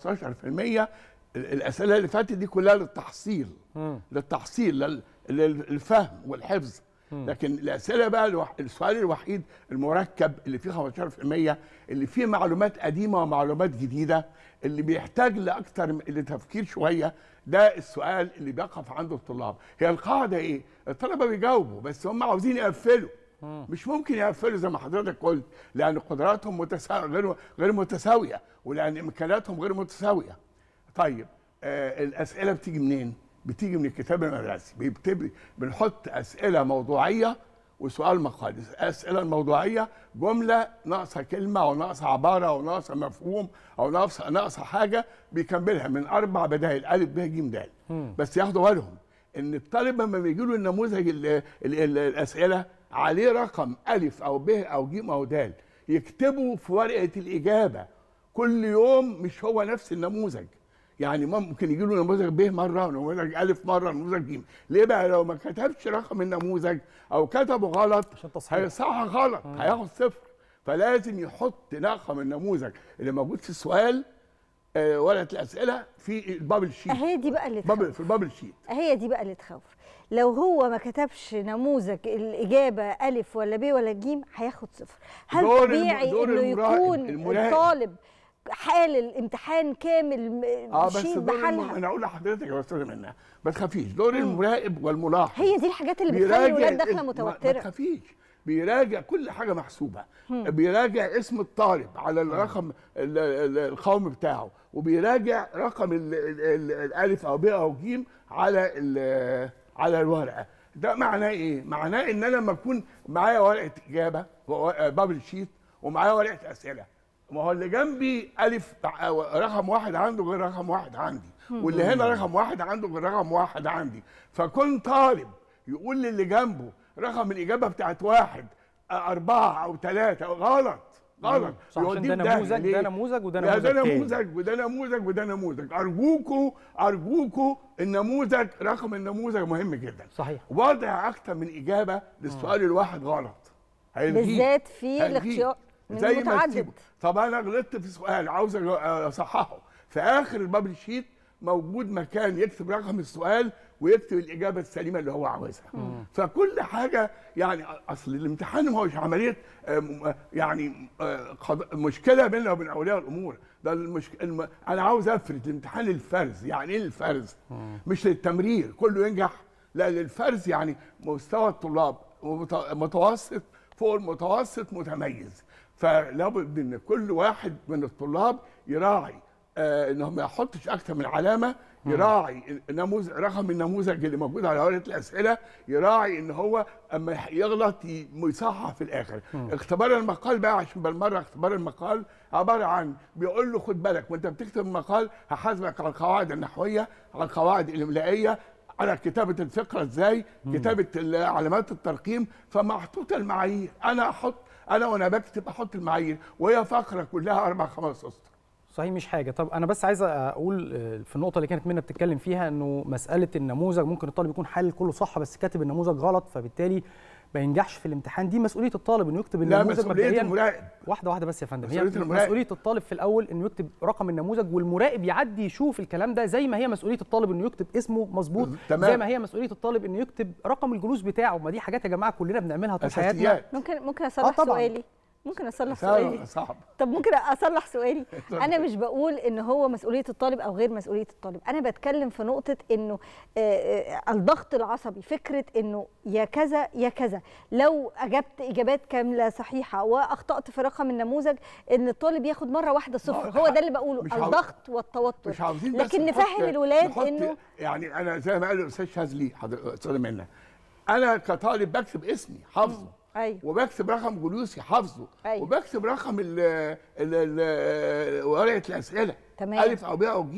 15% الأسئلة اللي فاتت دي كلها للتحصيل للتحصيل لل- للفهم والحفظ مم. لكن الاسئله بقى الوح... السؤال الوحيد المركب اللي فيه 15% اللي فيه معلومات قديمه ومعلومات جديده اللي بيحتاج لاكثر م- لتفكير شويه ده السؤال اللي بيقف عند الطلاب هي القاعده ايه الطلبه بيجاوبوا بس هم عاوزين يقفلوا مش ممكن يقفلوا زي ما حضرتك قلت لان قدراتهم متسا... غير غير متساويه ولان امكانياتهم غير متساويه طيب آه الاسئله بتيجي منين بتيجي من الكتاب المدرسي بيبتدي بنحط اسئله موضوعيه وسؤال مقالي الاسئله الموضوعيه جمله ناقصه كلمه او ناقصه عباره او ناقصه مفهوم او ناقصه ناقصه حاجه بيكملها من اربع بدائل الف ب ج د بس ياخدوا بالهم ان الطالب لما بيجي له النموذج ال ال ال الاسئله عليه رقم الف او ب او ج او د يكتبه في ورقه الاجابه كل يوم مش هو نفس النموذج يعني ممكن يجي له نموذج ب مره ونموذج الف مره نموذج ج ليه بقى لو ما كتبش رقم النموذج او كتبه غلط هيصحح غلط هياخد صفر فلازم يحط رقم النموذج اللي موجود في السؤال آه، ورقه الاسئله في البابل شيت هي دي بقى اللي بابل في البابل شيت هي دي بقى اللي تخوف لو هو ما كتبش نموذج الإجابة ألف ولا ب ولا ج هياخد صفر هل دور الم- طبيعي دور إنه المراقب- يكون المراقب. الطالب حال الامتحان كامل م- اه بس شيء دور الم... بحالها انا اقول لحضرتك يا استاذه منى ما تخافيش دور المراقب والملاحظ هي دي الحاجات اللي بتخلي بيراجع الولاد ال- داخله ما- ما متوتره تخافيش بيراجع كل حاجه محسوبه مم. بيراجع اسم الطالب على الرقم ال- ال- القومي بتاعه وبيراجع رقم ال- ال- ال- الالف او ب او ج على ال- على الورقه ده معناه ايه معناه ان انا لما اكون معايا ورقه اجابه و- بابل شيت ومعايا ورقه اسئله ما هو اللي جنبي الف رقم واحد عنده غير رقم واحد عندي مم. واللي هنا رقم واحد عنده غير رقم واحد عندي فكون طالب يقول للي جنبه رقم الاجابه بتاعت واحد آه، اربعه او ثلاثه غلط غلط صح، عشان يوديه ده في داهية. نموذج، ده ليه؟ نموذج وده لا، نموذج ده تاني. نموذج وده نموذج وده نموذج ارجوكوا ارجوكوا النموذج رقم النموذج مهم جدا صحيح وضع اكتر من اجابه للسؤال الواحد غلط هيلغيه. بالذات في هيلغيه. الاختيار من زي ما المتعدد. تسيبه. طب انا غلطت في سؤال عاوز أج- اصححه في اخر البابل شيت موجود مكان يكتب رقم السؤال ويكتب الاجابه السليمه اللي هو عاوزها مم. فكل حاجه يعني اصل الامتحان ما هوش عمليه آه، م- آه، يعني آه، قض- مشكله بيننا وبين اولياء الامور ده المشك... الم... انا عاوز افرد الامتحان للفرز يعني ايه الفرز مش للتمرير كله ينجح لا للفرز يعني مستوى الطلاب ومت- متوسط فوق المتوسط متميز فلابد ان كل واحد من الطلاب يراعي آه انه ما يحطش اكثر من علامه يراعي النموذج رقم النموذج اللي موجود على ورقه الاسئله يراعي ان هو اما يغلط ي- يصحح في الاخر مم. اختبار المقال بقى عشان بالمره اختبار المقال عباره عن بيقول له خد بالك وانت بتكتب المقال هحاسبك على القواعد النحويه على القواعد الاملائيه على كتابه الفقره ازاي كتابه ال- علامات الترقيم فمحطوطه المعايير انا احط انا وانا بكتب احط المعايير وهي فقره كلها اربع خمس اسطر صحيح مش حاجه طب انا بس عايز اقول آه، في النقطه اللي كانت منى بتتكلم فيها انه مساله النموذج ممكن الطالب يكون حل كله صح بس كاتب النموذج غلط فبالتالي ما ينجحش في الامتحان دي مسؤوليه الطالب انه يكتب لا النموذج مسؤوليه مبدئياً. المراقب واحده واحده بس يا فندم هي مسؤولية المراقب. مسؤوليه الطالب في الاول انه يكتب رقم النموذج والمراقب يعدي يشوف الكلام ده زي ما هي مسؤوليه الطالب انه يكتب اسمه مظبوط تمام. زي ما هي مسؤوليه الطالب انه يكتب رقم الجلوس بتاعه ما دي حاجات يا جماعه كلنا بنعملها طول حياتنا أساسيات. ممكن ممكن آه اصلح طبعاً. سؤالي ممكن اصلح صعب سؤالي صعب طب ممكن اصلح سؤالي اتفضل. انا مش بقول ان هو مسؤوليه الطالب او غير مسؤوليه الطالب انا بتكلم في نقطه انه آه، آه، الضغط العصبي فكره انه يا كذا يا كذا لو اجبت اجابات كامله صحيحه واخطات في رقم النموذج ان الطالب ياخد مره واحده صفر هو ده اللي بقوله مش عاوز- الضغط والتوتر مش عاوزين بس لكن نحط- نفهم الولاد نحط انه يعني انا زي ما قال الاستاذ شاذلي حضر- استاذه منى انا كطالب بكتب اسمي حافظه ايوه وبكتب رقم جلوسي حافظه أيوة. وبكتب رقم ال ال ال ورقه الاسئله تمام. الف او ب او ج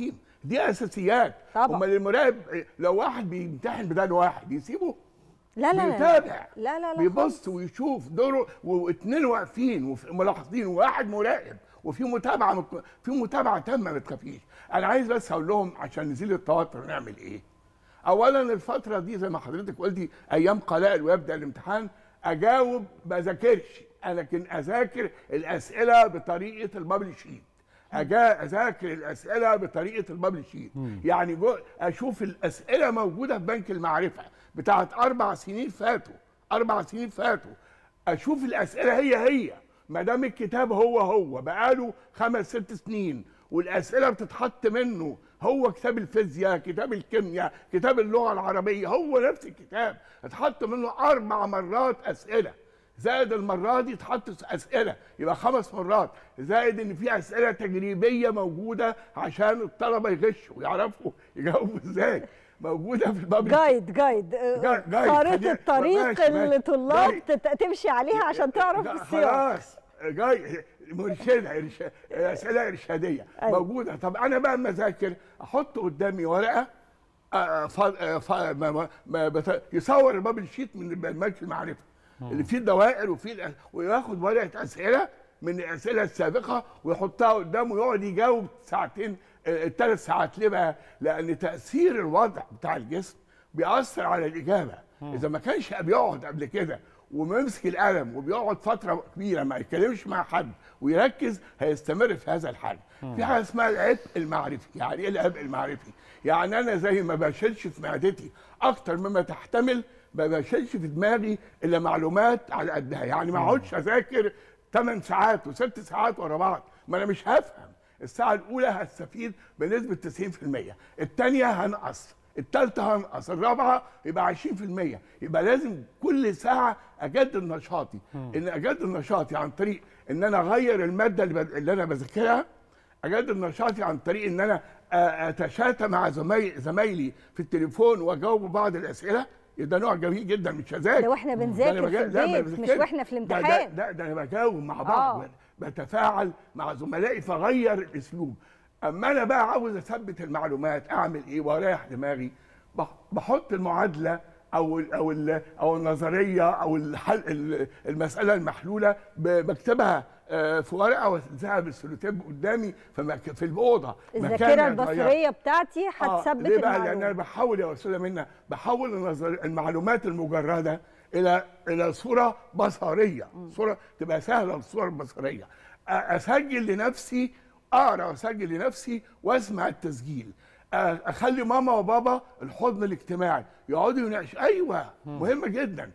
دي اساسيات طبعا. امال المراقب لو واحد بيمتحن بدل واحد يسيبه لا لا لا بيتابع لا لا لا بيبص ويشوف دوره واثنين واقفين وملاحظين وواحد مراقب وفي متابعه مت- في متابعه تامه ما تخافيش انا عايز بس اقول لهم عشان نزيل التوتر نعمل ايه اولا الفتره دي زي ما حضرتك قلتي ايام قلائل ويبدا الامتحان اجاوب ما ذاكرش انا لكن اذاكر الاسئله بطريقه البابل شيت أجا اذاكر الاسئله بطريقه البابل شيت يعني جو اشوف الاسئله موجوده في بنك المعرفه بتاعت اربع سنين فاتوا اربع سنين فاتوا اشوف الاسئله هي هي ما دام الكتاب هو هو بقاله خمس ست سنين والاسئله بتتحط منه هو كتاب الفيزياء كتاب الكيمياء كتاب اللغه العربيه هو نفس الكتاب اتحط منه اربع مرات اسئله زائد المره دي اتحط اسئله يبقى خمس مرات زائد ان في اسئله تجريبيه موجوده عشان الطلبه يغشوا ويعرفوا يجاوبوا ازاي موجوده في الباب جايد جايد آه، جاي- جايد. خريطة خلينا- الطريق ماشي- اللي ماشي. طلاب جاي. تت- تمشي عليها عشان تعرف لا، السياق خلاص جاي مرشده إرشا- اسئله ارشاديه أيوة. موجوده طب انا بقى اما اذاكر احط قدامي ورقه آه، ف- آه، ف- ما- ما- ما بت- يصور البابل شيت من بنك المعرفه اللي فيه الدوائر وفيه الأ- وياخد ورقه اسئله من الاسئله السابقه ويحطها قدامه ويقعد يجاوب ساعتين الثلاث ساعات ليه بقى؟ لان تاثير الوضع بتاع الجسم بيأثر على الاجابه اذا ما كانش بيقعد قبل كده وممسك القلم وبيقعد فتره كبيره ما يتكلمش مع حد ويركز هيستمر في هذا الحال في حاجه اسمها العبء المعرفي يعني ايه العبء المعرفي يعني انا زي ما بشيلش في معدتي اكتر مما تحتمل ما بشيلش في دماغي الا معلومات على قدها يعني ما اقعدش اذاكر 8 ساعات وست ساعات ورا بعض ما انا مش هفهم الساعه الاولى هستفيد بنسبه 90% الثانيه هنقص الثالثه هنقص الرابعه يبقى 20% يبقى لازم كل ساعه اجدد نشاطي ان اجدد نشاطي عن طريق ان انا اغير الماده اللي, ب... اللي انا بذاكرها اجدد نشاطي عن طريق ان انا آ- اتشاتى مع زمايلي زمايلي في التليفون واجاوب بعض الاسئله ده نوع جميل جدا مش هذاكر ده واحنا ده أنا بنذاكر في بجا- لا، ما البيت، مش بذاكرش. واحنا في ده- الامتحان. ده, ده, ده انا بجاوب مع بعض آه. بتفاعل مع زملائي فغير الاسلوب اما انا بقى عاوز اثبت المعلومات اعمل ايه واريح دماغي بح- بحط المعادله او ال او ال او النظريه او الحل ال- المساله المحلوله ب- بكتبها آه، في ورقه والزقها بالسلوتيب قدامي في مك- في الاوضه مكان الذاكره ما البصريه اتغيرش. بتاعتي آه، هتثبت ليه بقى؟ لان المعلومه انا بحول يا استاذه منى بحول النظر المعلومات المجرده الى الى صوره بصريه صوره تبقى سهله الصوره البصريه أ- اسجل لنفسي اقرا واسجل لنفسي واسمع التسجيل أ- اخلي ماما وبابا الحضن الاجتماعي يقعدوا يناقشوا ايوه مهمه جدا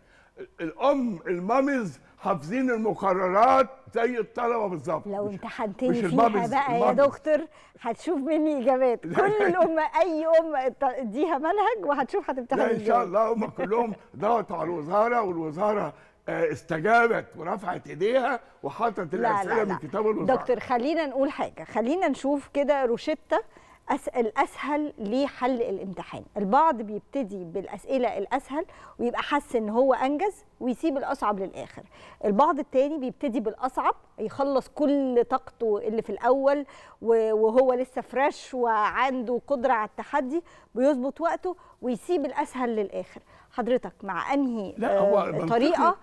الام المامز حافظين المقررات زي الطلبه بالظبط لو مش امتحنتني فيها البابلز، بقى يا البابلز. دكتور هتشوف مني اجابات كل الامه اي ام اديها منهج وهتشوف هتمتحن لا ان ازاي شاء الله هم كلهم ضغطوا على الوزاره والوزاره آه، استجابت ورفعت ايديها وحطت الاسئله من كتاب الوزاره دكتور خلينا نقول حاجه خلينا نشوف كده روشته أس... الاسهل لحل الامتحان البعض بيبتدي بالاسئله الاسهل ويبقى حاسس ان هو انجز ويسيب الاصعب للاخر البعض التاني بيبتدي بالاصعب يخلص كل طاقته اللي في الاول و- وهو لسه فريش وعنده قدره على التحدي بيظبط وقته ويسيب الاسهل للاخر حضرتك مع انهي لا، هو آه، منطقي. طريقه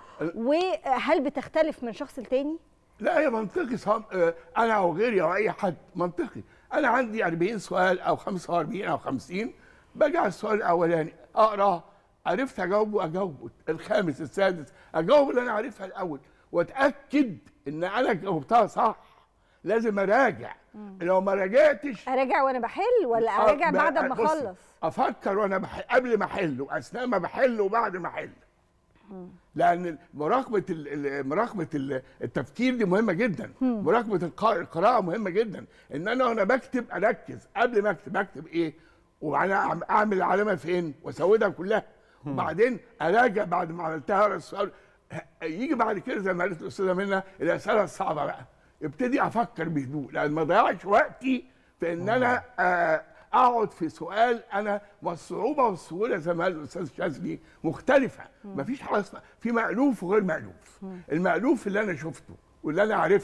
وهل بتختلف من شخص لتاني لا هي منطقي صم... آه، انا او غيري او اي حد منطقي انا عندي 40 سؤال او 45 او 50 باجي على السؤال الاولاني اقرا عرفت اجاوبه اجاوبه الخامس السادس اجاوب اللي انا عارفها الاول واتاكد ان انا جاوبتها صح لازم اراجع لو ما راجعتش اراجع وانا بحل ولا اراجع آه، بعد بقى- ما بصي، اخلص افكر وانا بحل قبل ما احل واثناء ما بحل وبعد ما احل لان مراقبه ال- ال- مراقبه ال- التفكير دي مهمه جدا مم. مراقبه القا- القراءه مهمه جدا ان انا وانا بكتب اركز قبل ما اكتب اكتب ايه وانا أعم- اعمل العلامه فين واسودها كلها وبعدين اراجع بعد ما عملتها اقرا السؤال ه- يجي بعد كده زي ما قالت الاستاذه منى الاسئله الصعبه بقى ابتدي افكر بهدوء لان ما ضيعش وقتي في ان انا آه، اقعد في سؤال انا والصعوبه والسهوله زي ما قال الاستاذ شاذلي مختلفه مفيش حاجه اسمها في مألوف وغير مألوف المألوف اللي انا شفته واللي انا عرفته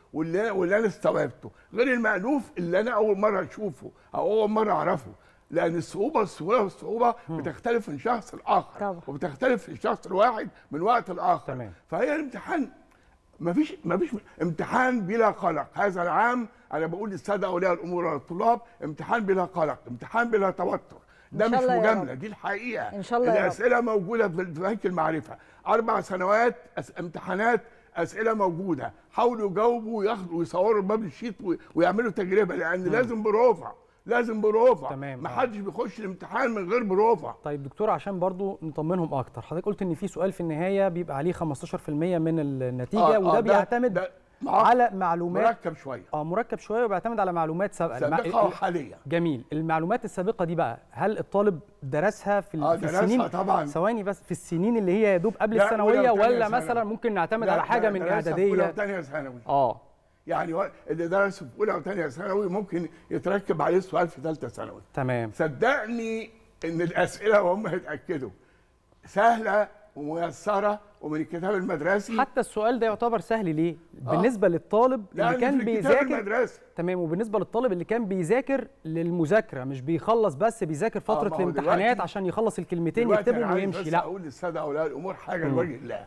واللي واللي انا استوعبته غير المألوف اللي انا اول مره اشوفه او اول مره اعرفه لان الصعوبه السهوله والصعوبه بتختلف من شخص لاخر طبعا. وبتختلف من شخص الواحد من وقت لاخر تمام. فهي الامتحان ما فيش ما فيش امتحان بلا قلق هذا العام انا بقول للساده اولياء الامور والطلاب امتحان بلا قلق امتحان بلا توتر ده إن مش شاء الله يا مجامله رب. دي الحقيقه إن شاء الله يا رب. الاسئله موجوده في بنك المعرفه اربع سنوات أس... امتحانات اسئله موجوده حاولوا يجاوبوا وياخدوا ويصوروا الباب الشيت و... ويعملوا تجربه لان لازم بروفه لازم بروفه تمام. ما حدش بيخش الامتحان من غير بروفه طيب دكتور عشان برضو نطمنهم اكتر حضرتك قلت ان في سؤال في النهايه بيبقى عليه 15% من النتيجه آه، آه، وده ده- بيعتمد ده معقد- على معلومات مركب شويه اه مركب شويه وبيعتمد على معلومات سابقه سابقة الم- وحالية. جميل المعلومات السابقه دي بقى هل الطالب درسها في, ال- آه، في درسها السنين طبعاً. ثواني بس في السنين اللي هي يا دوب قبل لا، الثانويه أولى وتانية ولا ثانوي. مثلا ممكن نعتمد لا، على حاجه لا، من درسها في اولى اعداديه وثانيه ثانوي اه يعني هو اللي درس في اولى وثانيه ثانوي ممكن يتركب عليه سؤال في ثالثه ثانوي تمام صدقني ان الاسئله وهم هيتاكدوا سهله وميسره ومن الكتاب المدرسي حتى السؤال ده يعتبر سهل ليه بالنسبه للطالب لأن اللي كان في الكتاب بيذاكر المدرسي. تمام وبالنسبه للطالب اللي كان بيذاكر للمذاكره مش بيخلص بس بيذاكر آه، فتره ما هو الامتحانات دلوقتي- عشان يخلص الكلمتين دلوقتي يكتبهم أنا عايز ويمشي بس لا اقول للساده اولياء الامور حاجه مم. لوجه الله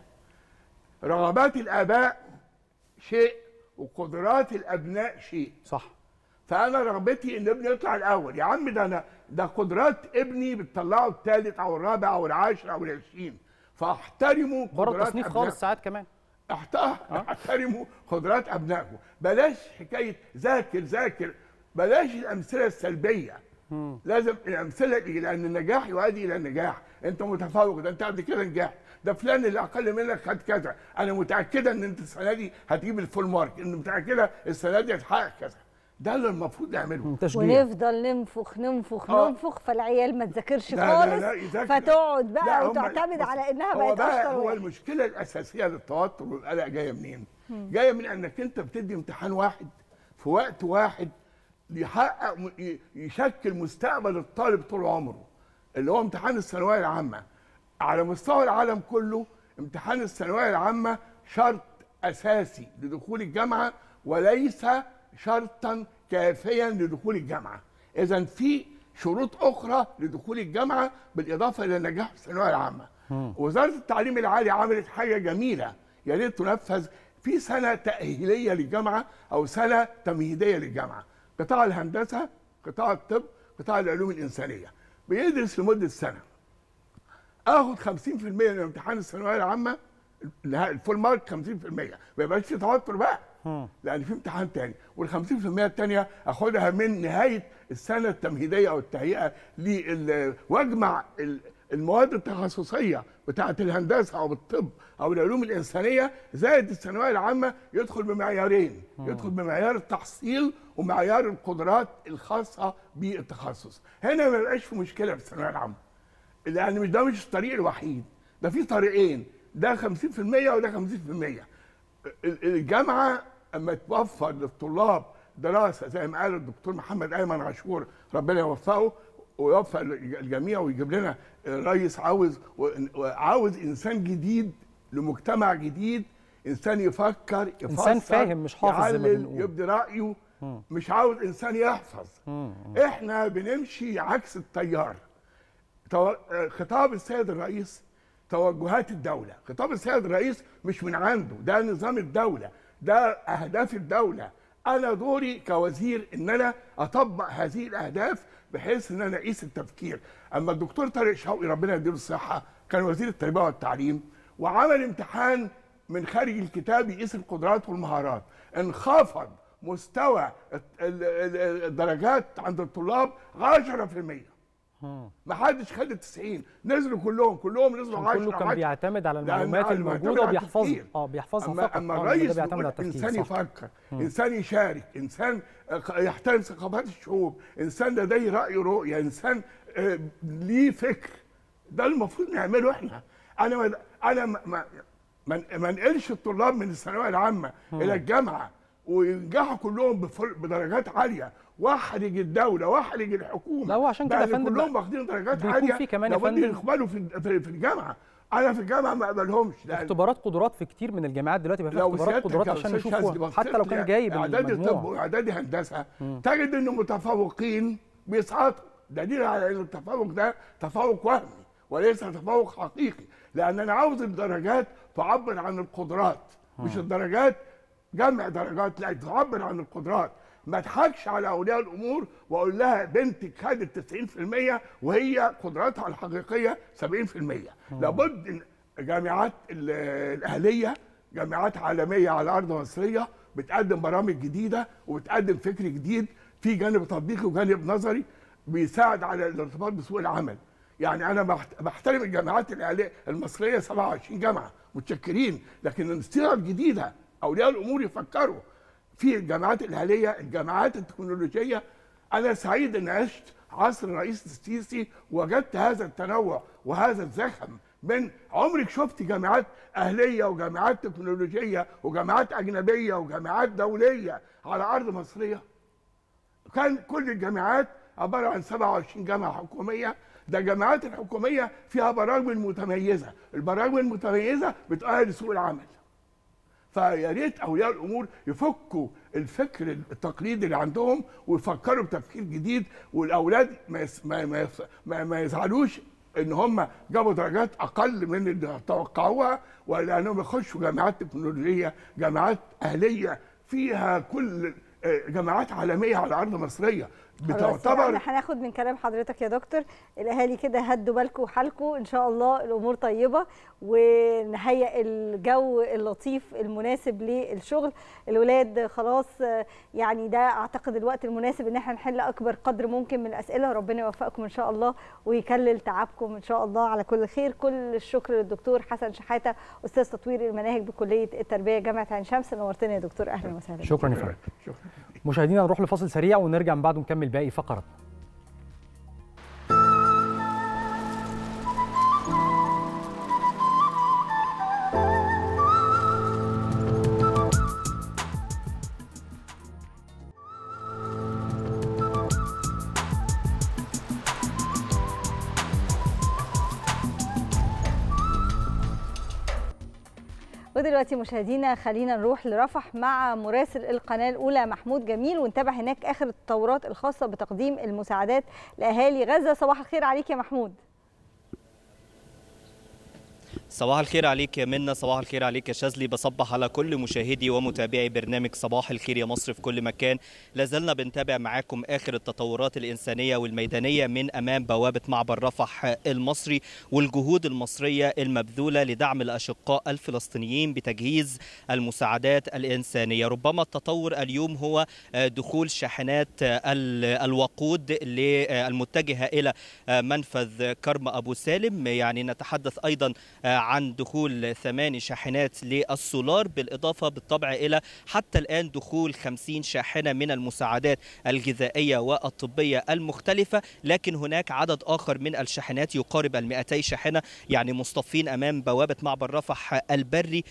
رغبات الاباء شيء وقدرات الابناء شيء صح فانا رغبتي ان ابني يطلع الاول يا عم ده انا ده قدرات ابني بتطلعه الثالث او الرابع او العاشر او العشرين فاحترموا بره قدرات التصنيف أبنائكم. خالص ساعات كمان احت- احترموا قدرات ابنائكم بلاش حكايه ذاكر ذاكر بلاش الامثله السلبيه لازم الامثله دي لان النجاح يؤدي الى النجاح انت متفوق ده انت قبل كده نجحت ده فلان اللي اقل منك خد كذا انا متاكده ان انت السنه دي هتجيب الفول مارك ان متاكده السنه دي هتحقق كذا ده اللي المفروض نعمله ونفضل ننفخ ننفخ آه. ننفخ فالعيال ما تذاكرش لا، لا، خالص لا، يذاكر. فتقعد لا، بقى هم- وتعتمد بص، على انها هو بقت بقى اشطر هو واحد. المشكله الاساسيه للتوتر والقلق جايه منين؟ مم. جايه من انك انت بتدي امتحان واحد في وقت واحد يحقق م- ي- يشكل مستقبل الطالب طول عمره اللي هو امتحان الثانويه العامه على مستوى العالم كله امتحان الثانويه العامه شرط اساسي لدخول الجامعه وليس شرطا كافيا لدخول الجامعه اذا في شروط اخرى لدخول الجامعه بالاضافه الى النجاح في الثانويه العامه وزاره التعليم العالي عملت حاجه جميله يا ريت تنفذ في سنه تاهيليه للجامعه او سنه تمهيديه للجامعه قطاع الهندسه قطاع الطب قطاع العلوم الانسانيه بيدرس لمده سنه اخد 50% من امتحان الثانويه العامه النها- الفول مارك 50% ما يبقاش في توتر بقى لان في امتحان تاني وال 50% التانيه اخدها من نهايه السنه التمهيديه او التهيئه لل واجمع ال- المواد التخصصيه بتاعه الهندسه او الطب او العلوم الانسانيه زائد الثانويه العامه يدخل بمعيارين يدخل بمعيار التحصيل ومعيار القدرات الخاصه بالتخصص هنا ما يبقاش في مشكله في الثانويه العامه لان مش ده مش الطريق الوحيد ده في طريقين ده 50% وده 50% ال- الجامعه اما توفر للطلاب دراسه زي ما قال الدكتور محمد ايمن عاشور ربنا يوفقه ويوفق الجميع ويجيب لنا رئيس عاوز وعاوز انسان جديد لمجتمع جديد انسان يفكر يفكر إنسان فاهم مش حافظ زي ما يعلل بنقول. يبدي رايه مش عاوز انسان يحفظ احنا بنمشي عكس التيار تو- خطاب السيد الرئيس توجهات الدولة خطاب السيد الرئيس مش من عنده ده نظام الدولة ده أهداف الدولة أنا دوري كوزير إن أنا أطبق هذه الأهداف بحيث إن أنا أقيس التفكير أما الدكتور طارق شوقي ربنا يديله الصحة كان وزير التربية والتعليم وعمل امتحان من خارج الكتاب يقيس القدرات والمهارات انخفض مستوى الت- ال- ال- الدرجات عند الطلاب 10% ما حدش خد ال 90 نزلوا كلهم كلهم نزلوا 10 كله كان 10. بيعتمد على لأن المعلومات على الموجوده المعتمد على وبيحفظها التفكير. اه بيحفظها اما فقط اما آه، الرئيس ده بيعتمد على بيقول التفكير انسان صح. يفكر مم. انسان يشارك انسان آه، يحترم ثقافات الشعوب انسان لديه راي رؤيه انسان آه، ليه فكر ده المفروض نعمله احنا انا ما انا ما ما- ما ما انقلش الطلاب من الثانويه العامه مم. الى الجامعه وينجحوا كلهم بفل- بدرجات عاليه واحرج الدوله واحرج الحكومه لا هو عشان كده يا بقى فندم كلهم بقى واخدين درجات بيكون عاليه في كمان يا لابد فندم- يقبلوا في في في الجامعه انا في الجامعه ما اقبلهمش لأن اختبارات قدرات في كتير من الجامعات دلوقتي بقى فيها لو اختبارات سيادتك قدرات يا عشان أستاذ شاذلي يشوفوا بصيت حتى لو كان جايب اعدادي طب المجموع واعدادي هندسه تجد ان المتفوقين بيسقطوا دليل على ان التفوق ده تفوق وهمي وليس تفوق حقيقي لان انا عاوز الدرجات تعبر عن القدرات مش الدرجات جمع درجات لا تعبر عن القدرات ما اضحكش على اولياء الامور واقول لها بنتك خدت 90% وهي قدراتها الحقيقيه 70% لابد ان جامعات ال- الاهليه جامعات عالميه على ارض مصريه بتقدم برامج جديده وبتقدم فكر جديد في جانب تطبيقي وجانب نظري بيساعد على الارتباط بسوق العمل يعني انا بحت- بحترم الجامعات الإعلامية المصريه 27 جامعه متشكرين لكن الصيغه الجديده اولياء الامور يفكروا في الجامعات الاهليه الجامعات التكنولوجيه انا سعيد ان عشت عصر الرئيس السيسي وجدت هذا التنوع وهذا الزخم من عمرك شفت جامعات اهليه وجامعات تكنولوجيه وجامعات اجنبيه وجامعات دوليه على ارض مصريه كان كل الجامعات عباره عن 27 جامعه حكوميه ده الجامعات الحكوميه فيها برامج متميزه البرامج المتميزه بتؤهل لسوق العمل فيا ريت اولياء الامور يفكوا الفكر التقليدي اللي عندهم ويفكروا بتفكير جديد والاولاد ما يس ما ما, يس ما, ما يزعلوش ان هم جابوا درجات اقل من اللي توقعوها ولانهم يخشوا جامعات تكنولوجيه جامعات اهليه فيها كل آه، جامعات عالميه على ارض مصريه خلاص بتعتبر احنا هناخد من كلام حضرتك يا دكتور الاهالي كده هدوا بالكم وحالكم ان شاء الله الامور طيبه ونهيئ الجو اللطيف المناسب للشغل الولاد خلاص آه، يعني ده اعتقد الوقت المناسب ان احنا نحل اكبر قدر ممكن من الاسئله ربنا يوفقكم ان شاء الله ويكلل تعبكم ان شاء الله على كل خير كل الشكر للدكتور حسن شحاته استاذ تطوير المناهج بكليه التربيه جامعه عين شمس نورتنا يا دكتور اهلا وسهلا شكرا يا فندم مشاهدينا نروح لفاصل سريع ونرجع من بعده نكمل باقي فقرات ودلوقتي مشاهدينا خلينا نروح لرفح مع مراسل القناه الاولى محمود جميل ونتابع هناك اخر التطورات الخاصه بتقديم المساعدات لاهالي غزه صباح الخير عليك يا محمود صباح الخير عليك يا منى صباح الخير عليك يا شاذلي بصبح على كل مشاهدي ومتابعي برنامج صباح الخير يا مصر في كل مكان لازلنا بنتابع معاكم آخر التطورات الإنسانية والميدانية من أمام بوابة معبر رفح المصري والجهود المصرية المبذولة لدعم الأشقاء الفلسطينيين بتجهيز المساعدات الإنسانية ربما التطور اليوم هو دخول شاحنات ال- الوقود المتجهة إلى منفذ كرم أبو سالم يعني نتحدث أيضا عن دخول ثماني شاحنات للسولار بالإضافة بالطبع إلى حتى الآن دخول 50 شاحنة من المساعدات الغذائية والطبية المختلفة لكن هناك عدد آخر من الشاحنات يقارب ال 200 شاحنة يعني مصطفين أمام بوابة معبر رفح البري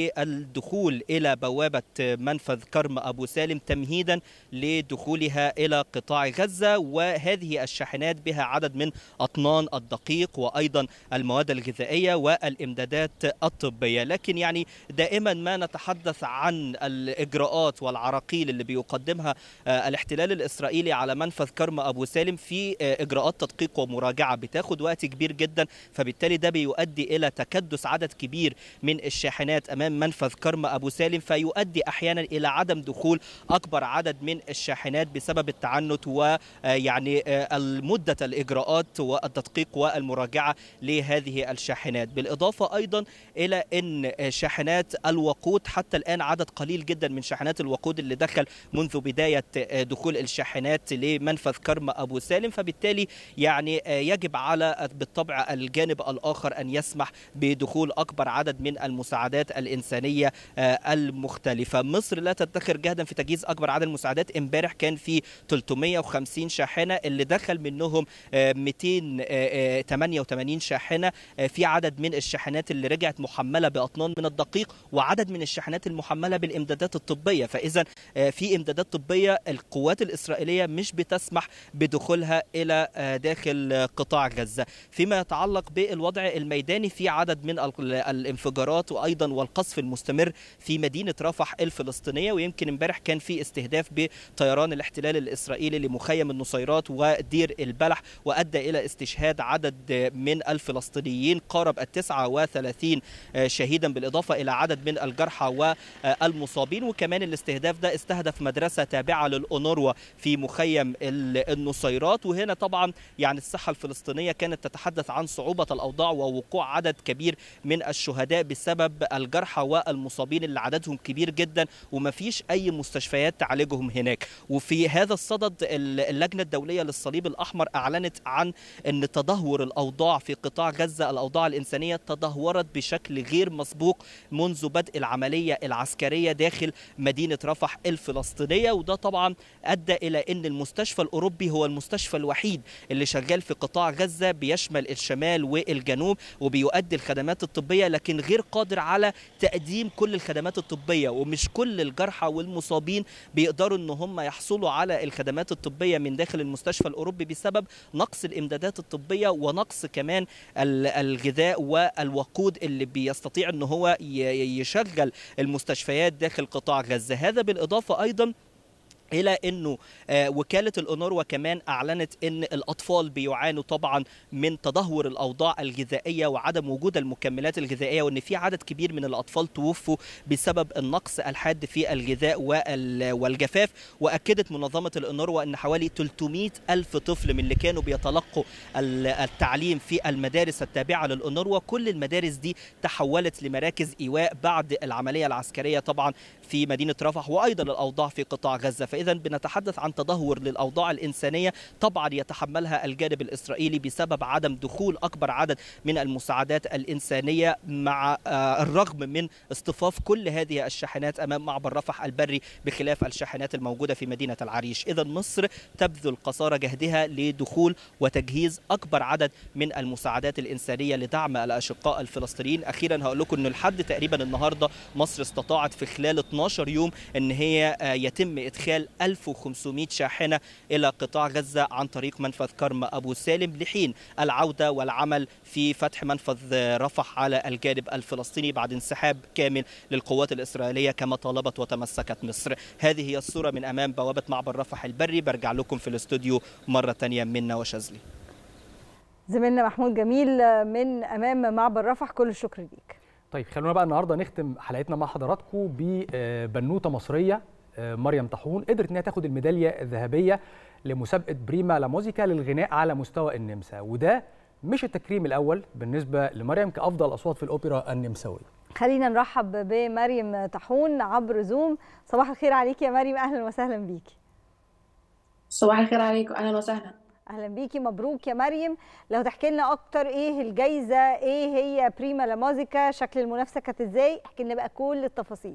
للدخول إلى بوابة منفذ كرم أبو سالم تمهيدا لدخولها إلى قطاع غزة وهذه الشاحنات بها عدد من أطنان الدقيق وأيضا المواد الغذائية والإمدادات الطبية لكن يعني دائما ما نتحدث عن الإجراءات والعراقيل اللي بيقدمها آه، الاحتلال الإسرائيلي على منفذ كرم أبو سالم في آه، إجراءات تدقيق ومراجعة بتاخد وقت كبير جدا فبالتالي ده بيؤدي إلى تكدس عدد كبير من الشاحنات أمام منفذ كرم أبو سالم فيؤدي أحيانا إلى عدم دخول أكبر عدد من الشاحنات بسبب التعنت ويعني المدة الإجراءات والتدقيق والمراجعة لهذه الشاحنات بالإضافة أيضا إلى أن شاحنات الوقود حتى الآن عدد قليل جدا من شاحنات الوقود اللي دخل منذ بداية دخول الشاحنات لمنفذ كرم أبو سالم فبالتالي يعني يجب على بالطبع الجانب الآخر أن يسمح بدخول أكبر عدد من المساعدات الإنسانية المختلفة مصر لا تدخر جهدا في تجهيز أكبر عدد المساعدات امبارح كان في 350 شاحنة اللي دخل منهم 288 شاحنة في عدد من الشاحنات الشاحنات اللي رجعت محمله باطنان من الدقيق وعدد من الشاحنات المحمله بالامدادات الطبيه فاذا آه، في امدادات طبيه القوات الاسرائيليه مش بتسمح بدخولها الى آه، داخل آه، قطاع غزه فيما يتعلق بالوضع الميداني في عدد من ال- الانفجارات وايضا والقصف المستمر في مدينه رفح الفلسطينيه ويمكن امبارح كان في استهداف بطيران الاحتلال الاسرائيلي لمخيم النصيرات ودير البلح وادى الى استشهاد عدد من الفلسطينيين قارب ال 39 شهيدا بالاضافه الى عدد من الجرحى والمصابين وكمان الاستهداف ده استهدف مدرسه تابعه للاونروا في مخيم ال- النصيرات وهنا طبعا يعني الصحه الفلسطينيه كانت تتحدث عن صعوبه الاوضاع ووقوع عدد كبير من الشهداء بسبب الجرحى والمصابين اللي عددهم كبير جدا وما فيش اي مستشفيات تعالجهم هناك وفي هذا الصدد ال- اللجنه الدوليه للصليب الاحمر اعلنت عن ان تدهور الاوضاع في قطاع غزه الاوضاع الانسانيه تدهورت بشكل غير مسبوق منذ بدء العمليه العسكريه داخل مدينه رفح الفلسطينيه وده طبعا ادى الى ان المستشفى الاوروبي هو المستشفى الوحيد اللي شغال في قطاع غزه بيشمل الشمال والجنوب وبيؤدي الخدمات الطبيه لكن غير قادر على تقديم كل الخدمات الطبيه ومش كل الجرحى والمصابين بيقدروا ان هم يحصلوا على الخدمات الطبيه من داخل المستشفى الاوروبي بسبب نقص الامدادات الطبيه ونقص كمان ال- الغذاء والوقود اللي بيستطيع ان هو ي- يشغل المستشفيات داخل قطاع غزه هذا بالاضافه ايضا الى انه آه، وكاله الانوروا كمان اعلنت ان الاطفال بيعانوا طبعا من تدهور الاوضاع الغذائيه وعدم وجود المكملات الغذائيه وان في عدد كبير من الاطفال توفوا بسبب النقص الحاد في الغذاء وال- والجفاف واكدت منظمه الانوروا ان حوالي 300 الف طفل من اللي كانوا بيتلقوا ال- التعليم في المدارس التابعه للانوروا كل المدارس دي تحولت لمراكز ايواء بعد العمليه العسكريه طبعا في مدينه رفح وايضا الاوضاع في قطاع غزه فاذا بنتحدث عن تدهور للاوضاع الانسانيه طبعا يتحملها الجانب الاسرائيلي بسبب عدم دخول اكبر عدد من المساعدات الانسانيه مع آه، الرغم من اصطفاف كل هذه الشاحنات امام معبر رفح البري بخلاف الشاحنات الموجوده في مدينه العريش اذا مصر تبذل قصارى جهدها لدخول وتجهيز اكبر عدد من المساعدات الانسانيه لدعم الاشقاء الفلسطينيين اخيرا هقول لكم انه لحد تقريبا النهارده مصر استطاعت في خلال 12 يوم ان هي آه، يتم ادخال 1500 شاحنه الى قطاع غزه عن طريق منفذ كرم ابو سالم لحين العوده والعمل في فتح منفذ آه، رفح على الجانب الفلسطيني بعد انسحاب كامل للقوات الاسرائيليه كما طالبت وتمسكت مصر هذه هي الصوره من امام بوابه معبر رفح البري برجع لكم في الاستوديو مره ثانيه منا وشاذلي زميلنا محمود جميل من امام معبر رفح كل الشكر ليك طيب خلونا بقى النهارده نختم حلقتنا مع حضراتكم ببنوته مصريه آه، مريم طاحون قدرت انها تاخد الميداليه الذهبيه لمسابقه بريما لا موزيكا للغناء على مستوى النمسا وده مش التكريم الاول بالنسبه لمريم كافضل اصوات في الاوبرا النمساويه خلينا نرحب بمريم طاحون عبر زوم صباح الخير عليكي يا مريم اهلا وسهلا بيكي صباح الخير عليكم اهلا وسهلا اهلا بيكي مبروك يا مريم لو تحكي لنا اكتر ايه الجايزه ايه هي بريما لا موزيكا شكل المنافسه كانت ازاي احكي لنا بقى كل التفاصيل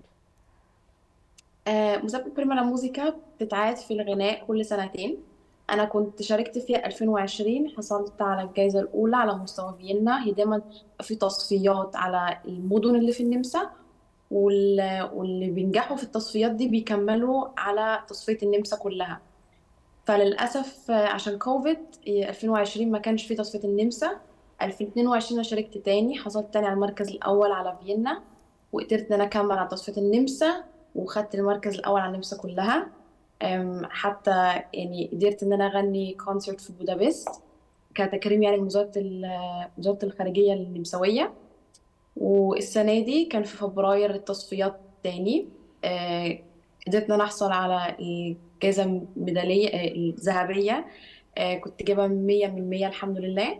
آه، مسابقة بريما لا موزيكا بتتعاد في الغناء كل سنتين أنا كنت شاركت فيها 2020 حصلت على الجائزة الأولى على مستوى فيينا هي دايما في تصفيات على المدن اللي في النمسا وال- واللي بينجحوا في التصفيات دي بيكملوا على تصفية النمسا كلها فللأسف آه، عشان كوفيد آه، 2020 ما كانش في تصفية النمسا 2022 أنا شاركت تاني حصلت تاني على المركز الأول على فيينا وقدرت إن أنا أكمل على تصفية النمسا وخدت المركز الأول على النمسا كلها أم، حتى يعني قدرت إن أنا أغني كونسرت في بودابست كتكريم يعني من وزارة ال- وزارة الخارجية النمساوية والسنة دي كان في فبراير التصفيات تاني آه، قدرت إن أنا أحصل على الجائزة الميدالية آه، الذهبية آه، كنت جايبة مية من مية الحمد لله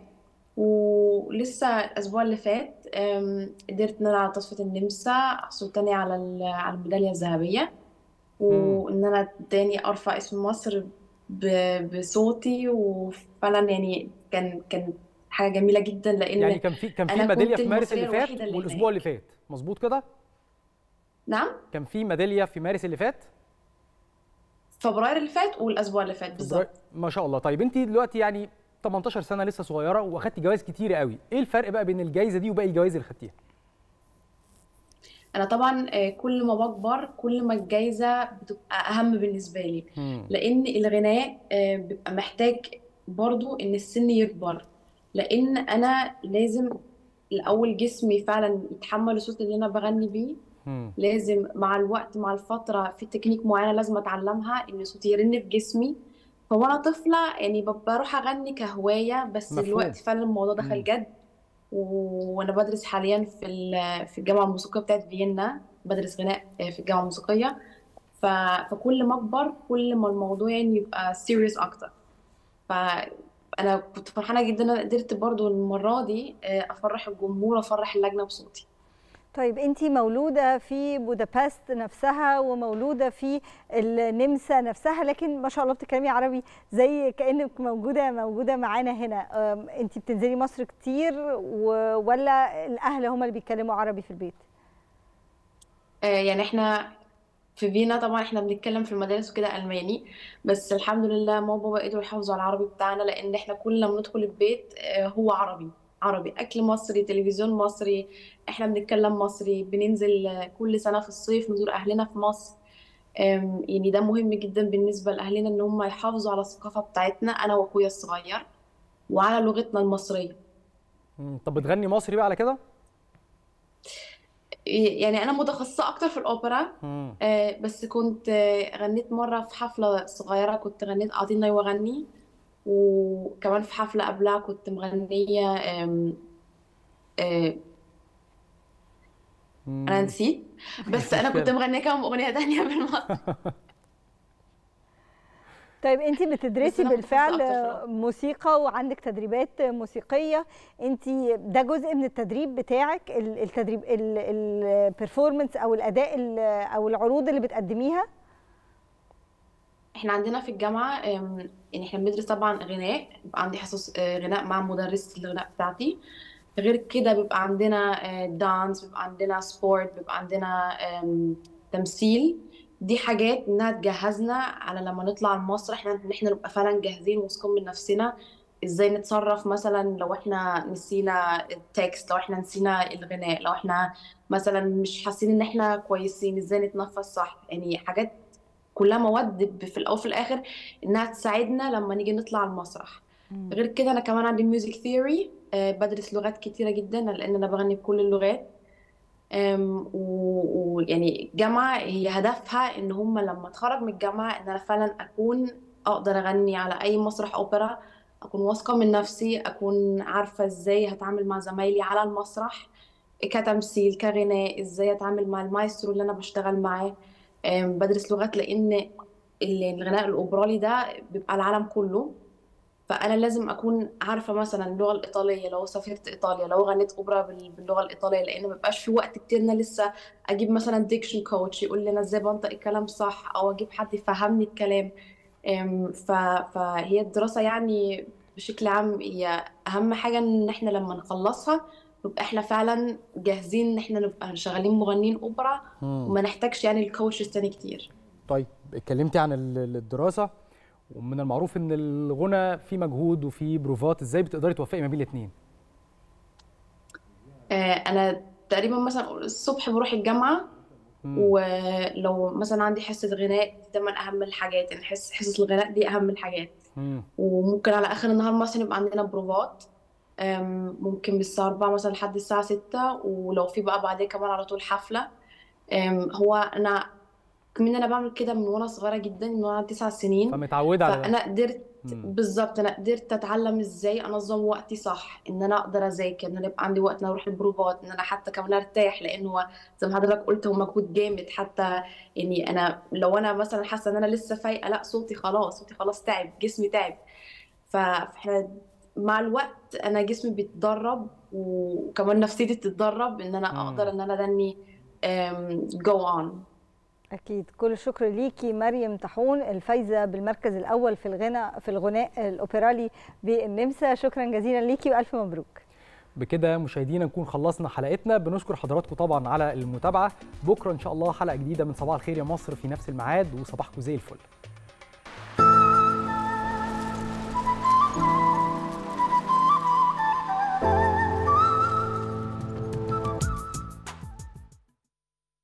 ولسه الأسبوع اللي فات أم، قدرت إن أنا على تصفية النمسا أحصل تاني على ال- على الميدالية الذهبية وإن أنا تاني أرفع اسم مصر ب- بصوتي وفعلا يعني كان كان حاجة جميلة جدا لأن يعني كان في كان في أنا ميداليه كنت في مارس اللي المصرية فات الوحيدة اللي والاسبوع اللي فات مظبوط كده نعم كان في ميداليه في مارس اللي فات فبراير اللي فات والأسبوع اللي فات بالظبط ما شاء الله طيب انت دلوقتي يعني 18 سنه لسه صغيره واخدتي جوائز كتيره قوي ايه الفرق بقى بين الجائزه دي وباقي الجوائز اللي خدتيها انا طبعا آه، كل ما بكبر كل ما الجايزه بتبقى اهم بالنسبه لي لان الغناء آه، بيبقى محتاج برضو ان السن يكبر لان انا لازم الاول جسمي فعلا يتحمل الصوت اللي انا بغني بيه لازم مع الوقت مع الفتره في تكنيك معينه لازم اتعلمها ان صوتي يرن في جسمي فوانا طفله يعني ب- بروح اغني كهوايه بس مفهوم. دلوقتي فعلا الموضوع مم. دخل جد و- وانا بدرس حاليا في ال- في الجامعه الموسيقيه بتاعت فيينا بدرس غناء آه، في الجامعه الموسيقيه ف... فكل ما اكبر كل ما الموضوع يعني يبقى سيريس اكتر فانا كنت فرحانه جدا ان انا قدرت برضو المره دي آه، افرح الجمهور وافرح اللجنه بصوتي طيب انت مولوده في بودابست نفسها ومولوده في النمسا نفسها لكن ما شاء الله بتتكلمي عربي زي كانك موجوده موجوده معانا هنا أم، انت بتنزلي مصر كتير و- ولا الاهل هم اللي بيتكلموا عربي في البيت آه، يعني احنا في فيينا طبعا احنا بنتكلم في المدارس وكده الماني بس الحمد لله ماما وبابا قدروا يحافظوا على العربي بتاعنا لان احنا كل لما ندخل البيت آه، هو عربي عربي اكل مصري تلفزيون مصري احنا بنتكلم مصري بننزل آه، كل سنه في الصيف نزور اهلنا في مصر آم، يعني ده مهم جدا بالنسبه لاهلنا ان هم يحافظوا على الثقافه بتاعتنا انا واخويا الصغير وعلى لغتنا المصريه مم. طب بتغني مصري بقى على كده يعني انا متخصصه اكتر في الاوبرا مم. آه، بس كنت آه، غنيت مرة في حفلة صغيرة كنت غنيت أعطيني وغني وكمان في حفلة قبلها كنت مغنية آم، آه، أنا نسيت بس أنا كنت مشكلة. مغنية كمان أغنية تانية بالمصري طيب انت بس بتدرسي أنا متخصصة بالفعل أكتر في موسيقى وعندك تدريبات موسيقيه انت ده جزء من التدريب بتاعك ال- التدريب البرفورمانس او الاداء ال- او العروض اللي بتقدميها احنا عندنا في الجامعة آم، يعني احنا بندرس طبعا غناء بيبقى عندي حصص آه، غناء مع مدرسة الغناء بتاعتي غير كده بيبقى عندنا آه، دانس بيبقى عندنا سبورت بيبقى عندنا آم، تمثيل دي حاجات انها تجهزنا على لما نطلع المسرح ان احنا نبقى فعلا جاهزين واثقين من نفسنا ازاي نتصرف مثلا لو احنا نسينا التكست لو احنا نسينا الغناء لو احنا مثلا مش حاسين ان احنا كويسين ازاي نتنفس صح يعني حاجات كلها مواد ب- في الاول وفي الاخر انها تساعدنا لما نيجي نطلع المسرح غير كده انا كمان عندي ميوزك ثيوري بدرس لغات كتيره جدا لان انا بغني بكل اللغات أم، و- ويعني الجامعه هي هدفها ان هم لما اتخرج من الجامعه ان انا فعلا اكون اقدر اغني على اي مسرح اوبرا اكون واثقه من نفسي اكون عارفه ازاي هتعامل مع زمايلي على المسرح كتمثيل كغناء ازاي اتعامل مع المايسترو اللي انا بشتغل معاه أم، بدرس لغات لان ال- الغناء الاوبرالي ده بيبقى العالم كله فانا لازم اكون عارفه مثلا اللغه الايطاليه لو سافرت ايطاليا لو غنيت اوبرا بال- باللغه الايطاليه لان ما بيبقاش في وقت كتير ان أنا لسه اجيب مثلا ديكشن كوتش يقول لي انا ازاي بنطق الكلام صح او اجيب حد يفهمني الكلام أم، ف- فهي الدراسه يعني بشكل عام هي اهم حاجه ان احنا لما نخلصها نبقى احنا فعلا جاهزين ان احنا نبقى شغالين مغنيين اوبرا مم. وما نحتاجش يعني الكوتشز تاني كتير طيب اتكلمتي عن ال- الدراسه ومن المعروف ان الغنى فيه مجهود وفيه بروفات ازاي بتقدري توفقي ما بين الاثنين آه، انا تقريبا مثلا الصبح بروح الجامعه ولو مثلا عندي حصه غناء دي دايما اهم الحاجات يعني حس حصص الغناء دي اهم الحاجات وممكن على اخر النهار مثلا يبقى عندنا بروفات آم، ممكن من الساعه 4 مثلا لحد الساعه 6 ولو في بقى بعدين كمان على طول حفله آم، هو انا كمان انا بعمل كده من وانا صغيره جدا من وانا تسع سنين فمتعوده على ده فانا قدرت مم. بالظبط انا قدرت اتعلم ازاي انظم وقتي صح ان انا اقدر اذاكر ان انا يبقى عندي وقت ان أنا اروح البروفات ان انا حتى كمان ارتاح لان هو زي ما حضرتك قلت هو مجهود جامد حتى يعني انا لو انا مثلا حاسه ان انا لسه فايقه لا صوتي خلاص صوتي خلاص تعب جسمي تعب ف- فاحنا مع الوقت انا جسمي بيتدرب وكمان نفسيتي بتتدرب ان انا مم. اقدر ان انا دني جو اون اكيد كل الشكر ليكي مريم طاحون الفايزه بالمركز الاول في الغناء في الغناء الاوبرالي بالنمسا شكرا جزيلا ليكي والف مبروك بكده مشاهدينا نكون خلصنا حلقتنا بنشكر حضراتكم طبعا على المتابعه بكره ان شاء الله حلقه جديده من صباح الخير يا مصر في نفس الميعاد وصباحكم زي الفل